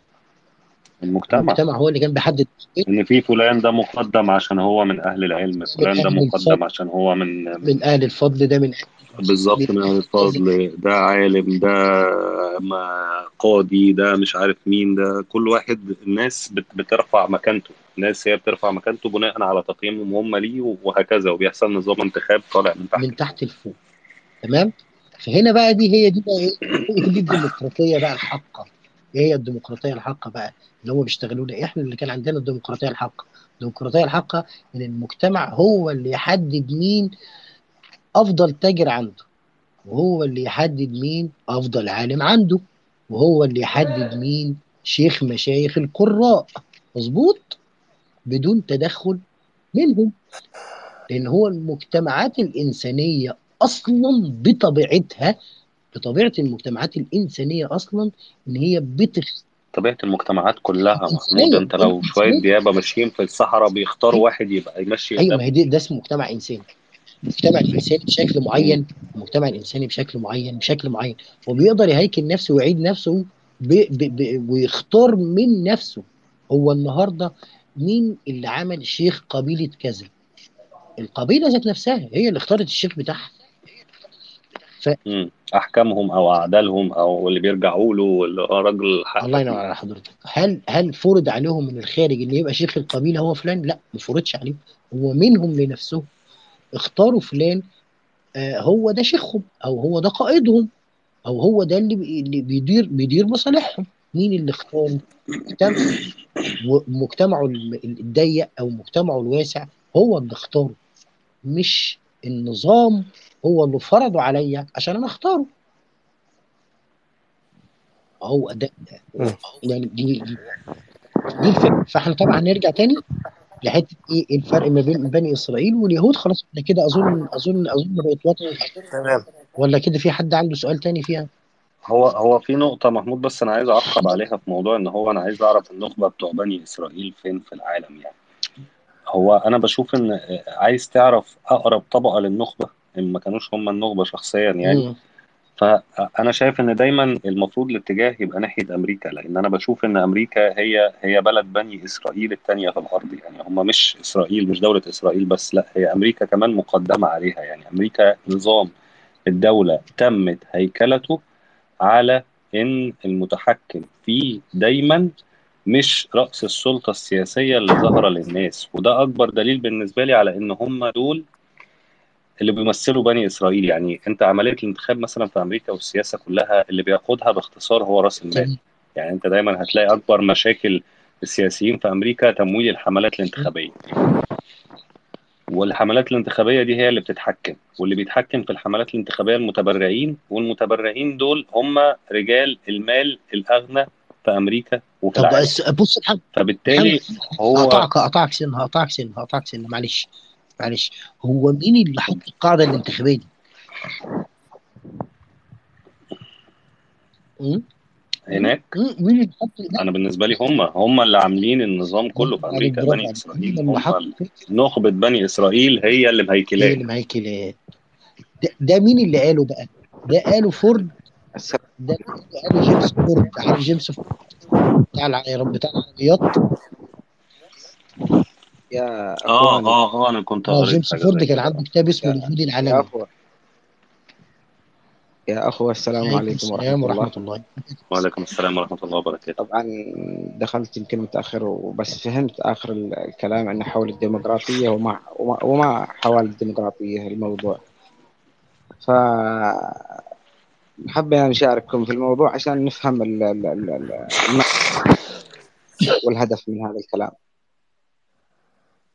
المجتمع المجتمع هو اللي كان بيحدد ان في فلان ده مقدم عشان هو من اهل العلم فلان ده أهل مقدم الفضل. عشان هو من من اهل الفضل ده من بالظبط من اهل الفضل ده عالم ده ما- قاضي ده مش عارف مين ده كل واحد الناس بت- بترفع مكانته الناس هي بترفع مكانته بناء على تقييمهم هم ليه وهكذا وبيحصل نظام انتخاب طالع من تحت من تحت لفوق تمام فهنا بقى دي هي دي بقى ايه هي دي الديمقراطيه بقى الحقه ايه هي الديمقراطيه الحقه بقى اللي هم بيشتغلوا لنا احنا اللي كان عندنا الديمقراطيه الحقه الديمقراطيه الحقه ان المجتمع هو اللي يحدد مين افضل تاجر عنده وهو اللي يحدد مين افضل عالم عنده وهو اللي يحدد مين شيخ مشايخ القراء مظبوط بدون تدخل منهم لان هو المجتمعات الانسانيه اصلا بطبيعتها بطبيعه المجتمعات الانسانيه اصلا ان هي بتخ... طبيعة المجتمعات كلها محمود إنسانية. انت لو شوية إنسانية. ديابة ماشيين في الصحراء بيختاروا واحد يبقى يمشي ايوه قدام ما هي دي ده اسمه مجتمع انساني المجتمع الانساني بشكل معين المجتمع الانساني بشكل معين بشكل معين وبيقدر يهيكل نفسه ويعيد نفسه ب... ب... ب... ويختار من نفسه هو النهارده مين اللي عمل شيخ قبيله كذا القبيله ذات نفسها هي اللي اختارت الشيخ بتاعها مم. احكامهم او اعدالهم او اللي بيرجعوا له واللي هو راجل حق الله ينور على حضرتك هل هل فرض عليهم من الخارج ان يبقى شيخ القبيله هو فلان لا ما فرضش عليهم هو منهم لنفسهم اختاروا فلان آه هو ده شيخهم او هو ده قائدهم او هو ده اللي بي- اللي بيدير بيدير مصالحهم مين اللي اختار مجتمع ومجتمعه الم- الضيق او مجتمعه الواسع هو اللي اختاره مش النظام هو اللي فرضه عليا عشان انا اختاره هو ده مم. يعني دي دي, دي الفكره فاحنا طبعا نرجع تاني لحته ايه الفرق ما بين بني اسرائيل واليهود خلاص احنا كده اظن اظن اظن بقت واضحه تمام ولا كده في حد عنده سؤال تاني فيها هو هو في نقطة محمود بس أنا عايز أعقب عليها في موضوع إن هو أنا عايز أعرف النخبة بتوع بني إسرائيل فين في العالم يعني هو أنا بشوف إن عايز تعرف أقرب طبقة للنخبة إن ما كانوش هم النخبة شخصيا يعني مم. فأنا شايف إن دايما المفروض الاتجاه يبقى ناحية أمريكا لأن أنا بشوف إن أمريكا هي هي بلد بني إسرائيل التانية في الأرض يعني هم مش إسرائيل مش دولة إسرائيل بس لا هي أمريكا كمان مقدمة عليها يعني أمريكا نظام الدولة تمت هيكلته على ان المتحكم فيه دايما مش رأس السلطة السياسية اللي ظاهرة للناس وده أكبر دليل بالنسبة لي على إن هم دول اللي بيمثلوا بني إسرائيل يعني أنت عملية الانتخاب مثلا في أمريكا والسياسة كلها اللي بيقودها باختصار هو رأس المال تمام. يعني أنت دايما هتلاقي أكبر مشاكل السياسيين في أمريكا تمويل الحملات الانتخابية والحملات الانتخابية دي هي اللي بتتحكم واللي بيتحكم في الحملات الانتخابية المتبرعين والمتبرعين دول هم رجال المال الأغنى في أمريكا وفي طب العالم بس- بص يا محمد فبالتالي هو هقطعك هقطعك سن هقطعك سن هقطعك سن معلش معلش هو مين اللي حط القاعده الانتخابيه دي؟ مم؟ هناك مم؟ مين اللي حط لا أنا بالنسبة لي هم هم اللي عاملين النظام كله في عليك أمريكا برافو بني عليك إسرائيل مين اللي حط هم نخبة بني إسرائيل هي اللي هي مهيكلاه اللي مهيكلات ده, ده مين اللي قاله بقى؟ ده قاله فورد السلام ده اللي قاله جيمس فورد عارف جيمس فورد بتاع الع- بتاع العربيات يا آه اخواني آه آه أنا كنت اه قريت جيمس حاجة فورد زي كان كده عنده كتاب اسمه يا اليهود يا العالمي اخوة يا اخوة السلام عليكم عليكم السلام ورحمة الله ورحمه الله وعليكم السلام ورحمة الله وبركاته طبعا دخلت يمكن متأخر وبس فهمت آخر الكلام أنه حول الديمقراطية وما وما, وما حول الديمقراطية الموضوع ف حابين نشارككم في الموضوع عشان نفهم ال ال ال ال الم- والهدف من هذا الكلام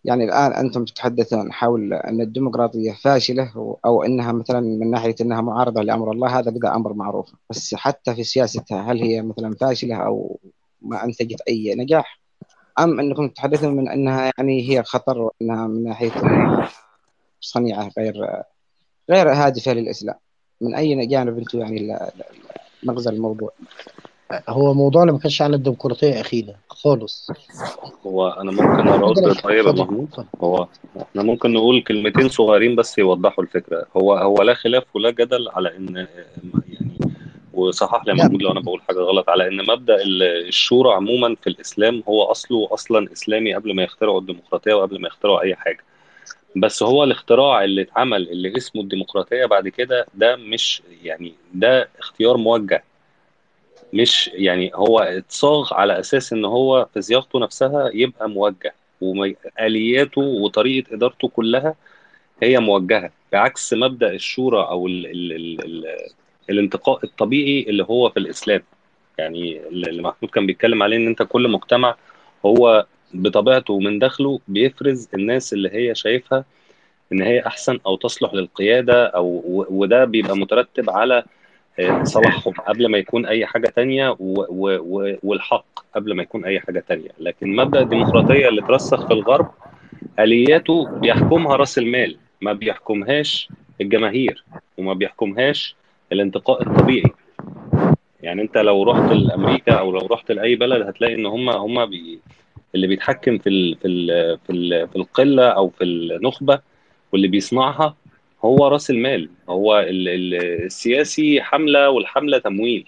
يعني الآن أنتم تتحدثون حول أن الديمقراطية فاشلة أو أنها مثلا من ناحية أنها معارضة لأمر الله هذا بدا أمر معروف بس حتى في سياستها هل هي مثلا فاشلة أو ما أنتجت أي نجاح أم أنكم تتحدثون من أنها يعني هي خطر وأنها من ناحية أنها صنيعة غير غير هادفة للإسلام من أي جانب أنتم يعني ل- ل- مغزى الموضوع هو موضوعنا ما كانش عن الديمقراطيه اخيرا خالص هو انا ممكن ارد طيب يا اتفضل محمود اتفضل هو احنا ممكن نقول كلمتين صغيرين بس يوضحوا الفكره هو هو لا خلاف ولا جدل على ان يعني وصحح لي يا لا محمود لو انا بقول حاجه غلط على ان مبدا ال- الشورى عموما في الاسلام هو اصله اصلا اسلامي قبل ما يخترعوا الديمقراطيه وقبل ما يخترعوا اي حاجه بس هو الاختراع اللي اتعمل اللي اسمه الديمقراطيه بعد كده ده مش يعني ده اختيار موجه مش يعني هو اتصاغ على اساس ان هو في صياغته نفسها يبقى موجه والياته وطريقه ادارته كلها هي موجهه بعكس مبدا الشورى او ال ال ال ال الانتقاء الطبيعي اللي هو في الاسلام يعني اللي محمود كان بيتكلم عليه ان انت كل مجتمع هو بطبيعته من داخله بيفرز الناس اللي هي شايفها ان هي احسن او تصلح للقياده او و- وده بيبقى مترتب على آه، صلاحهم قبل ما يكون اي حاجه تانية و- و- و- والحق قبل ما يكون اي حاجه تانية لكن مبدا الديمقراطيه اللي اترسخ في الغرب الياته بيحكمها راس المال ما بيحكمهاش الجماهير وما بيحكمهاش الانتقاء الطبيعي يعني انت لو رحت لامريكا او لو رحت لاي بلد هتلاقي ان هم هم بي اللي بيتحكم في ال في ال في ال في القله او في النخبه واللي بيصنعها هو راس المال هو ال ال السياسي حمله والحمله تمويل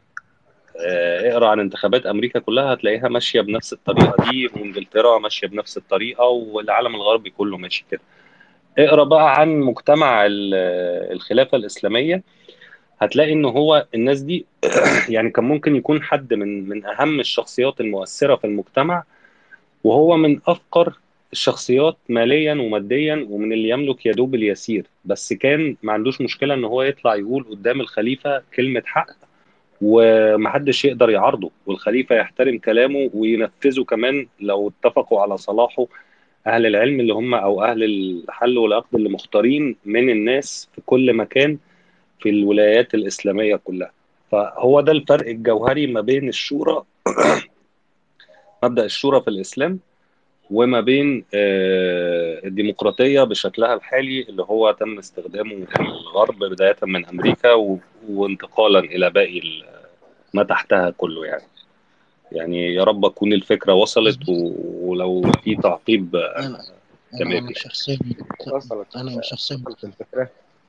آه، اقرا عن انتخابات امريكا كلها هتلاقيها ماشيه بنفس الطريقه دي وانجلترا ماشيه بنفس الطريقه والعالم الغربي كله ماشي كده اقرا بقى عن مجتمع ال- الخلافه الاسلاميه هتلاقي ان هو الناس دي يعني كان ممكن يكون حد من من اهم الشخصيات المؤثره في المجتمع وهو من افقر الشخصيات ماليا وماديا ومن اللي يملك يدوب اليسير بس كان ما عندوش مشكله ان هو يطلع يقول قدام الخليفه كلمه حق ومحدش يقدر يعارضه والخليفه يحترم كلامه وينفذه كمان لو اتفقوا على صلاحه اهل العلم اللي هم او اهل الحل والعقد اللي مختارين من الناس في كل مكان في الولايات الاسلاميه كلها فهو ده الفرق الجوهري ما بين الشورى مبدأ الشورى في الإسلام وما بين آه، الديمقراطية بشكلها الحالي اللي هو تم استخدامه في الغرب بداية من أمريكا و- وانتقالا إلى باقي ال- ما تحتها كله يعني يعني يا رب تكون الفكرة وصلت و- ولو في تعقيب آه، انا انا تمام انا شخصيا وصلت انا شخصيا وصلت الفكرة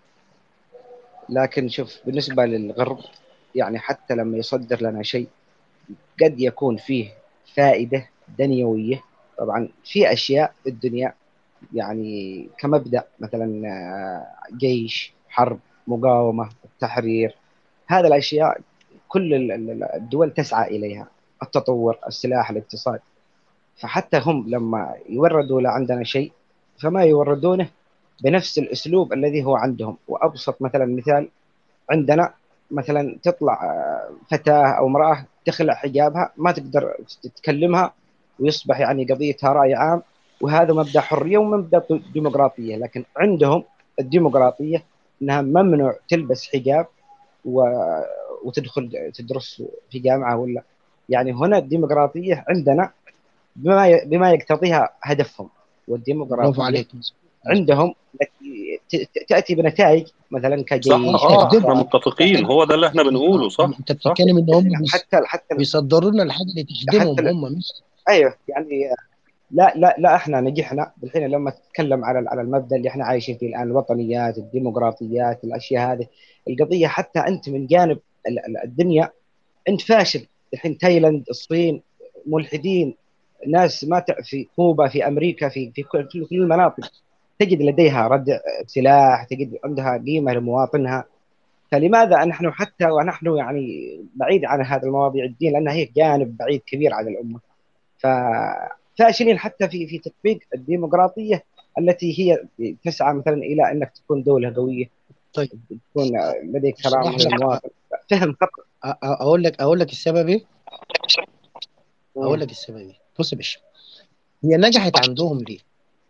لكن شوف بالنسبة للغرب يعني حتى لما يصدر لنا شيء قد يكون فيه فائدة دنيوية طبعا في أشياء في الدنيا يعني كمبدأ مثلا آه، جيش حرب مقاومة التحرير هذه الأشياء كل ال- ال- الدول تسعى إليها التطور السلاح الاقتصاد فحتى هم لما يوردوا لعندنا شيء فما يوردونه بنفس الأسلوب الذي هو عندهم وأبسط مثلا مثال عندنا مثلا تطلع آه، فتاة أو امرأة تخلع حجابها ما تقدر تتكلمها ويصبح يعني قضيتها رأي عام وهذا مبدأ حرية ومبدأ ديمقراطية لكن عندهم الديمقراطية أنها ممنوع تلبس حجاب و... وتدخل تدرس في جامعة ولا يعني هنا الديمقراطية عندنا بما ي... بما يقتضيها هدفهم برافو والديمقراطية عليك عندهم ت- ت- تأتي بنتائج مثلا صح كجيش اه احنا تخدمهم متفقين هو ده اللي احنا بنقوله صح انت صح بتتكلم ان هم بيس- حتى حتى بيصدروا لنا الحاجه اللي تخدمهم حتى هم مش ايوه يعني لا لا لا احنا نجحنا بالحين لما تتكلم على على المبدا اللي احنا عايشين فيه الان الوطنيات الديمقراطيات الاشياء هذه القضيه حتى انت من جانب ال- ال- الدنيا انت فاشل الحين تايلاند الصين ملحدين ناس ما تع- في كوبا في امريكا في في كل في كل المناطق تجد لديها ردع سلاح تجد عندها قيمه لمواطنها فلماذا نحن حتى ونحن يعني بعيد عن هذه المواضيع الدين لانها هي جانب بعيد كبير عن الامه ففاشلين حتى في في تطبيق الديمقراطيه التي هي تسعى مثلا الى انك تكون دوله قويه طيب تكون لديك كرامه اسمح لي للمواطن فهم خطا أ- أ- اقول لك اقول لك السبب ايه اقول لك السبب ايه بص يا باشا هي نجحت عندهم ليه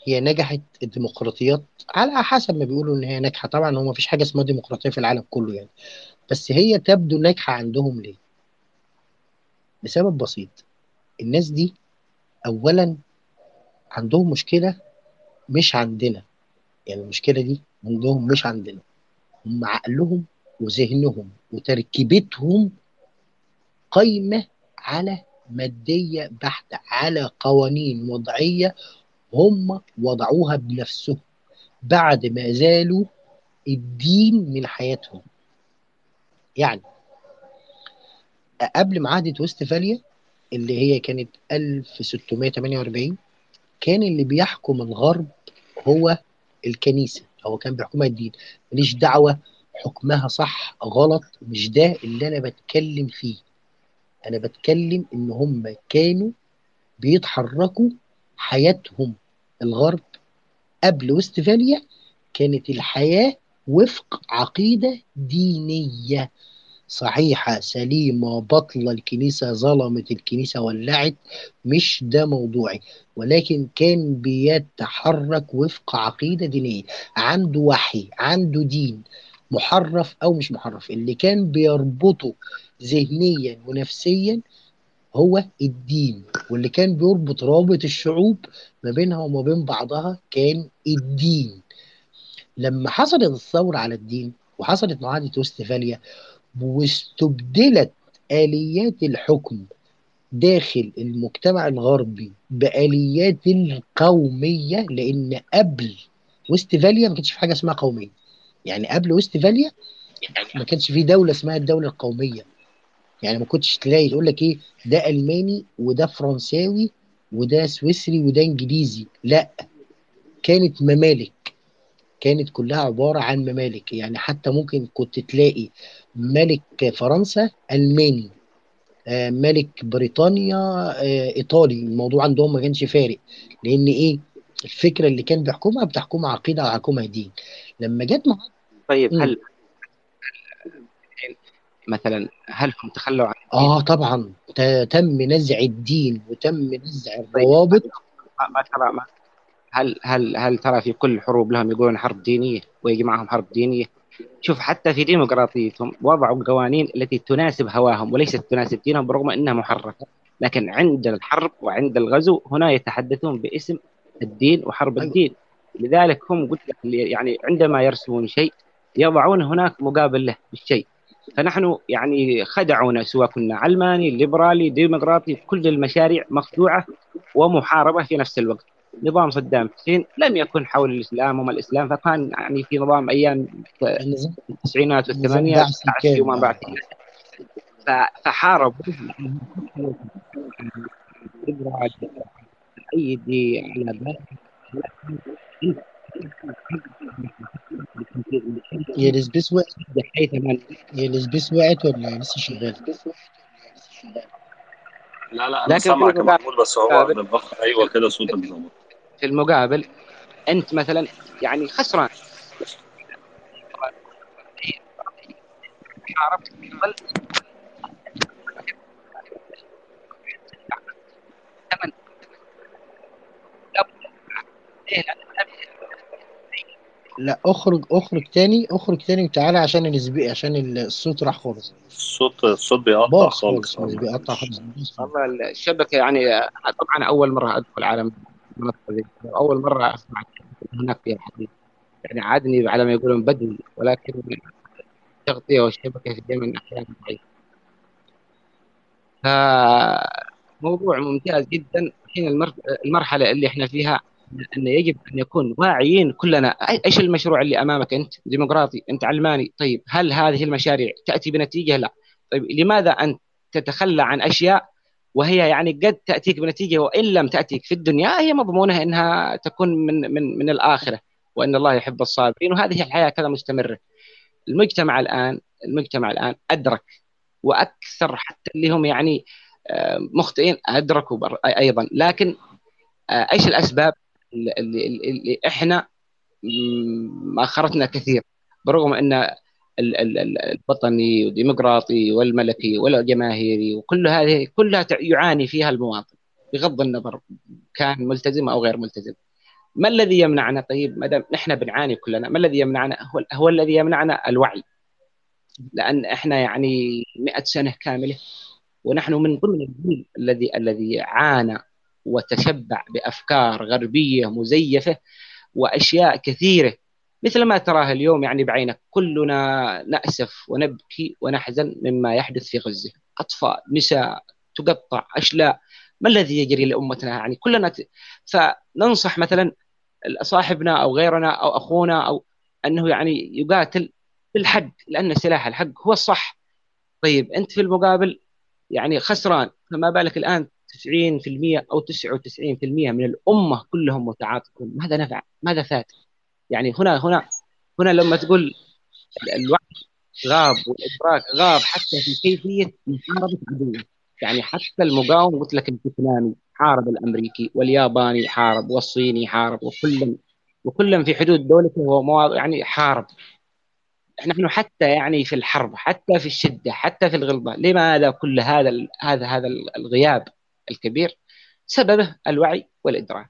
هي نجحت الديمقراطيات على حسب ما بيقولوا ان هي ناجحه طبعا هو مفيش حاجه اسمها ديمقراطيه في العالم كله يعني بس هي تبدو ناجحه عندهم ليه؟ لسبب بسيط الناس دي اولا عندهم مشكله مش عندنا يعني المشكله دي عندهم مش عندنا هم عقلهم وذهنهم وتركيبتهم قايمه على ماديه بحته على قوانين وضعيه هم وضعوها بنفسهم بعد ما زالوا الدين من حياتهم يعني قبل معاهدة وستفاليا اللي هي كانت 1648 كان اللي بيحكم الغرب هو الكنيسة هو كان بيحكمها الدين ماليش دعوة حكمها صح غلط مش ده اللي أنا بتكلم فيه أنا بتكلم إن هم كانوا بيتحركوا حياتهم الغرب قبل وستفاليا كانت الحياة وفق عقيدة دينية صحيحة سليمة بطلة الكنيسة ظلمت الكنيسة ولعت مش ده موضوعي ولكن كان بيتحرك وفق عقيدة دينية عنده وحي عنده دين محرف أو مش محرف اللي كان بيربطه ذهنيا ونفسيا هو الدين واللي كان بيربط رابط الشعوب ما بينها وما بين بعضها كان الدين لما حصلت الثورة على الدين وحصلت معاهدة وستفاليا واستبدلت آليات الحكم داخل المجتمع الغربي بآليات القومية لأن قبل وستفاليا ما كانش في حاجة اسمها قومية يعني قبل وستفاليا ما كانش في دولة اسمها الدولة القومية يعني ما كنتش تلاقي تقول لك ايه ده ألماني وده فرنساوي وده سويسري وده انجليزي لا كانت ممالك كانت كلها عبارة عن ممالك يعني حتى ممكن كنت تلاقي ملك فرنسا ألماني آه، ملك بريطانيا آه، إيطالي الموضوع عندهم ما كانش فارق لأن إيه الفكرة اللي كان بيحكمها بتحكمها عقيدة وحكمها دين لما جت مع طيب مم. هل مثلا هل هم تخلوا عن آه طبعا ت- تم نزع الدين وتم نزع طيب الروابط ما ما ترى ما هل هل هل ترى في كل حروب لهم يقولون حرب دينيه ويجي معهم حرب دينيه شوف حتى في ديمقراطيتهم وضعوا قوانين التي تناسب هواهم وليست تناسب دينهم برغم انها محرفه لكن عند الحرب وعند الغزو هنا يتحدثون باسم الدين وحرب أيوة. الدين لذلك هم قلت لك اللي- يعني عندما يرسمون شيء يضعون هناك مقابل له بالشيء فنحن يعني خدعونا سواء كنا علماني ليبرالي ديمقراطي كل المشاريع مخدوعه ومحاربه في نفس الوقت نظام صدام حسين لم يكن حول الاسلام وما الاسلام فكان يعني في نظام ايام النظام التسعينات نظام والثمانينات بعثي العسكري وما كامل بعد آه. ف- فحاربوا ليبرالي ايدي على بالك هي السبيس وقعت حيثما هي السبيس وقعت ولا لسه شغالة؟ لا لا انا لكن في سامعك يا المقابل محمود بس هو بالاخ ايوه كده صوتك ظبط في المقابل انت مثلا يعني خسران حاربت ظل ثمن ليه لا لا اخرج اخرج تاني اخرج تاني وتعالى عشان السبي عشان الصوت راح خالص الصوت الصوت بيقطع باظ خالص خالص مش بيقطع خالص باظ خالص. والله الشبكه يعني طبعا اول مره ادخل عالم المنصه دي اول مره اسمع هناك فيها حديث يعني عادني على ما يقولون بدوي ولكن التغطيه والشبكه في من احيانا ضعيفه فموضوع ممتاز جدا حين المر... المرحله اللي احنا فيها انه يجب ان يكون واعيين كلنا أي- ايش المشروع اللي امامك انت ديمقراطي انت علماني طيب هل هذه المشاريع تاتي بنتيجه لا طيب لماذا انت تتخلى عن اشياء وهي يعني قد تاتيك بنتيجه وان لم تاتيك في الدنيا هي مضمونها انها تكون من من من الاخره وان الله يحب الصابرين وهذه الحياه كذا مستمره المجتمع الان المجتمع الان ادرك واكثر حتى اللي هم يعني آه، مخطئين ادركوا بر- ايضا لكن آه، ايش الاسباب اللي, اللي, اللي احنا مم، اخرتنا كثير برغم ان ال- ال- ال- الوطني والديمقراطي والملكي والجماهيري وكل هذه كلها تع- يعاني فيها المواطن بغض النظر كان ملتزم او غير ملتزم ما الذي يمنعنا طيب ما دام نحن بنعاني كلنا ما الذي يمنعنا هو, هو الذي يمنعنا الوعي لان احنا يعني 100 سنه كامله ونحن من ضمن الجيل الذي الذي عانى وتشبع بافكار غربيه مزيفه واشياء كثيره مثل ما تراه اليوم يعني بعينك كلنا ناسف ونبكي ونحزن مما يحدث في غزه اطفال نساء تقطع اشلاء ما الذي يجري لامتنا يعني كلنا ت... فننصح مثلا صاحبنا او غيرنا او اخونا او انه يعني يقاتل بالحق لان سلاح الحق هو الصح طيب انت في المقابل يعني خسران فما بالك الان 90% او 99% من الامه كلهم متعاطفون ماذا نفع؟ ماذا فات؟ يعني هنا هنا هنا لما تقول الوعي غاب والادراك غاب حتى في كيفيه محاربه عدوه يعني حتى المقاوم قلت لك الفيتنامي حارب الامريكي والياباني حارب والصيني حارب وكل وكل في حدود دولته هو يعني حارب نحن حتى يعني في الحرب حتى في الشده حتى في الغلبه لماذا كل هذا هذا هذا الغياب الكبير سببه الوعي والادراك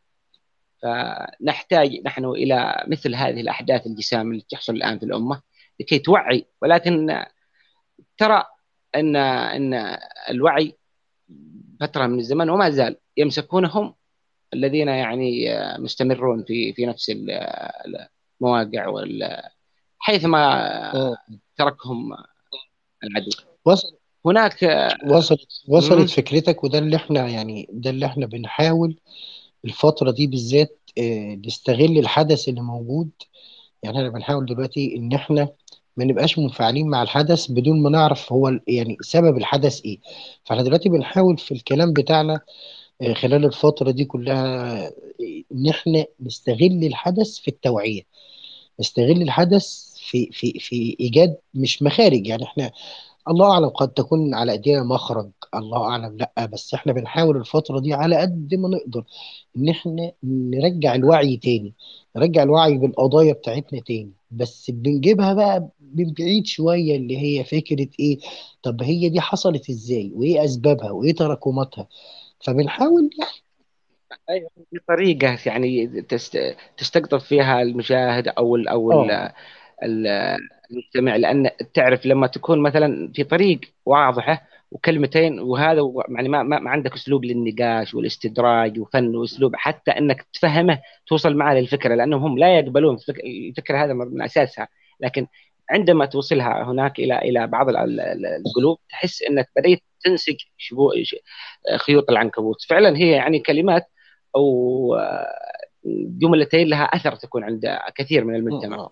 فنحتاج نحن الى مثل هذه الاحداث الجسام اللي تحصل الان في الامه لكي توعي ولكن ترى ان ان الوعي فتره من الزمن وما زال يمسكونهم الذين يعني مستمرون في في نفس المواقع وال حيثما تركهم العدو وصل هناك وصلت وصلت مم. فكرتك وده اللي احنا يعني ده اللي احنا بنحاول الفترة دي بالذات آه، نستغل الحدث اللي موجود يعني احنا بنحاول دلوقتي ان احنا ما نبقاش منفعلين مع الحدث بدون ما نعرف هو ال- يعني سبب الحدث ايه فاحنا دلوقتي بنحاول في الكلام بتاعنا آه، خلال الفترة دي كلها آه، ان احنا نستغل الحدث في التوعية نستغل الحدث في في في ايجاد مش مخارج يعني احنا الله اعلم قد تكون على ايدينا مخرج الله اعلم لا بس احنا بنحاول الفتره دي على قد ما نقدر ان احنا نرجع الوعي تاني نرجع الوعي بالقضايا بتاعتنا تاني بس بنجيبها بقى من بعيد شويه اللي هي فكره ايه طب هي دي حصلت ازاي وايه اسبابها وايه تراكماتها فبنحاول يعني أيوة، بطريقه يعني تست... تستقطب فيها المشاهد او ال... او ال... اه ال- المستمع لان تعرف لما تكون مثلا في طريق واضحه وكلمتين وهذا و- يعني ما, ما ما عندك اسلوب للنقاش والاستدراج وفن واسلوب حتى انك تفهمه توصل معه للفكره لانهم هم لا يقبلون الفك- الفكره هذا من اساسها لكن عندما توصلها هناك الى الى بعض ال- ال- ال- القلوب تحس انك بديت تنسج شبو ش- خيوط العنكبوت فعلا هي يعني كلمات او آه، جملتين لها اثر تكون عند كثير من المجتمع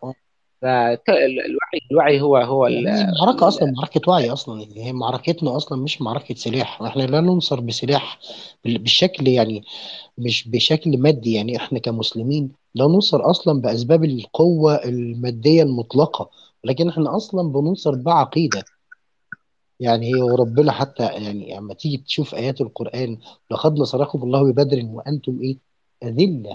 فالوعي الوعي هو هو ال- يعني هي معركة أصلا معركة وعي أصلا يعني هي معركتنا أصلا مش معركة سلاح إحنا لا ننصر بسلاح بال- بالشكل يعني مش بشكل مادي يعني إحنا كمسلمين لا ننصر أصلا بأسباب القوة المادية المطلقة ولكن إحنا أصلا بننصر بعقيدة يعني هي وربنا حتى يعني لما تيجي تشوف آيات القرآن لقد نصركم الله ببدر وأنتم إيه أذلة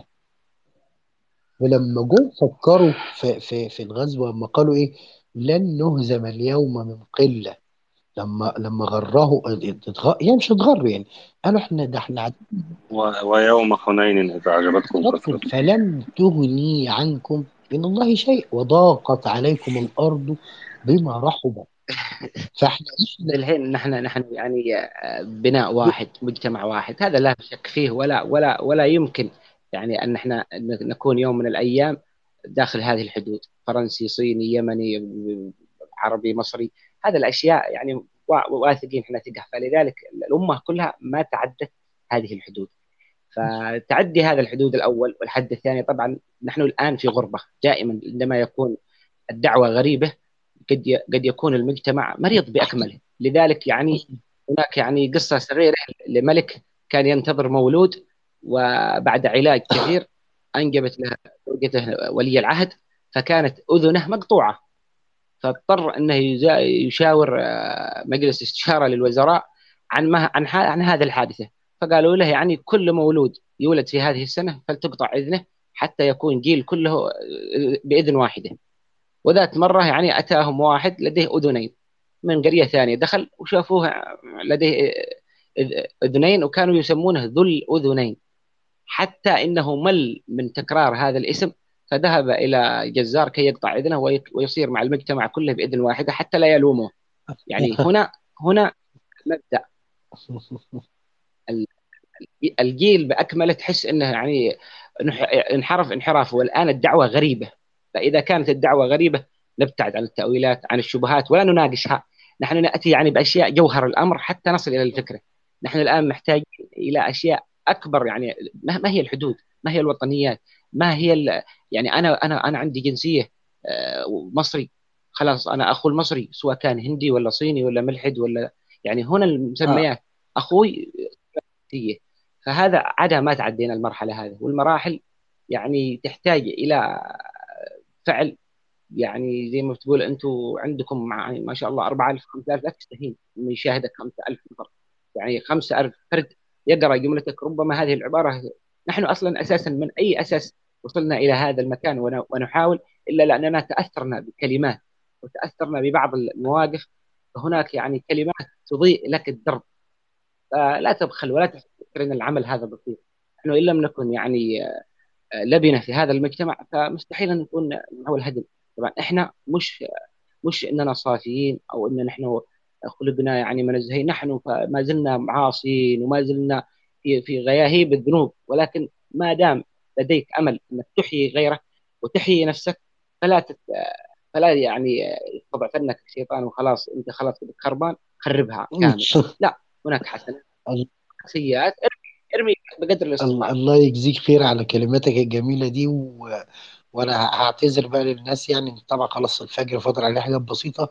ولما جم فكروا في في في الغزو لما قالوا ايه لن نهزم اليوم من قله لما لما غره اتغ... يعني مش اتغروا يعني قالوا احنا ده احنا عد- و- ويوم حنين إذا أعجبتكم عددكم كثرتكم فلم تغني عنكم من الله شيء وضاقت عليكم الارض بما رحبت فاحنا احنا الحين نحن نحن يعني آه، بناء واحد مجتمع واحد هذا لا شك فيه ولا ولا ولا يمكن يعني ان احنا نكون يوم من الايام داخل هذه الحدود فرنسي صيني يمني عربي مصري هذه الاشياء يعني وا- واثقين احنا ثقه فلذلك الامه كلها ما تعدت هذه الحدود فتعدي هذا الحدود الاول والحد الثاني طبعا نحن الان في غربه دائما عندما يكون الدعوه غريبه قد ي- قد يكون المجتمع مريض باكمله لذلك يعني هناك يعني قصه صغيره لملك كان ينتظر مولود وبعد علاج كثير انجبت له زوجته ولي العهد فكانت اذنه مقطوعه فاضطر انه يزا- يشاور آه، مجلس استشاره للوزراء عن ما عن ه- عن هذه الحادثه فقالوا له يعني كل مولود يولد في هذه السنه فلتقطع اذنه حتى يكون جيل كله آه، باذن واحده وذات مره يعني اتاهم واحد لديه اذنين من قريه ثانيه دخل وشافوه لديه آه، اذنين وكانوا يسمونه ذو الاذنين حتى انه مل من تكرار هذا الاسم فذهب الى جزار كي يقطع اذنه وي- ويصير مع المجتمع كله باذن واحده حتى لا يلومه يعني هنا هنا مبدا الجيل باكمله تحس انه يعني انح- انحرف انحراف والان الدعوه غريبه فاذا كانت الدعوه غريبه نبتعد عن التاويلات عن الشبهات ولا نناقشها نحن ناتي يعني باشياء جوهر الامر حتى نصل الى الفكره نحن الان محتاجين الى اشياء اكبر يعني ما ما هي الحدود ما هي الوطنيات ما هي ال- يعني انا انا انا عندي جنسيه آه، مصري خلاص انا اخو المصري سواء كان هندي ولا صيني ولا ملحد ولا يعني هنا المسميات اخوي جنسيه فهذا عدا ما تعدينا المرحله هذه والمراحل يعني تحتاج الى فعل يعني زي ما بتقول انتم عندكم مع ما شاء الله 4000 5000 لا تستهين من يشاهدك 5000 نفر يعني 5000 فرد يقرا جملتك ربما هذه العباره نحن اصلا اساسا من اي اساس وصلنا الى هذا المكان ون- ونحاول الا لاننا تاثرنا بكلمات وتاثرنا ببعض المواقف فهناك يعني كلمات تضيء لك الدرب فلا تبخل ولا تفكر ان العمل هذا بسيط نحن ان لم نكن يعني آه، لبنه في هذا المجتمع فمستحيل ان نكون نحو الهدم طبعا احنا مش مش اننا صافيين او ان نحن خلقنا يعني منزهين نحن ما زلنا معاصين وما زلنا في في غياهيب الذنوب ولكن ما دام لديك امل انك تحيي غيرك وتحيي نفسك فلا تت... فلا يعني يستضعفنك الشيطان وخلاص انت خلاص بدك خربان خربها كامل لا هناك حسنات سيئات ارمي ارمي بقدر الله الاستطاعه الله يجزيك خير على كلماتك الجميلة دي و... وأنا هعتذر بقى للناس يعني طبعا خلاص الفجر فاضل عليه حاجات بسيطة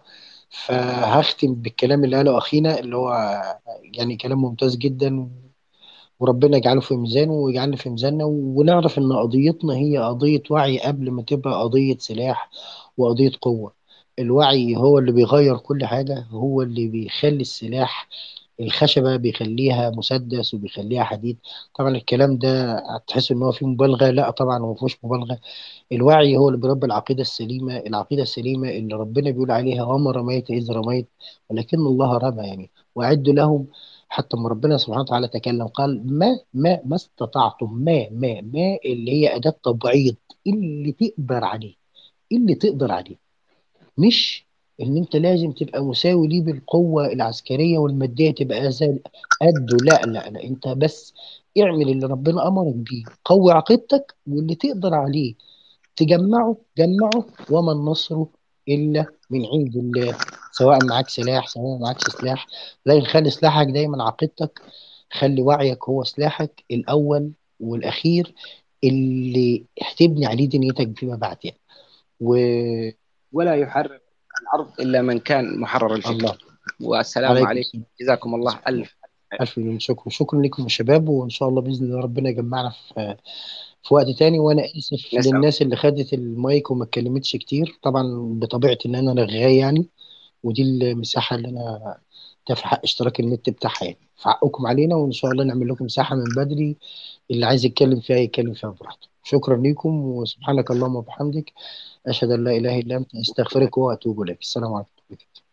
فهختم بالكلام اللي قاله أخينا اللي هو يعني كلام ممتاز جدا وربنا يجعله في ميزانه ويجعلنا في ميزاننا ونعرف إن قضيتنا هي قضية وعي قبل ما تبقى قضية سلاح وقضية قوة الوعي هو اللي بيغير كل حاجة هو اللي بيخلي السلاح الخشبة بيخليها مسدس وبيخليها حديد طبعا الكلام ده هتحس ان هو فيه مبالغة لا طبعا هو مفيهوش مبالغة الوعي هو اللي بيربي العقيدة السليمة العقيدة السليمة اللي ربنا بيقول عليها وما رميت إذ رميت ولكن الله رمى يعني وأعد لهم حتى ما ربنا سبحانه وتعالى تكلم قال ما ما ما استطعتم ما ما ما اللي هي أداة تبعيض اللي تقدر عليه اللي تقدر عليه مش ان انت لازم تبقى مساوي ليه بالقوه العسكريه والماديه تبقى زي قده لا لا لا انت بس اعمل اللي ربنا امرك بيه قوي عقيدتك واللي تقدر عليه تجمعه جمعه وما النصر الا من عند الله سواء معاك سلاح سواء معاكش سلاح لكن خلي سلاحك دايما عقيدتك خلي وعيك هو سلاحك الاول والاخير اللي هتبني عليه دنيتك فيما بعد يعني و ولا يحرر الارض الا من كان محرر الفكر الله والسلام عليكم عليكم السلام جزاكم الله الف ألف مليون شكر شكرا لكم يا شباب وإن شاء الله بإذن الله ربنا يجمعنا في في وقت تاني وأنا آسف نسأل للناس اللي خدت المايك وما اتكلمتش كتير طبعا بطبيعتي إن أنا رغاي يعني ودي المساحة اللي أنا ده في حق اشتراك النت بتاعها يعني في حقكم علينا وإن شاء الله نعمل لكم مساحة من بدري اللي عايز يتكلم فيها يتكلم فيها براحته شكرا لكم وسبحانك اللهم وبحمدك أشهد أن لا إله إلا أنت أستغفرك وأتوب إليك السلام عليكم